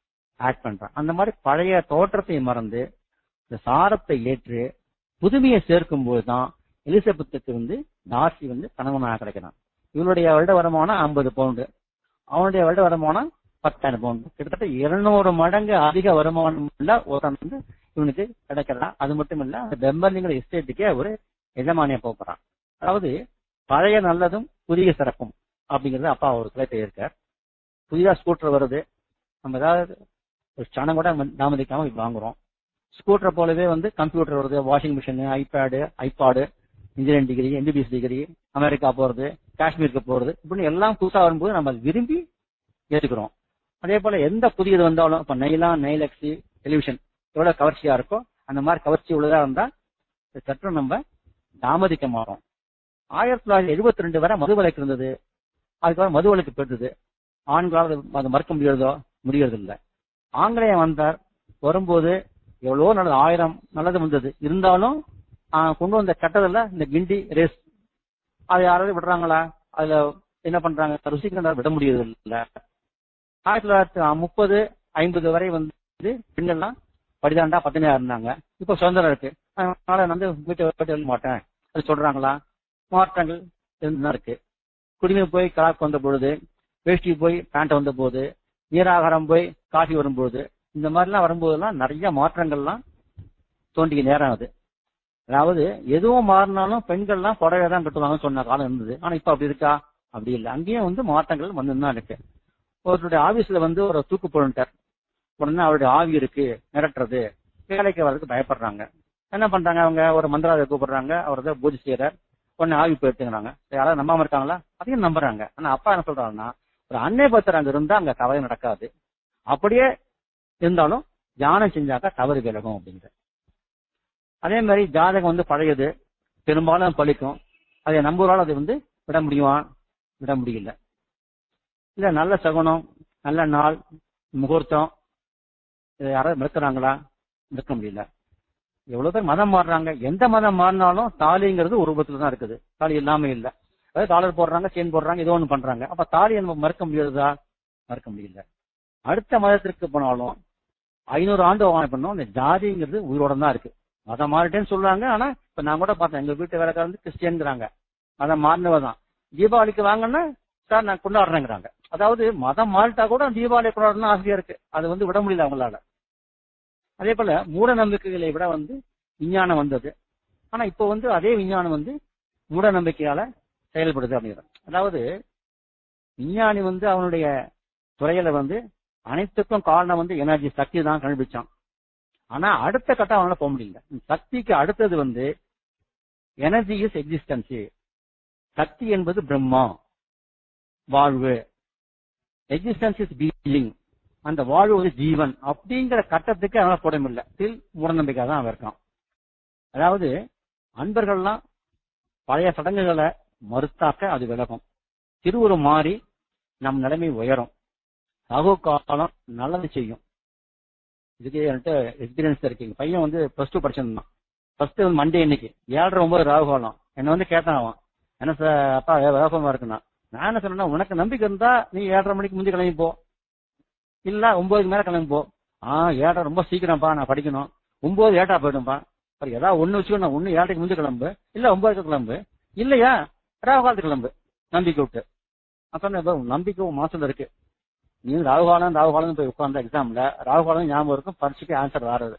B: ஆட் பண்றான் அந்த மாதிரி பழைய தோற்றத்தை மறந்து இந்த சாரத்தை ஏற்று புதுமையை சேர்க்கும் போதுதான் எலிசபெத்துக்கு வந்து டார்சி வந்து கணவனாக கிடைக்கிறான் இவளுடைய வருட வருமானம் ஐம்பது பவுண்டு அவனுடைய வருட வருமானம் பத்தாயிரம் பவுண்டு கிட்டத்தட்ட இருநூறு மடங்கு அதிக வருமானம் உள்ள ஒருத்தன் வந்து இவனுக்கு கிடைக்கிறான் அது மட்டும் இல்ல அந்த பெம்பர்லிங்கிற எஸ்டேட்டுக்கே ஒரு எஜமானியா போகிறான் அதாவது பழைய நல்லதும் புதிய சிறப்பும் அப்படிங்கறது அப்பா ஒரு கிளைத்தை இருக்கார் புதிதா ஸ்கூட்டர் வருது நம்ம ஏதாவது ஒரு சனம் கூட தாமதிக்காம இப்ப வாங்குறோம் ஸ்கூட்டரை போலவே வந்து கம்ப்யூட்டர் வருது washing machine iPad iPod engineering degree MBBS degree America போறது காஷ்மீருக்கு போறது இப்படின்னு எல்லாம் புதுசா வரும்போது நம்ம விரும்பி ஏற்றுக்கிறோம் அதே போல எந்த புதியது வந்தாலும் இப்ப நெய்லா நெய்லெக்ஸி டெலிவிஷன் எவ்வளவு கவர்ச்சியா இருக்கோ அந்த மாதிரி கவர்ச்சி உள்ளதா இருந்தா சற்று நம்ம தாமதிக்க மாட்டோம் ஆயிரத்தி தொள்ளாயிரத்தி எழுபத்தி ரெண்டு வரை மதுவிலக்கு இருந்தது அதுக்கப்புறம் மதுவிலக்கு பெற்றது ஆண்களால் அது மறுக்க முடியறதோ முடியறது இல்லை ஆங்கிலேயம் வந்தார் வரும்போது எவ்வளவோ நல்லது ஆயிரம் நல்லது வந்தது இருந்தாலும் கொண்டு வந்த கட்டதில் இந்த கிண்டி ரேஸ் அது யாராவது விடுறாங்களா அதுல என்ன பண்றாங்க ருசிக்கிறதா விட முடியறது இல்ல ஆயிரத்தி தொள்ளாயிரத்தி முப்பது ஐம்பது வரை வந்து பெண்கள்லாம் படிதாண்டா பத்தினியா இருந்தாங்க இப்ப சுதந்திரம் இருக்கு அதனால வந்து வீட்டை விட்டு எழுத மாட்டேன் அது சொல்றாங்களா மாற்றங்கள் இருந்துதான் இருக்கு குடிமை போய் கலாக்கு வந்த பொழுது வேஷ்டி போய் பேண்ட் வந்த போது நீராகாரம் போய் காஃபி வரும்போது இந்த மாதிரிலாம் வரும்போதெல்லாம் நிறைய மாற்றங்கள்லாம் தோண்டிக்க நேரம் ஆகுது அதாவது எதுவும் மாறினாலும் பெண்கள்லாம் புடவை தான் கட்டுவாங்கன்னு சொன்ன காலம் இருந்தது ஆனா இப்ப அப்படி இருக்கா அப்படி இல்லை அங்கேயும் வந்து மாற்றங்கள் வந்துதான் இருக்கு ஒருத்தருடைய ஆபீஸ்ல வந்து ஒரு தூக்கு போட்டார் உடனே அவருடைய ஆவி இருக்கு மிரட்டுறது வேலைக்கு வர்றதுக்கு பயப்படுறாங்க என்ன பண்றாங்க அவங்க ஒரு மந்திராவை கூப்பிடுறாங்க அவர் தான் பூஜை செய்யறார் உடனே ஆவி போயிட்டுங்கிறாங்க யாராவது நம்பாம இருக்காங்களா அதையும் நம்புறாங்க ஆனா அப்பா என்ன சொல்றாங்கன்னா ஒரு அன்னை பத்திரம் அங்க இருந்தா அங்க கவலை நடக்காது அப்படியே இருந்தாலும் தியானம் செஞ்சாக்கா தவறு விலகும் அப்படிங்கிற அதே மாதிரி ஜாதகம் வந்து பழையது பெரும்பாலும் பழிக்கும் அதை நம்புறால் அதை வந்து விட முடியுமா விட முடியல இல்ல நல்ல சகுனம் நல்ல நாள் முகூர்த்தம் இதை யாராவது மிளக்குறாங்களா மிளக்க முடியல எவ்வளவு பேர் மதம் மாறுறாங்க எந்த மதம் மாறினாலும் தாலிங்கிறது ஒரு ரூபத்துல தான் இருக்குது தாலி இல்லாம இல்ல அதாவது டாலர் போடுறாங்க செயின் போடுறாங்க ஏதோ ஒண்ணு பண்றாங்க அப்ப தாலியை நம்ம மறுக்க முடியாதா மறுக்க முடியல அடுத்த மதத்திற்கு போனாலும் ஐநூறு ஆண்டு வாங்க பண்ணோம் இந்த ஜாதிங்கிறது உயிரோட தான் இருக்கு மதம் மாறிட்டேன்னு சொல்றாங்க ஆனா இப்ப நான் கூட பார்த்தேன் எங்க வீட்டு வேலைக்காரர் வந்து கிறிஸ்டியன்ங்கிறாங்க மதம் மாறினவ தான் தீபாவளிக்கு வாங்கன்னா சார் நான் கொண்டாடுறேங்கிறாங்க அதாவது மதம் மாறிட்டா கூட தீபாவளி கொண்டாடணும் ஆசையா இருக்கு அது வந்து விட முடியல அவங்களால அதே போல மூட நம்பிக்கைகளை விட வந்து விஞ்ஞானம் வந்தது ஆனா இப்போ வந்து அதே விஞ்ஞானம் வந்து மூட நம்பிக்கையால செயல்படுது அப்படிங்கிற அதாவது விஞ்ஞானி வந்து அவனுடைய துறையில வந்து அனைத்துக்கும் காரணம் வந்து எனர்ஜி சக்தி தான் கண்டுபிடிச்சான் ஆனா அடுத்த கட்டம் அவனால போக முடியல சக்திக்கு அடுத்தது வந்து எனர்ஜி இஸ் எக்ஸிஸ்டன்சி சக்தி என்பது பிரம்மா வாழ்வு எக்ஸிஸ்டன்ஸ் இஸ் பீயிங் அந்த வாழ்வு வந்து ஜீவன் அப்படிங்கிற கட்டத்துக்கு அவனால போட முடியல ஸ்டில் மூடநம்பிக்கை தான் அவன் இருக்கான் அதாவது அன்பர்கள்லாம் பழைய சடங்குகளை மறுத்தாக்க அது விலகும் திருவுரு மாறி நம் நிலைமை உயரும் ராகு காலம் நல்லது செய்யும் இதுக்கு என்கிட்ட எக்ஸ்பீரியன்ஸ் இருக்கு எங்க பையன் வந்து பிளஸ் டூ படிச்சிருந்தான் ஃபர்ஸ்ட் வந்து மண்டே இன்னைக்கு ஏழரை ஒன்பது ராகு காலம் என்ன வந்து கேட்டான் அவன் என்ன சார் அப்பா வேகமா இருக்குன்னா நான் என்ன சொன்னா உனக்கு நம்பிக்கை இருந்தா நீ ஏழரை மணிக்கு முந்தி கிளம்பி போ இல்ல ஒன்பதுக்கு மேல கிளம்பி போ ஆ ஏழரை ரொம்ப சீக்கிரம்ப்பா நான் படிக்கணும் ஒன்பது ஏட்டா போயிடும்பா அப்புறம் ஏதாவது ஒண்ணு வச்சுக்கோ நான் ஒண்ணு ஏழரைக்கு முந்தி கிளம்பு இல்ல ஒன்பதுக்கு கிளம்பு இல்லையா ராகு காலத்துக்கு கிளம்பு நம்பிக்கை விட்டு அப்புறம் நம்பிக்கை மாசத்துல இருக்கு நீ ராகுகாலம் ராகுகாலம் போய் உட்கார்ந்த எக்ஸாம்ல ராகுகாலம் ஞாபகம் இருக்கும் பரீட்சைக்கு ஆன்சர் வராது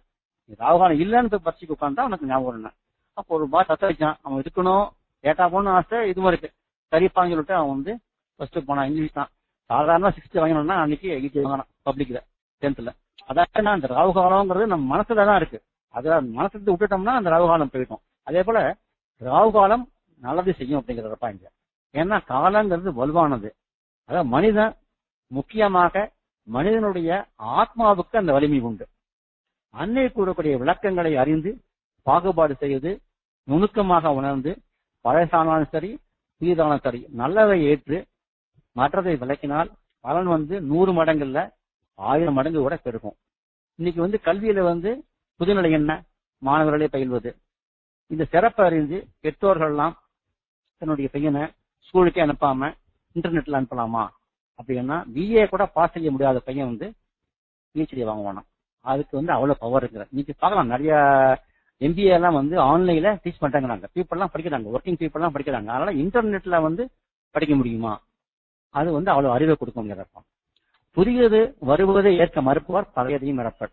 B: ராகுகாலம் இல்லைன்னு போய் பரிசுக்கு உட்காந்தா உனக்கு ஞாபகம் என்ன அப்போ ஒரு பாஸ் தத்த வச்சான் அவன் இருக்கணும் கேட்டா போகணும் ஆசை இதுவும் இருக்கு சரிப்பான்னு சொல்லிட்டு அவன் வந்து ஃபர்ஸ்ட் போனான் இங்கிலீஷ் தான் சாதாரண சிக்ஸ்த் வாங்கினோம்னா அன்னைக்கு எயிட்டி வாங்கினான் பப்ளிக்ல டென்த்ல அதான் அந்த ராகுகாலம்ங்கிறது நம்ம மனசுல தான் இருக்கு அதை மனசுல இருந்து விட்டுட்டோம்னா அந்த ராகுகாலம் போயிட்டோம் அதே போல ராகுகாலம் நல்லது செய்யும் அப்படிங்கிறத பாயிண்ட் ஏன்னா காலங்கிறது வலுவானது அதாவது மனிதன் முக்கியமாக மனிதனுடைய ஆத்மாவுக்கு அந்த வலிமை உண்டு அன்னை கூறக்கூடிய விளக்கங்களை அறிந்து பாகுபாடு செய்து நுணுக்கமாக உணர்ந்து பழசானாலும் சரி புதிதானாலும் சரி நல்லதை ஏற்று மற்றதை விளக்கினால் பலன் வந்து நூறு மடங்குல ஆயிரம் மடங்கு கூட பெருகும் இன்னைக்கு வந்து கல்வியில வந்து புதுநிலை என்ன மாணவர்களே பயில்வது இந்த சிறப்பை அறிந்து பெற்றோர்கள்லாம் தன்னுடைய பையனை ஸ்கூலுக்கே அனுப்பாம இன்டர்நெட்ல அனுப்பலாமா அப்படின்னா பிஏ கூட பாஸ் செய்ய முடியாத பையன் வந்து பிஹெச்டி வாங்குவானா அதுக்கு வந்து அவ்வளவு பவர் இருக்குது இன்னைக்கு பார்க்கலாம் நிறைய எம்பிஏ எல்லாம் வந்து ஆன்லைன்ல டீச் பண்றாங்க பீப்புள் எல்லாம் படிக்கிறாங்க ஒர்க்கிங் பீப்புள் எல்லாம் படிக்கிறாங்க அதனால இன்டர்நெட்ல வந்து படிக்க முடியுமா அது வந்து அவ்வளவு அறிவை கொடுக்க முடியாத புதியது வருவதை ஏற்க மறுப்பவர் பழையதையும் மறப்பர்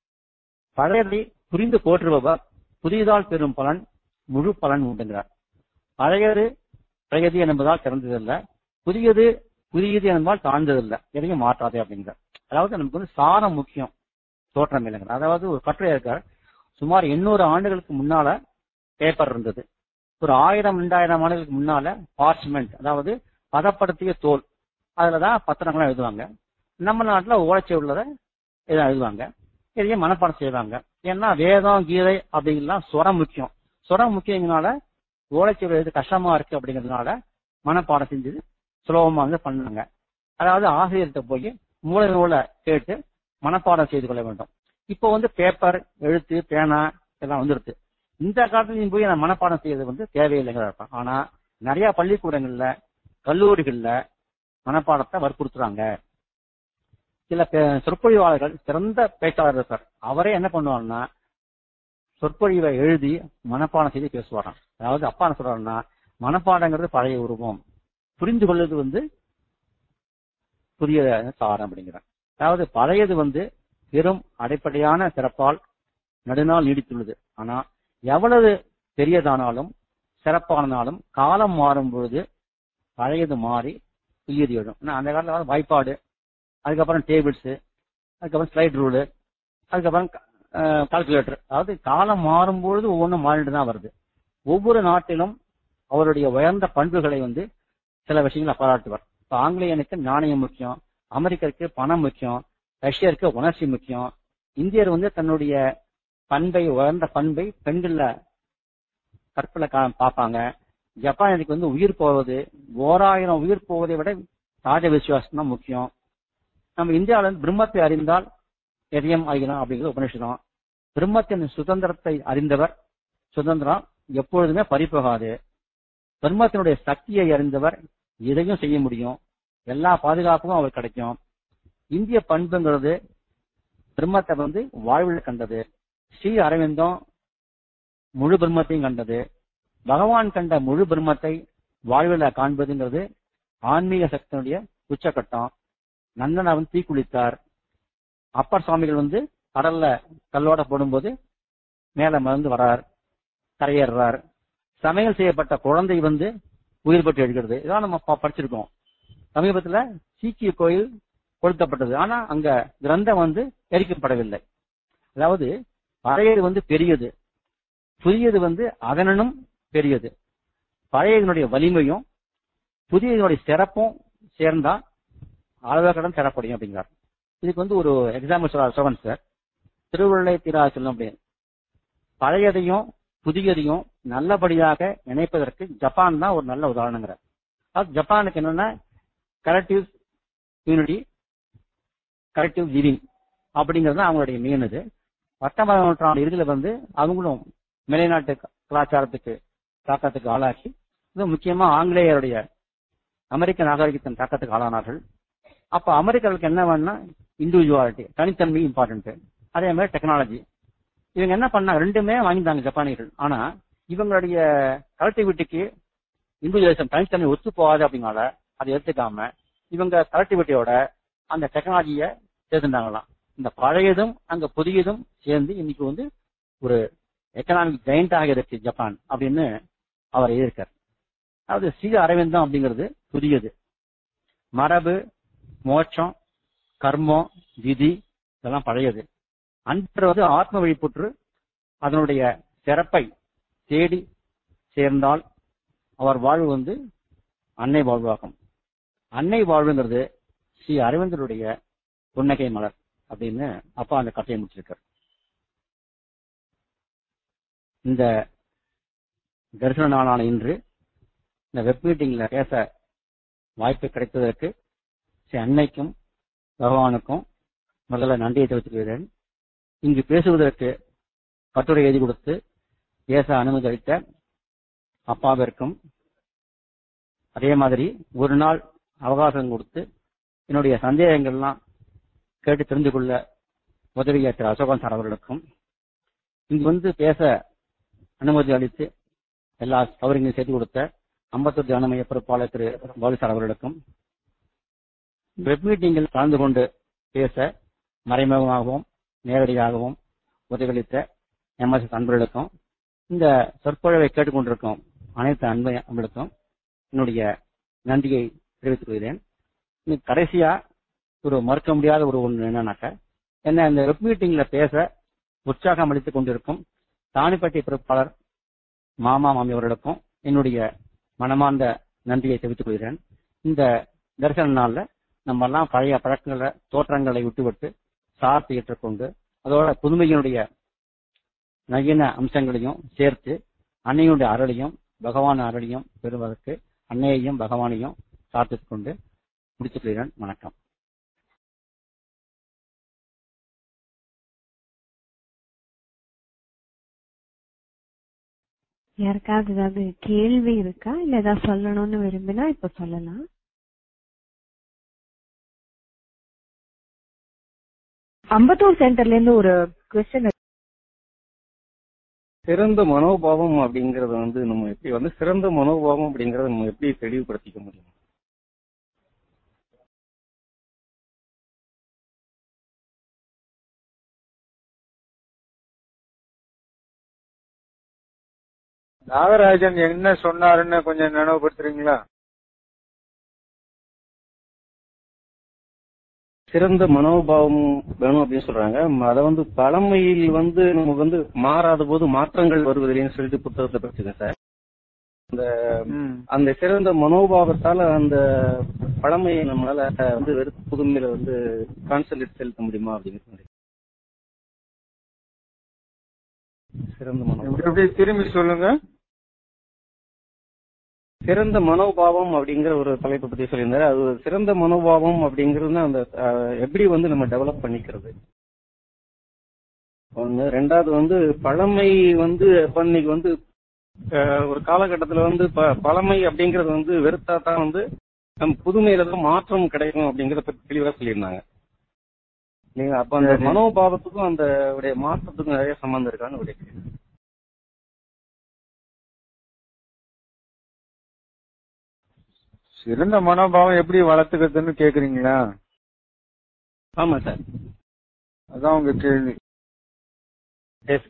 B: பழையதை புரிந்து போற்றுபவர் புதியதால் பெறும் பலன் முழு பலன் உண்டுங்கிறார் பழையது பழையது என்பதால் சிறந்ததில்லை புதியது புதியது என்பதால் தாழ்ந்ததில்லை எதையும் மாற்றாதே அப்படிங்கிறார் அதாவது நமக்கு வந்து சாரம் முக்கியம் தோற்றம் இல்லைங்க அதாவது ஒரு கட்டுரை இருக்கார் சுமார் எண்ணூறு ஆண்டுகளுக்கு முன்னால பேப்பர் இருந்தது ஒரு ஆயிரம் ரெண்டாயிரம் ஆண்டுகளுக்கு முன்னால பார்ச்மெண்ட் அதாவது பதப்படுத்திய தோல் அதுலதான் பத்திரங்கள்லாம் எழுதுவாங்க நம்ம நாட்டுல ஓலைச்சி உள்ளதை இதை எழுதுவாங்க இதையும் மனப்பாடம் செய்வாங்க ஏன்னா வேதம் கீதை அப்படிங்கலாம் சுரம் முக்கியம் சுரம் முக்கியங்கனால ஓலைச்சுவடி எழுது கஷ்டமா இருக்கு அப்படிங்கிறதுனால மனப்பாடம் செஞ்சது சுலபமா வந்து பண்ணாங்க அதாவது ஆசிரியர்கிட்ட போய் மூல நூலை கேட்டு மனப்பாடம் செய்து கொள்ள வேண்டும் இப்போ வந்து பேப்பர் எழுத்து பேனா இதெல்லாம் வந்துருது இந்த காலத்துலயும் போய் நான் மனப்பாடம் செய்யறது வந்து தேவையில்லைங்கிற இருப்பான் ஆனா நிறைய பள்ளிக்கூடங்கள்ல கல்லூரிகள்ல மனப்பாடத்தை வற்புறுத்துறாங்க சில சொற்பொழிவாளர்கள் சிறந்த பேச்சாளர் இருப்பார் அவரே என்ன பண்ணுவாருன்னா சொற்பொழிவை எழுதி மனப்பாடம் செய்து பேசுவாராம் அதாவது அப்பா என்ன சொல்றாருன்னா மனப்பாடங்கிறது பழைய உருவம் புரிந்து கொள்வது வந்து புதிய சாரம் அப்படிங்கிறார் அதாவது பழையது வந்து பெரும் அடிப்படையான சிறப்பால் நடுநாள் நீடித்துள்ளது ஆனா எவ்வளவு பெரியதானாலும் சிறப்பானாலும் காலம் மாறும் பொழுது பழையது மாறி புதியது எழும் அந்த காலத்துல வாய்ப்பாடு அதுக்கப்புறம் டேபிள்ஸ் அதுக்கப்புறம் ஸ்லைட் ரூலு அதுக்கப்புறம் கால்குலேட்டர் அதாவது காலம் மாறும்பொழுது ஒவ்வொன்றும் மாறிட்டு தான் வருது ஒவ்வொரு நாட்டிலும் அவருடைய உயர்ந்த பண்புகளை வந்து சில விஷயங்களை பாராட்டுவார் இப்போ ஆங்கிலேயனுக்கு நாணயம் முக்கியம் அமெரிக்கருக்கு பணம் முக்கியம் ரஷ்யருக்கு உணர்ச்சி முக்கியம் இந்தியர் வந்து தன்னுடைய பண்பை உயர்ந்த பண்பை பெண்கள்ல கற்பல பார்ப்பாங்க ஜப்பானுக்கு வந்து உயிர் போவது ஓராயிரம் உயிர் போவதை விட ராஜ விசுவாசம் தான் முக்கியம் நம்ம இந்தியாவில இருந்து பிரம்மத்தை அறிந்தால் எதையும் அறியலாம் அப்படிங்கிறது உபனிஷதம் பிரம்மத்தின் சுதந்திரத்தை அறிந்தவர் சுதந்திரம் எப்பொழுதுமே பறிப்போகாது பிரம்மத்தினுடைய சக்தியை அறிந்தவர் எதையும் செய்ய முடியும் எல்லா பாதுகாப்பும் அவர் கிடைக்கும் இந்திய பண்புங்கிறது பிரம்மத்தை வந்து வாழ்வில் கண்டது ஸ்ரீ அரவிந்தம் முழு பிரம்மத்தையும் கண்டது பகவான் கண்ட முழு பிரம்மத்தை வாழ்வில் காண்பதுங்கிறது ஆன்மீக சக்தியினுடைய உச்சக்கட்டம் நந்தன் அவன் தீக்குளித்தார் அப்பர் சுவாமிகள் வந்து கடல்ல கல்லோட போடும்போது மேல மறந்து வரார் கரையேறார் சமையல் செய்யப்பட்ட குழந்தை வந்து உயிர் பெற்று எழுகிறது இதான் நம்ம ப- படிச்சிருக்கோம் சமீபத்துல சீக்கிய கோயில் கொளுத்தப்பட்டது ஆனா அங்க கிரந்தம் வந்து எரிக்கப்படவில்லை அதாவது பழையது வந்து பெரியது புதியது வந்து அதனும் பெரியது பழையதனுடைய வலிமையும் புதியதனுடைய சிறப்பும் சேர்ந்தா அளவு கடன் தரப்படும் அப்படிங்கிறார் இதுக்கு வந்து ஒரு எக்ஸாம்பிள் சொல்ற சோகன் சார் திருவள்ளை திரா சொல்லும் அப்படின்னு பழையதையும் புதியதையும் நல்லபடியாக இணைப்பதற்கு ஜப்பான் தான் ஒரு நல்ல உதாரணங்கிறார் அது ஜப்பானுக்கு என்னன்னா கலெக்டிவ் யூனிட்டி கலெக்டிவ் லிவிங் அப்படிங்கிறது தான் அவங்களுடைய மெயின் இது பத்தொன்பதாம் நூற்றாண்டு இறுதியில வந்து அவங்களும் மேலைநாட்டு கலாச்சாரத்துக்கு தாக்கத்துக்கு ஆளாக்கி இது முக்கியமா ஆங்கிலேயருடைய அமெரிக்க நாகரிகத்தின் தாக்கத்துக்கு ஆளானார்கள் அப்ப அமெரிக்கர்களுக்கு என்ன வேணும்னா இண்டிவிஜுவாலிட்டி தனித்தன்மை இம்பார்ட்டன்ட் அதே மாதிரி டெக்னாலஜி இவங்க என்ன பண்ணாங்க ரெண்டுமே வாங்கிட்டாங்க ஜப்பானியர்கள் ஆனா இவங்களுடைய கலெக்டிவிட்டிக்கு இண்டிவிஜுவலிசம் தனித்தன்மை ஒத்து போகாது அப்படிங்கால அதை எடுத்துக்காம இவங்க கலெக்டிவிட்டியோட அந்த டெக்னாலஜியை சேர்த்துட்டாங்களாம் இந்த பழையதும் அங்க புதியதும் சேர்ந்து இன்னைக்கு வந்து ஒரு எக்கனாமிக் ஜெயிண்டாக இருக்கு ஜப்பான் அப்படின்னு அவர் எழுதியிருக்கார் அதாவது ஸ்ரீ அரவிந்தம் அப்படிங்கிறது புதியது மரபு மோட்சம் கர்மம் விதி இதெல்லாம் பழையது அன்று வந்து ஆத்ம வழிபுற்று அதனுடைய சிறப்பை தேடி சேர்ந்தால் அவர் வாழ்வு வந்து அன்னை வாழ்வாகும் அன்னை வாழ்வுங்கிறது ஸ்ரீ அரவிந்தருடைய புன்னகை மலர் அப்படின்னு அப்பா அந்த கதையை முடிச்சிருக்கார் இந்த தரிசன நாளான இன்று இந்த வெப் மீட்டிங்ல பேச வாய்ப்பு கிடைத்ததற்கு ஸ்ரீ அன்னைக்கும் பகவானுக்கும் முதல்ல நன்றியை தெரிவித்துக் இங்கு பேசுவதற்கு கட்டுரை எழுதி கொடுத்து பேச அனுமதி அளித்த அப்பாவிற்கும் அதே மாதிரி ஒரு நாள் அவகாசம் கொடுத்து என்னுடைய சந்தேகங்கள்லாம் கேட்டு தெரிந்து கொள்ள உதவிய திரு அசோகன் சார் அவர்களுக்கும் இங்கு வந்து பேச அனுமதி அளித்து எல்லா சௌகரியங்களையும் செய்து கொடுத்த அம்பத்தூர் ஜனமய பொறுப்பாளர் திரு பாலு சார் அவர்களுக்கும் வெப் மீட்டிங்கில் கலந்து கொண்டு பேச மறைமுகமாகவும் நேரடியாகவும் உதவியளித்த எம்எஸ் அன்பர்களுக்கும் இந்த சொற்பொழிவை கேட்டுக்கொண்டிருக்கும் அனைத்து அன்பை அன்பளுக்கும் என்னுடைய நன்றியை தெரிவித்துக் கொள்கிறேன் இன்னும் கடைசியா ஒரு மறுக்க முடியாத ஒரு ஒன்று என்னன்னாக்க என்ன இந்த வெப் மீட்டிங்ல பேச உற்சாகம் அளித்துக் கொண்டிருக்கும் தானிப்பட்டி பொறுப்பாளர் மாமா மாமி அவர்களுக்கும் என்னுடைய மனமார்ந்த நன்றியை தெரிவித்துக் கொள்கிறேன் இந்த தரிசன நாள்ல நம்ம எல்லாம் பழைய பழக்கங்களை தோற்றங்களை விட்டுவிட்டு சார்த்து ஏற்றுக்கொண்டு அதோட புதுமையினுடைய நவீன அம்சங்களையும் சேர்த்து அன்னையுடைய அருளையும் பகவான் அருளையும் பெறுவதற்கு அன்னையையும் பகவானையும் சார்த்துக் கொண்டு முடித்துக் கொள்கிறேன் வணக்கம்
A: யாருக்காவது ஏதாவது கேள்வி இருக்கா இல்ல ஏதாவது சொல்லணும்னு விரும்பினா இப்ப சொல்லலாம்
C: அம்பத்தூர் சென்டர்ல இருந்து ஒரு கொஸ்டின்
D: சிறந்த மனோபாவம் அப்படிங்கறது வந்து நம்ம எப்படி வந்து சிறந்த மனோபாவம் அப்படிங்கறத நம்ம எப்படி தெளிவுபடுத்திக்க முடியும்
E: நாகராஜன் என்ன சொன்னாருன்னு கொஞ்சம் நினைவுபடுத்துறீங்களா
D: சிறந்த மனோபாவம் வேணும் அப்படின்னு சொல்றாங்க அத வந்து பழமையில் வந்து நமக்கு வந்து மாறாத போது மாற்றங்கள் வருவதில்லைன்னு சொல்லிட்டு புத்தகத்தை படிச்சுங்க சார் அந்த
E: ம்.
D: அந்த சிறந்த மனோபாவத்தால அந்த பழமையை நம்மளால வந்து வெறும் புதுமையில வந்து கான்சன்ட்ரேட் செலுத்த முடியுமா அப்படிங்கிறது சிறந்த மனோபாவம்
E: எப்படி எப்படி திரும்பி சொல்லுங்க
D: சிறந்த மனோபாவம் அப்படிங்கிற ஒரு தலைப்பை பத்தி சொல்லியிருந்தாரு அது ஒரு சிறந்த மனோபாவம் அப்படிங்கிறது தான் அந்த அஹ், எப்படி வந்து நம்ம டெவலப் பண்ணிக்கிறது ஒண்ணு ரெண்டாவது வந்து பழமை வந்து இப்ப இன்னைக்கு வந்து அஹ், ஒரு காலகட்டத்துல வந்து ப- பழமை அப்படிங்கறது வந்து வெறுத்தா தான் வந்து நம்ம புதுமையில தான் மாற்றம் கிடைக்கும் அப்படிங்கறத பத்தி தெளிவா சொல்லியிருந்தாங்க நீங்க அப்ப அந்த
E: சரி.
D: மனோபாவத்துக்கும் அந்த உடைய மாற்றத்துக்கும் நிறைய சம்பந்தம் இருக்கான்னு உடைய கேள்வி.
E: சிறந்த மனோபாவம் எப்படி வளர்த்துக்கிறதுன்னு கேக்குறீங்களா
D: ஆமா சார்
E: அதான் உங்க கேள்வி
D: Yes.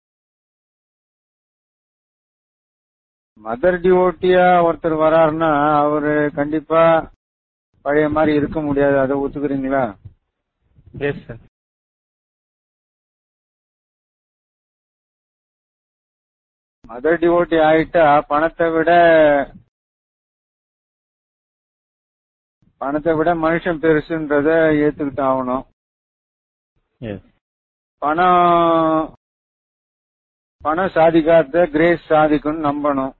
E: மதர் டிவோட்டியா ஒருத்தர் வராருன்னா அவரு கண்டிப்பா பழைய மாதிரி இருக்க முடியாது அதை ஒத்துக்கிறீங்களா
D: Yes, sir.
E: மதர் டிவோட்டி ஆயிட்டா பணத்தை விட பணத்தை விட மனுஷன் பெருசுன்றத ஏத்துக்கிட்டு ஆகணும்
D: Yes.
E: பணம் பணம் சாதிக்காத கிரேஸ் சாதிக்கும்னு நம்பணும்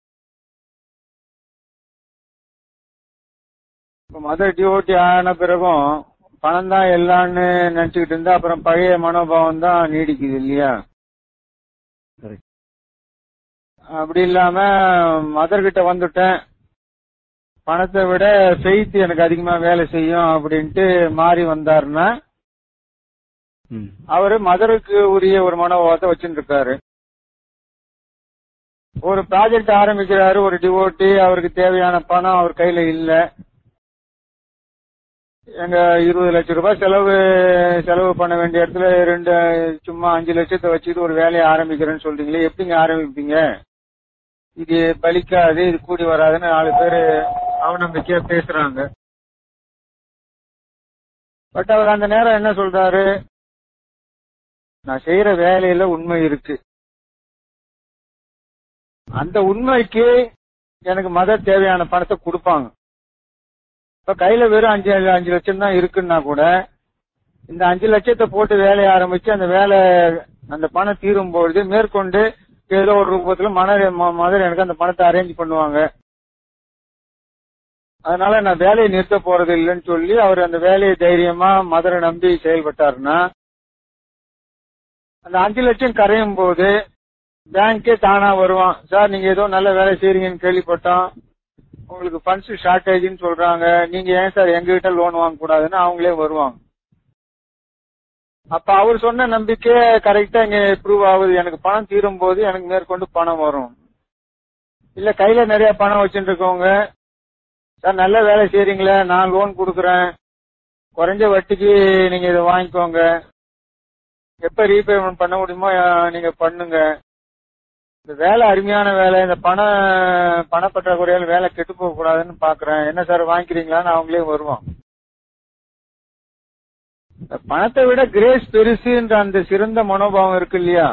E: இப்ப மதர் டிவோட்டி ஆன பிறகும் பணம் தான் எல்லாம்னு நினைச்சுக்கிட்டு இருந்தா அப்புறம் பழைய மனோபாவம் தான் நீடிக்குது இல்லையா
D: Correct.
E: அப்படி இல்லாம மதர் கிட்ட வந்துட்டேன் பணத்தை விட ஃபெய்த் எனக்கு அதிகமா வேலை செய்யும் அப்படின்ட்டு மாறி வந்தாருன்னா
D: ம்.
E: அவரு மதருக்கு உரிய ஒரு மனோபாவத்தை வச்சுட்டு இருக்காரு ஒரு ப்ராஜெக்ட் ஆரம்பிக்கிறாரு ஒரு டிவோட்டி அவருக்கு தேவையான பணம் அவர் கையில இல்ல எங்க இருபது லட்சம் ரூபாய் செலவு செலவு பண்ண வேண்டிய இடத்துல ரெண்டு சும்மா அஞ்சு லட்சத்தை வச்சுட்டு ஒரு வேலையை ஆரம்பிக்கிறேன்னு சொல்றீங்களே எப்படிங்க ஆரம்பிப்பீங்க இது பலிக்காது இது கூடி வராதுன்னு நாலு பேரு அவநம்பிக்கையா பேசுறாங்க பட் அவர் அந்த நேரம் என்ன சொல்றாரு நான் செய்யற வேலையில உண்மை இருக்கு அந்த உண்மைக்கு எனக்கு மத தேவையான பணத்தை கொடுப்பாங்க இப்ப கையில வெறும் அஞ்சு அஞ்சு லட்சம் தான் இருக்குன்னா கூட இந்த அஞ்சு லட்சத்தை போட்டு வேலையை ஆரம்பிச்சு அந்த வேலை அந்த பணம் தீரும் பொழுது மேற்கொண்டு ஏதோ ஒரு ரூபத்துல மன மதர் எனக்கு அந்த பணத்தை அரேஞ்ச் பண்ணுவாங்க அதனால நான் வேலையை நிறுத்த போறது இல்லைன்னு சொல்லி அவர் அந்த வேலையை தைரியமா மதரை நம்பி செயல்பட்டாருன்னா அந்த அஞ்சு லட்சம் கரையும் போது பேங்கே தானா வருவான் சார் நீங்க ஏதோ நல்ல வேலை செய்றீங்கன்னு கேள்விப்பட்டோம் உங்களுக்கு ஃபண்ட்ஸ் ஷார்டேஜ்னு சொல்றாங்க நீங்க ஏன் சார் எங்க கிட்ட லோன் வாங்க கூடாதுன்னு அவங்களே வருவாங்க அப்ப அவர் சொன்ன நம்பிக்கை கரெக்டா இங்க ப்ரூவ் ஆகுது எனக்கு பணம் தீரும் போது எனக்கு மேற்கொண்டு பணம் வரும் இல்ல கையில நிறைய பணம் வச்சுட்டு இருக்கவங்க சார் நல்ல வேலை செய்றீங்களே நான் லோன் கொடுக்குறேன் குறைஞ்ச வட்டிக்கு நீங்க இதை வாங்கிக்கோங்க எப்ப ரீபேமெண்ட் பண்ண முடியுமோ அஹ், நீங்க பண்ணுங்க இந்த வேலை அருமையான வேலை இந்த பண பணப்பற்றாக்குறையால் வேலை கெட்டு போக கூடாதுன்னு பாக்குறேன் என்ன சார் வாங்கிக்கிறீங்களான்னு அவங்களே வருவான் இந்த பணத்தை விட கிரேஸ் பெருசுன்ற அந்த சிறந்த மனோபாவம் இருக்கு இல்லையா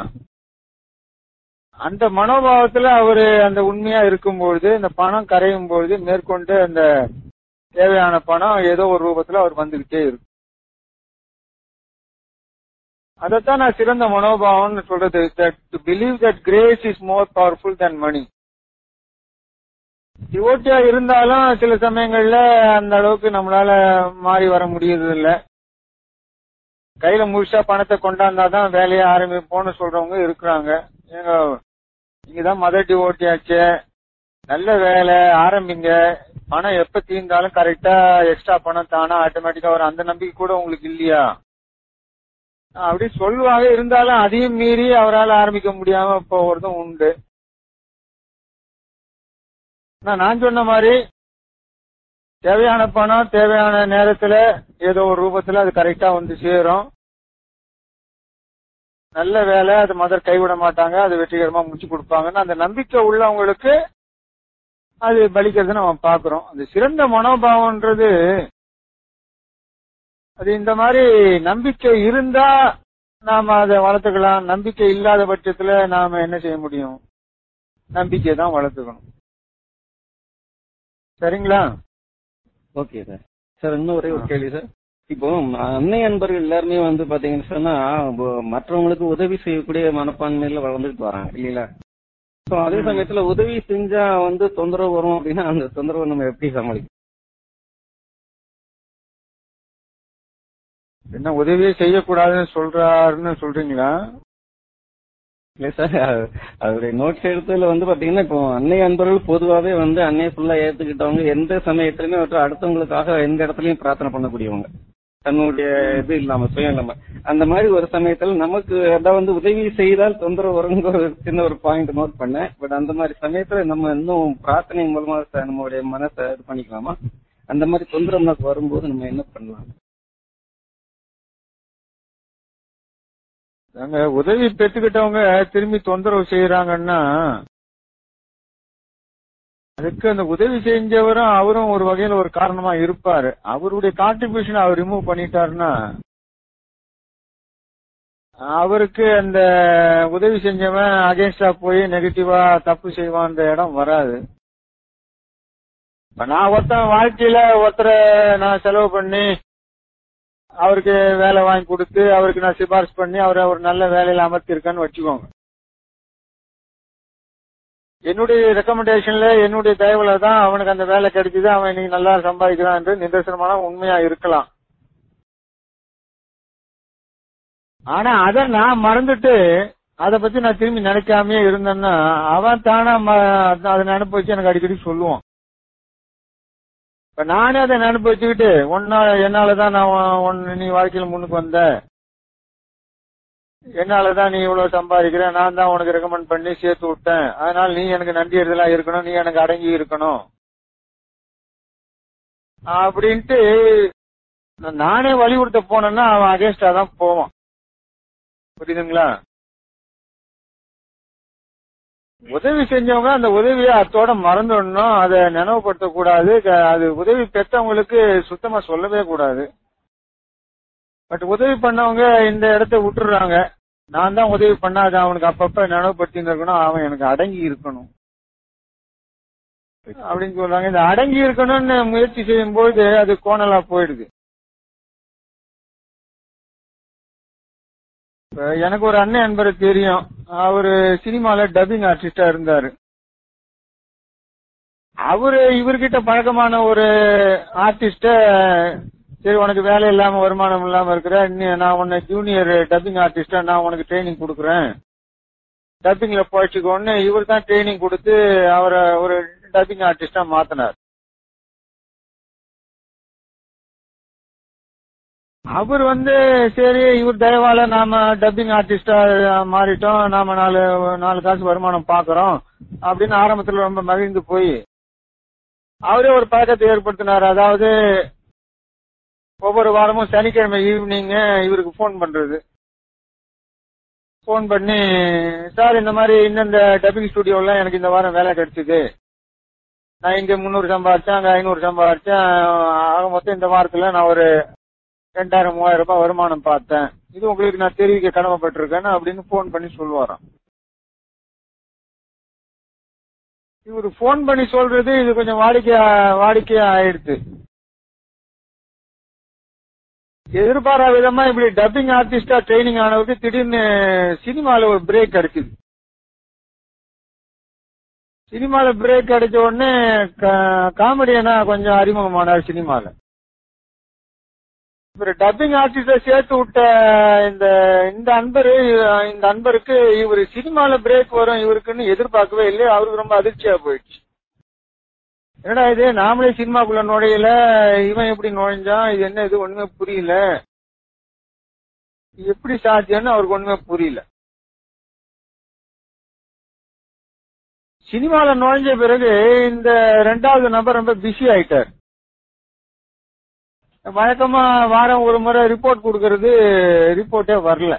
E: அந்த மனோபாவத்துல அவரு அந்த உண்மையா இருக்கும்பொழுது இந்த பணம் கரையும் பொழுது மேற்கொண்டு அந்த தேவையான பணம் ஏதோ ஒரு ரூபத்துல அவர் வந்துகிட்டே இருக்கும் அதைத்தான் நான் சிறந்த மனோபாவம்னு சொல்றது to believe that grace is more powerful than money டிவோட்டியா இருந்தாலும் சில சமயங்கள்ல அந்த அளவுக்கு நம்மளால மாறி வர முடியறது இல்ல கையில முழுசா பணத்தை கொண்டாந்தாதான் வேலையை ஆரம்பிப்போம்னு சொல்றவங்க இருக்கிறாங்க ஏங்க நீங்கதான் மதர் டிவோட்டியாச்சே நல்ல வேலை ஆரம்பிங்க பணம் எப்ப தீர்ந்தாலும் கரெக்டா எக்ஸ்ட்ரா பணம் தானா ஆட்டோமேட்டிக்கா வரும் அந்த நம்பிக்கை கூட உங்களுக்கு இல்லையா அப்படி சொல்லுவாங்க இருந்தாலும் அதையும் மீறி அவரால் ஆரம்பிக்க முடியாம போறதும் உண்டு ஆனா நான் சொன்ன மாதிரி தேவையான பணம் தேவையான நேரத்துல ஏதோ ஒரு ரூபத்துல அது கரெக்டா வந்து சேரும் நல்ல வேலை அது மதர் கைவிட மாட்டாங்க அது வெற்றிகரமா முடிச்சு கொடுப்பாங்கன்னு அந்த நம்பிக்கை உள்ளவங்களுக்கு அது பலிக்கிறது நம்ம பாக்குறோம் அந்த சிறந்த மனோபாவம்ன்றது அது இந்த மாதிரி நம்பிக்கை இருந்தா நாம அதை வளர்த்துக்கலாம் நம்பிக்கை இல்லாத பட்சத்துல நாம என்ன செய்ய முடியும் நம்பிக்கை தான் வளர்த்துக்கணும் சரிங்களா
D: ஓகே சார் சார் இன்னும் ஒரே ஒரு கேள்வி சார் இப்போ அன்னை அன்பர்கள் எல்லாருமே வந்து பாத்தீங்கன்னு சொன்னா இப்போ மற்றவங்களுக்கு உதவி செய்யக்கூடிய மனப்பான்மையில வளர்ந்துட்டு வராங்க இல்லைங்களா ஸோ அதே சமயத்துல உதவி செஞ்சா வந்து தொந்தரவு வரும் அப்படின்னா அந்த தொந்தரவை நம்ம எப்படி சமாளிக்கணும்
E: என்ன உதவியே செய்யக்கூடாதுன்னு சொல்றாருன்னு சொல்றீங்களா
D: இல்ல சார் அவருடைய நோட்ஸ் எடுத்ததுல வந்து பாத்தீங்கன்னா இப்போ அன்னை அன்பர்கள் பொதுவாவே வந்து அன்னையை ஃபுல்லா ஏத்துக்கிட்டவங்க எந்த சமயத்திலுமே அவற்றை அடுத்தவங்களுக்காக எந்த இடத்துலயும் பிரார்த்தனை பண்ணக்கூடியவங்க தன்னுடைய இது இல்லாம சுயம் இல்லாம அந்த மாதிரி ஒரு சமயத்துல நமக்கு அதான் வந்து உதவி செய்தால் தொந்தரவு வருங்கிற ஒரு சின்ன ஒரு பாயிண்ட் நோட் பண்ணேன் பட் அந்த மாதிரி சமயத்துல நம்ம இன்னும் பிரார்த்தனை மூலமா ச- நம்மளுடைய மனசை இது பண்ணிக்கலாமா அந்த மாதிரி தொந்தரவு நமக்கு வரும்போது நம்ம என்ன பண்ணலாம்
E: நாங்க உதவி பெற்றுக்கிட்டவங்க திரும்பி தொந்தரவு செய்யறாங்கன்னா அதுக்கு அந்த உதவி செஞ்சவரும் அவரும் ஒரு வகையில ஒரு காரணமா இருப்பாரு அவருடைய கான்ட்ரிபியூஷன் அவர் ரிமூவ் பண்ணிட்டாருன்னா அவருக்கு அந்த உதவி செஞ்சவன் அகேன்ஸ்டா போய் நெகட்டிவா தப்பு செய்வான்ற இடம் வராது இப்ப நான் ஒருத்தன் வாழ்க்கையில ஒருத்தரை நான் செலவு பண்ணி அவருக்கு வேலை வாங்கி கொடுத்து அவருக்கு நான் சிபாரிசு பண்ணி அவரை ஒரு நல்ல வேலையில அமர்த்திருக்கேன்னு வச்சுக்கோங்க என்னுடைய ரெக்கமெண்டேஷன்ல என்னுடைய தயவுல தான் அவனுக்கு அந்த வேலை கிடைச்சது அவன் இன்னைக்கு நல்லா சம்பாதிக்கிறான் என்று நிதர்சனமான உண்மையா இருக்கலாம் ஆனா அத நான் மறந்துட்டு அத பத்தி நான் திரும்பி நினைக்காமயே இருந்தேன்னா அவன் தானா ம- அதை நினைப்பு வச்சு எனக்கு அடிக்கடி சொல்லுவான் இப்ப நானே அதை நினைப்பு வச்சுக்கிட்டு ஒன்னா என்னாலதான் நான் உன்- உன் நீ வாழ்க்கையில முன்னுக்கு வந்த என்னாலதான் நீ இவ்வளவு சம்பாதிக்கிற நான் தான் உனக்கு ரெக்கமெண்ட் பண்ணி சேர்த்து விட்டேன் அதனால நீ எனக்கு நன்றி எல்லாம் இருக்கணும் நீ எனக்கு அடங்கி இருக்கணும் அப்படின்ட்டு நானே வலியுறுத்த போனேன்னா அவன் அகேன்ஸ்டா தான் போவான் புரியுதுங்களா உதவி செஞ்சவங்க அந்த உதவியை அத்தோட மறந்துடணும் அதை நினைவுபடுத்த கூடாது க- அது உதவி பெற்றவங்களுக்கு சுத்தமா சொல்லவே கூடாது பட் உதவி பண்ணவங்க இந்த இடத்த விட்டுறாங்க நான் தான் உதவி பண்ணா அது அவனுக்கு அப்பப்ப நினைவுபடுத்தின்னு இருக்கணும் அவன் எனக்கு அடங்கி இருக்கணும் அப்படின்னு சொல்றாங்க இந்த அடங்கி இருக்கணும்னு முயற்சி செய்யும் போது அது கோணலா போயிடுது இப்ப எனக்கு ஒரு அண்ணன் என்பரை தெரியும் அவரு சினிமால டப்பிங் ஆர்டிஸ்டா இருந்தாரு அவரு இவர்கிட்ட பழக்கமான ஒரு ஆர்டிஸ்ட சரி உனக்கு வேலை இல்லாம வருமானம் இல்லாம இருக்கிற நீ நான் உன்னை ஜூனியர் டப்பிங் ஆர்டிஸ்டா நான் உனக்கு ட்ரைனிங் கொடுக்குறேன் டப்பிங்ல போயிடுச்சுக்கோன்னு இவர் தான் ட்ரைனிங் கொடுத்து அவரை ஒரு டப்பிங் ஆர்டிஸ்டா மாத்தினார் அவர் வந்து சரி இவர் தயவால நாம டப்பிங் ஆர்டிஸ்டா மாறிட்டோம் நாம நாலு நாலு காசு வருமானம் பாக்குறோம் அப்படின்னு ஆரம்பத்துல ரொம்ப மகிழ்ந்து போய் அவரே ஒரு பழக்கத்தை ஏற்படுத்தினார் அதாவது ஒவ்வொரு வாரமும் சனிக்கிழமை ஈவினிங் இவருக்கு ஃபோன் பண்றது ஃபோன் பண்ணி சார் இந்த மாதிரி இந்தந்த டப்பிங் ஸ்டுடியோல எனக்கு இந்த வாரம் வேலை கிடைச்சது நான் இங்க முந்நூறு சம்பாதிச்சேன் அங்க ஐநூறு சம்பாதிச்சேன் ஆக மொத்தம் இந்த வாரத்துல நான் ஒரு ரெண்டாயிரம் மூவாயிரம் ரூபாய் வருமானம் பார்த்தேன் இது உங்களுக்கு நான் தெரிவிக்க கடமைப்பட்டிருக்கேன் அப்படின்னு ஃபோன் பண்ணி சொல்லுவாராம் இவரு ஃபோன் பண்ணி சொல்றது இது கொஞ்சம் வாடிக்கையா வாடிக்கையா ஆயிடுது எதிர்பாரா விதமா இப்படி டப்பிங் ஆர்டிஸ்டா ட்ரைனிங் ஆனவருக்கு திடீர்னு சினிமால ஒரு பிரேக் கிடைக்குது சினிமால பிரேக் கிடைச்ச உடனே காமெடியனா கொஞ்சம் அறிமுகமானார் சினிமால இவர் டப்பிங் ஆர்டிஸ்ட சேர்த்து விட்ட இந்த இந்த அன்பரு இந்த அன்பருக்கு இவர் சினிமால பிரேக் வரும் இவருக்குன்னு எதிர்பார்க்கவே இல்லை அவருக்கு ரொம்ப அதிர்ச்சியா போயிடுச்சு என்னடா இது நாமளே சினிமாக்குள்ள நுழையல இவன் எப்படி நுழைஞ்சான் இது என்ன இது ஒண்ணுமே புரியல இது எப்படி சாத்தியம்னு அவருக்கு ஒண்ணுமே புரியல சினிமால நுழைஞ்ச பிறகு இந்த ரெண்டாவது நபர் ரொம்ப பிஸி ஆயிட்டார் வழக்கமா வாரம் ஒரு முறை ரிப்போர்ட் கொடுக்கறது ரிப்போர்ட்டே வரல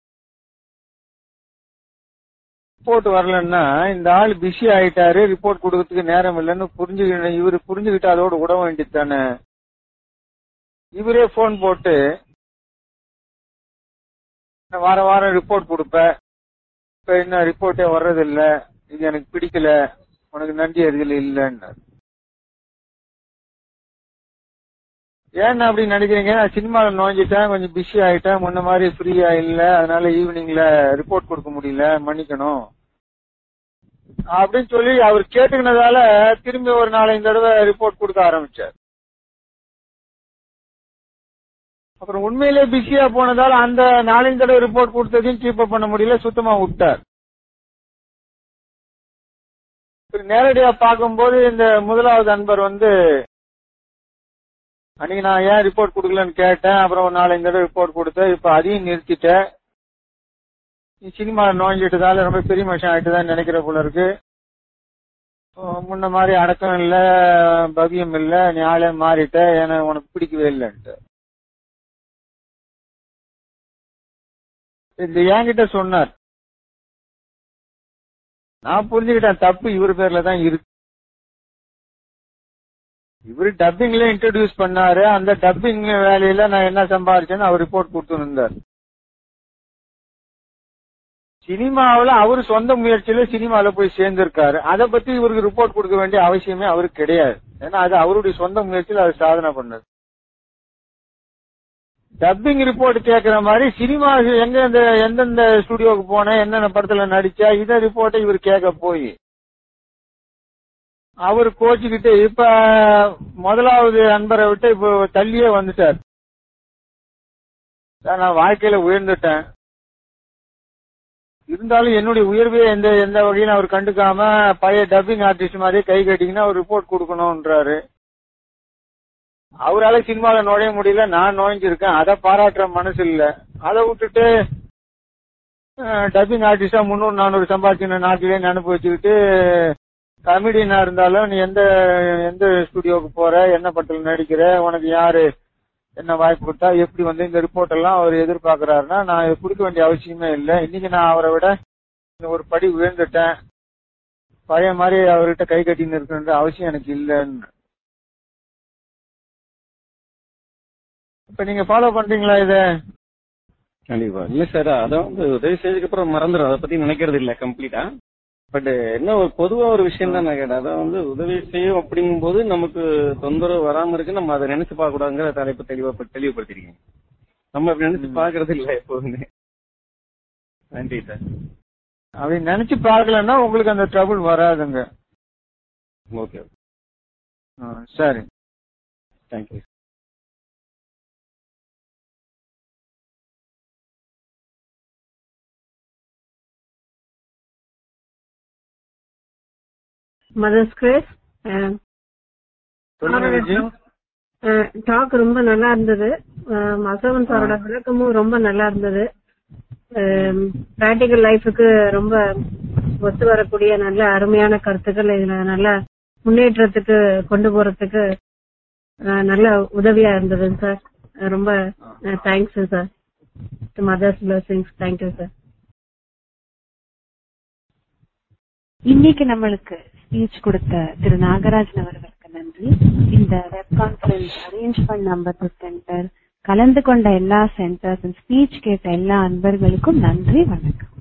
E: ரிப்போர்ட் வரலன்னா இந்த ஆள் பிஸி ஆயிட்டாரு ரிப்போர்ட் கொடுக்கறதுக்கு நேரம் இல்லைன்னு புரிஞ்சு இவரு புரிஞ்சுக்கிட்டு அதோட விட வேண்டியது தானே இவரே போன் போட்டு நான் வாரம் வாரம் ரிப்போர்ட் கொடுப்பேன் இப்ப என்ன ரிப்போர்ட்டே வர்றதில்ல இது எனக்கு பிடிக்கல உனக்கு நன்றி அறிதல் இல்லைன்னு ஏன் அப்படி நினைக்கிறீங்க நான் சினிமால நுழைஞ்சிட்டேன் கொஞ்சம் பிஸி ஆயிட்டேன் முன்ன மாதிரி ஃப்ரீயா இல்ல அதனால ஈவினிங்ல ரிப்போர்ட் கொடுக்க முடியல மன்னிக்கணும் அப்படின்னு சொல்லி அவர் கேட்டுக்கினதால திரும்பி ஒரு நாலஞ்சு தடவை ரிப்போர்ட் கொடுக்க ஆரம்பிச்சார் அப்புறம் உண்மையிலே பிஸியா போனதால அந்த நாலஞ்சு தடவை ரிப்போர்ட் கொடுத்ததையும் கீப் அப் பண்ண முடியல சுத்தமா விட்டார் நேரடியா பார்க்கும்போது இந்த முதலாவது அன்பர் வந்து அன்னைக்கு நான் ஏன் ரிப்போர்ட் கொடுக்கலன்னு கேட்டேன் அப்புறம் ஒரு நாலஞ்சு தடவை ரிப்போர்ட் கொடுத்தேன் இப்ப அதையும் நிறுத்திட்டேன் நீ சினிமா நோஞ்சிட்டதால ரொம்ப பெரிய மனுஷன் ஆயிட்டுதான் நினைக்கிற போல இருக்கு முன்ன மாதிரி அடக்கம் இல்ல பவியம் இல்ல நீ ஆளே மாறிட்ட ஏன்னா உனக்கு பிடிக்கவே இல்லைன்ட்டு இந்த என்கிட்ட சொன்னார் நான் புரிஞ்சுக்கிட்டேன் தப்பு இவர் பேர்ல தான் இருக்கு இவரு டப்பிங்ல இன்ட்ரோடியூஸ் பண்ணாரு அந்த டப்பிங் வேலையில நான் என்ன சம்பாதிச்சேன்னு அவர் ரிப்போர்ட் கொடுத்துருந்தார் சினிமாவில் அவரு சொந்த முயற்சியில சினிமால போய் சேர்ந்திருக்காரு அதை பத்தி இவருக்கு ரிப்போர்ட் கொடுக்க வேண்டிய அவசியமே அவருக்கு கிடையாது ஏன்னா அது அவருடைய சொந்த முயற்சியில் அவர் சாதனை பண்ணது டப்பிங் ரிப்போர்ட் கேட்கிற மாதிரி சினிமா எங்க இந்த எந்தெந்த ஸ்டுடியோக்கு போனேன் என்னென்ன படத்துல நடிச்சா இத ரிப்போர்ட்டை இவர் கேட்க போய் அவர் கோச்சுக்கிட்டு இப்ப முதலாவது அன்பரை விட்டு இப்போ தள்ளியே வந்துட்டார் நான் வாழ்க்கையில உயர்ந்துட்டேன் இருந்தாலும் என்னுடைய உயர்வே எந்த எந்த வகையிலும் அவர் கண்டுக்காம பழைய டப்பிங் ஆர்டிஸ்ட் மாதிரியே கை கட்டிங்கன்னா அவர் ரிப்போர்ட் கொடுக்கணும்ன்றாரு அவரால சினிமால நுழைய முடியல நான் நுழைஞ்சிருக்கேன் அதை பாராட்டுற மனசு இல்ல அதை விட்டுட்டு டப்பிங் ஆர்டிஸ்டா முன்னூறு நானூறு சம்பாதிச்சு நாட்டிலே அனுப்பி வச்சுக்கிட்டு கமெடியனா இருந்தாலும் நீ எந்த எந்த ஸ்டுடியோக்கு போற என்ன படத்துல நடிக்கிற உனக்கு யாரு என்ன வாய்ப்பு கொடுத்தா எப்படி வந்து இந்த ரிப்போர்ட் எல்லாம் அவர் எதிர்பார்க்கிறாருன்னா நான் இதை கொடுக்க வேண்டிய அவசியமே இல்லை இன்னைக்கு நான் அவரை விட இன்னும் ஒரு படி உயர்ந்துட்டேன் பழைய மாதிரி அவர்கிட்ட கை கட்டின்னு இருக்கின்ற அவசியம் எனக்கு இல்லைன்னு இப்ப நீங்க ஃபாலோ பண்றீங்களா இத
D: கண்டிப்பா இல்ல சார் அதான் வந்து உதவி செய்ததுக்கு அப்புறம் மறந்துடும் அதை பத்தி நினைக்கிறது இல்ல கம்ப்ளீட்டா பட் என்ன ஒரு பொதுவா ஒரு விஷயம் தான் நான் கேட்டேன் அதான் வந்து உதவி செய்யும் அப்படிங்கும்போது நமக்கு தொந்தரவு வராம இருக்கு நம்ம அதை நினைச்சு பார்க்க கூடாதுங்கிற தலைப்பு தெளிவா தெளிவுபடுத்திருக்கீங்க நம்ம அப்படி நினைச்சு பாக்குறது இல்ல எப்போதுமே நன்றி சார்
E: அப்படி நினைச்சு பார்க்கலன்னா உங்களுக்கு அந்த ட்ரபிள் வராதுங்க
D: ஓகே
E: ஆ, சரி
D: தேங்க்யூ
F: மதர்ஸ் கிரேஸ்
E: சொல்லுங்க விஜி
F: டாக் ரொம்ப நல்லா இருந்தது மசவன் சாரோட விளக்கமும் ரொம்ப நல்லா இருந்தது பிராக்டிக்கல் லைஃபுக்கு ரொம்ப ஒத்து வரக்கூடிய நல்ல அருமையான கருத்துக்கள் இதுல நல்ல முன்னேற்றத்துக்கு கொண்டு போறதுக்கு அஹ், நல்ல உதவியா இருந்தது சார் ரொம்ப thanks sir mother's blessings thank you sir
A: இன்னைக்கு நம்மளுக்கு ஸ்பீச் கொடுத்த திரு நாகராஜன் அவர்களுக்கு நன்றி இந்த வெப் கான்பரன்ஸ் அரேஞ்ச் பண்ண நம்பர் சென்டர் கலந்து கொண்ட எல்லா சென்டர்ஸ் ஸ்பீச் கேட்ட எல்லா அன்பர்களுக்கும் நன்றி வணக்கம்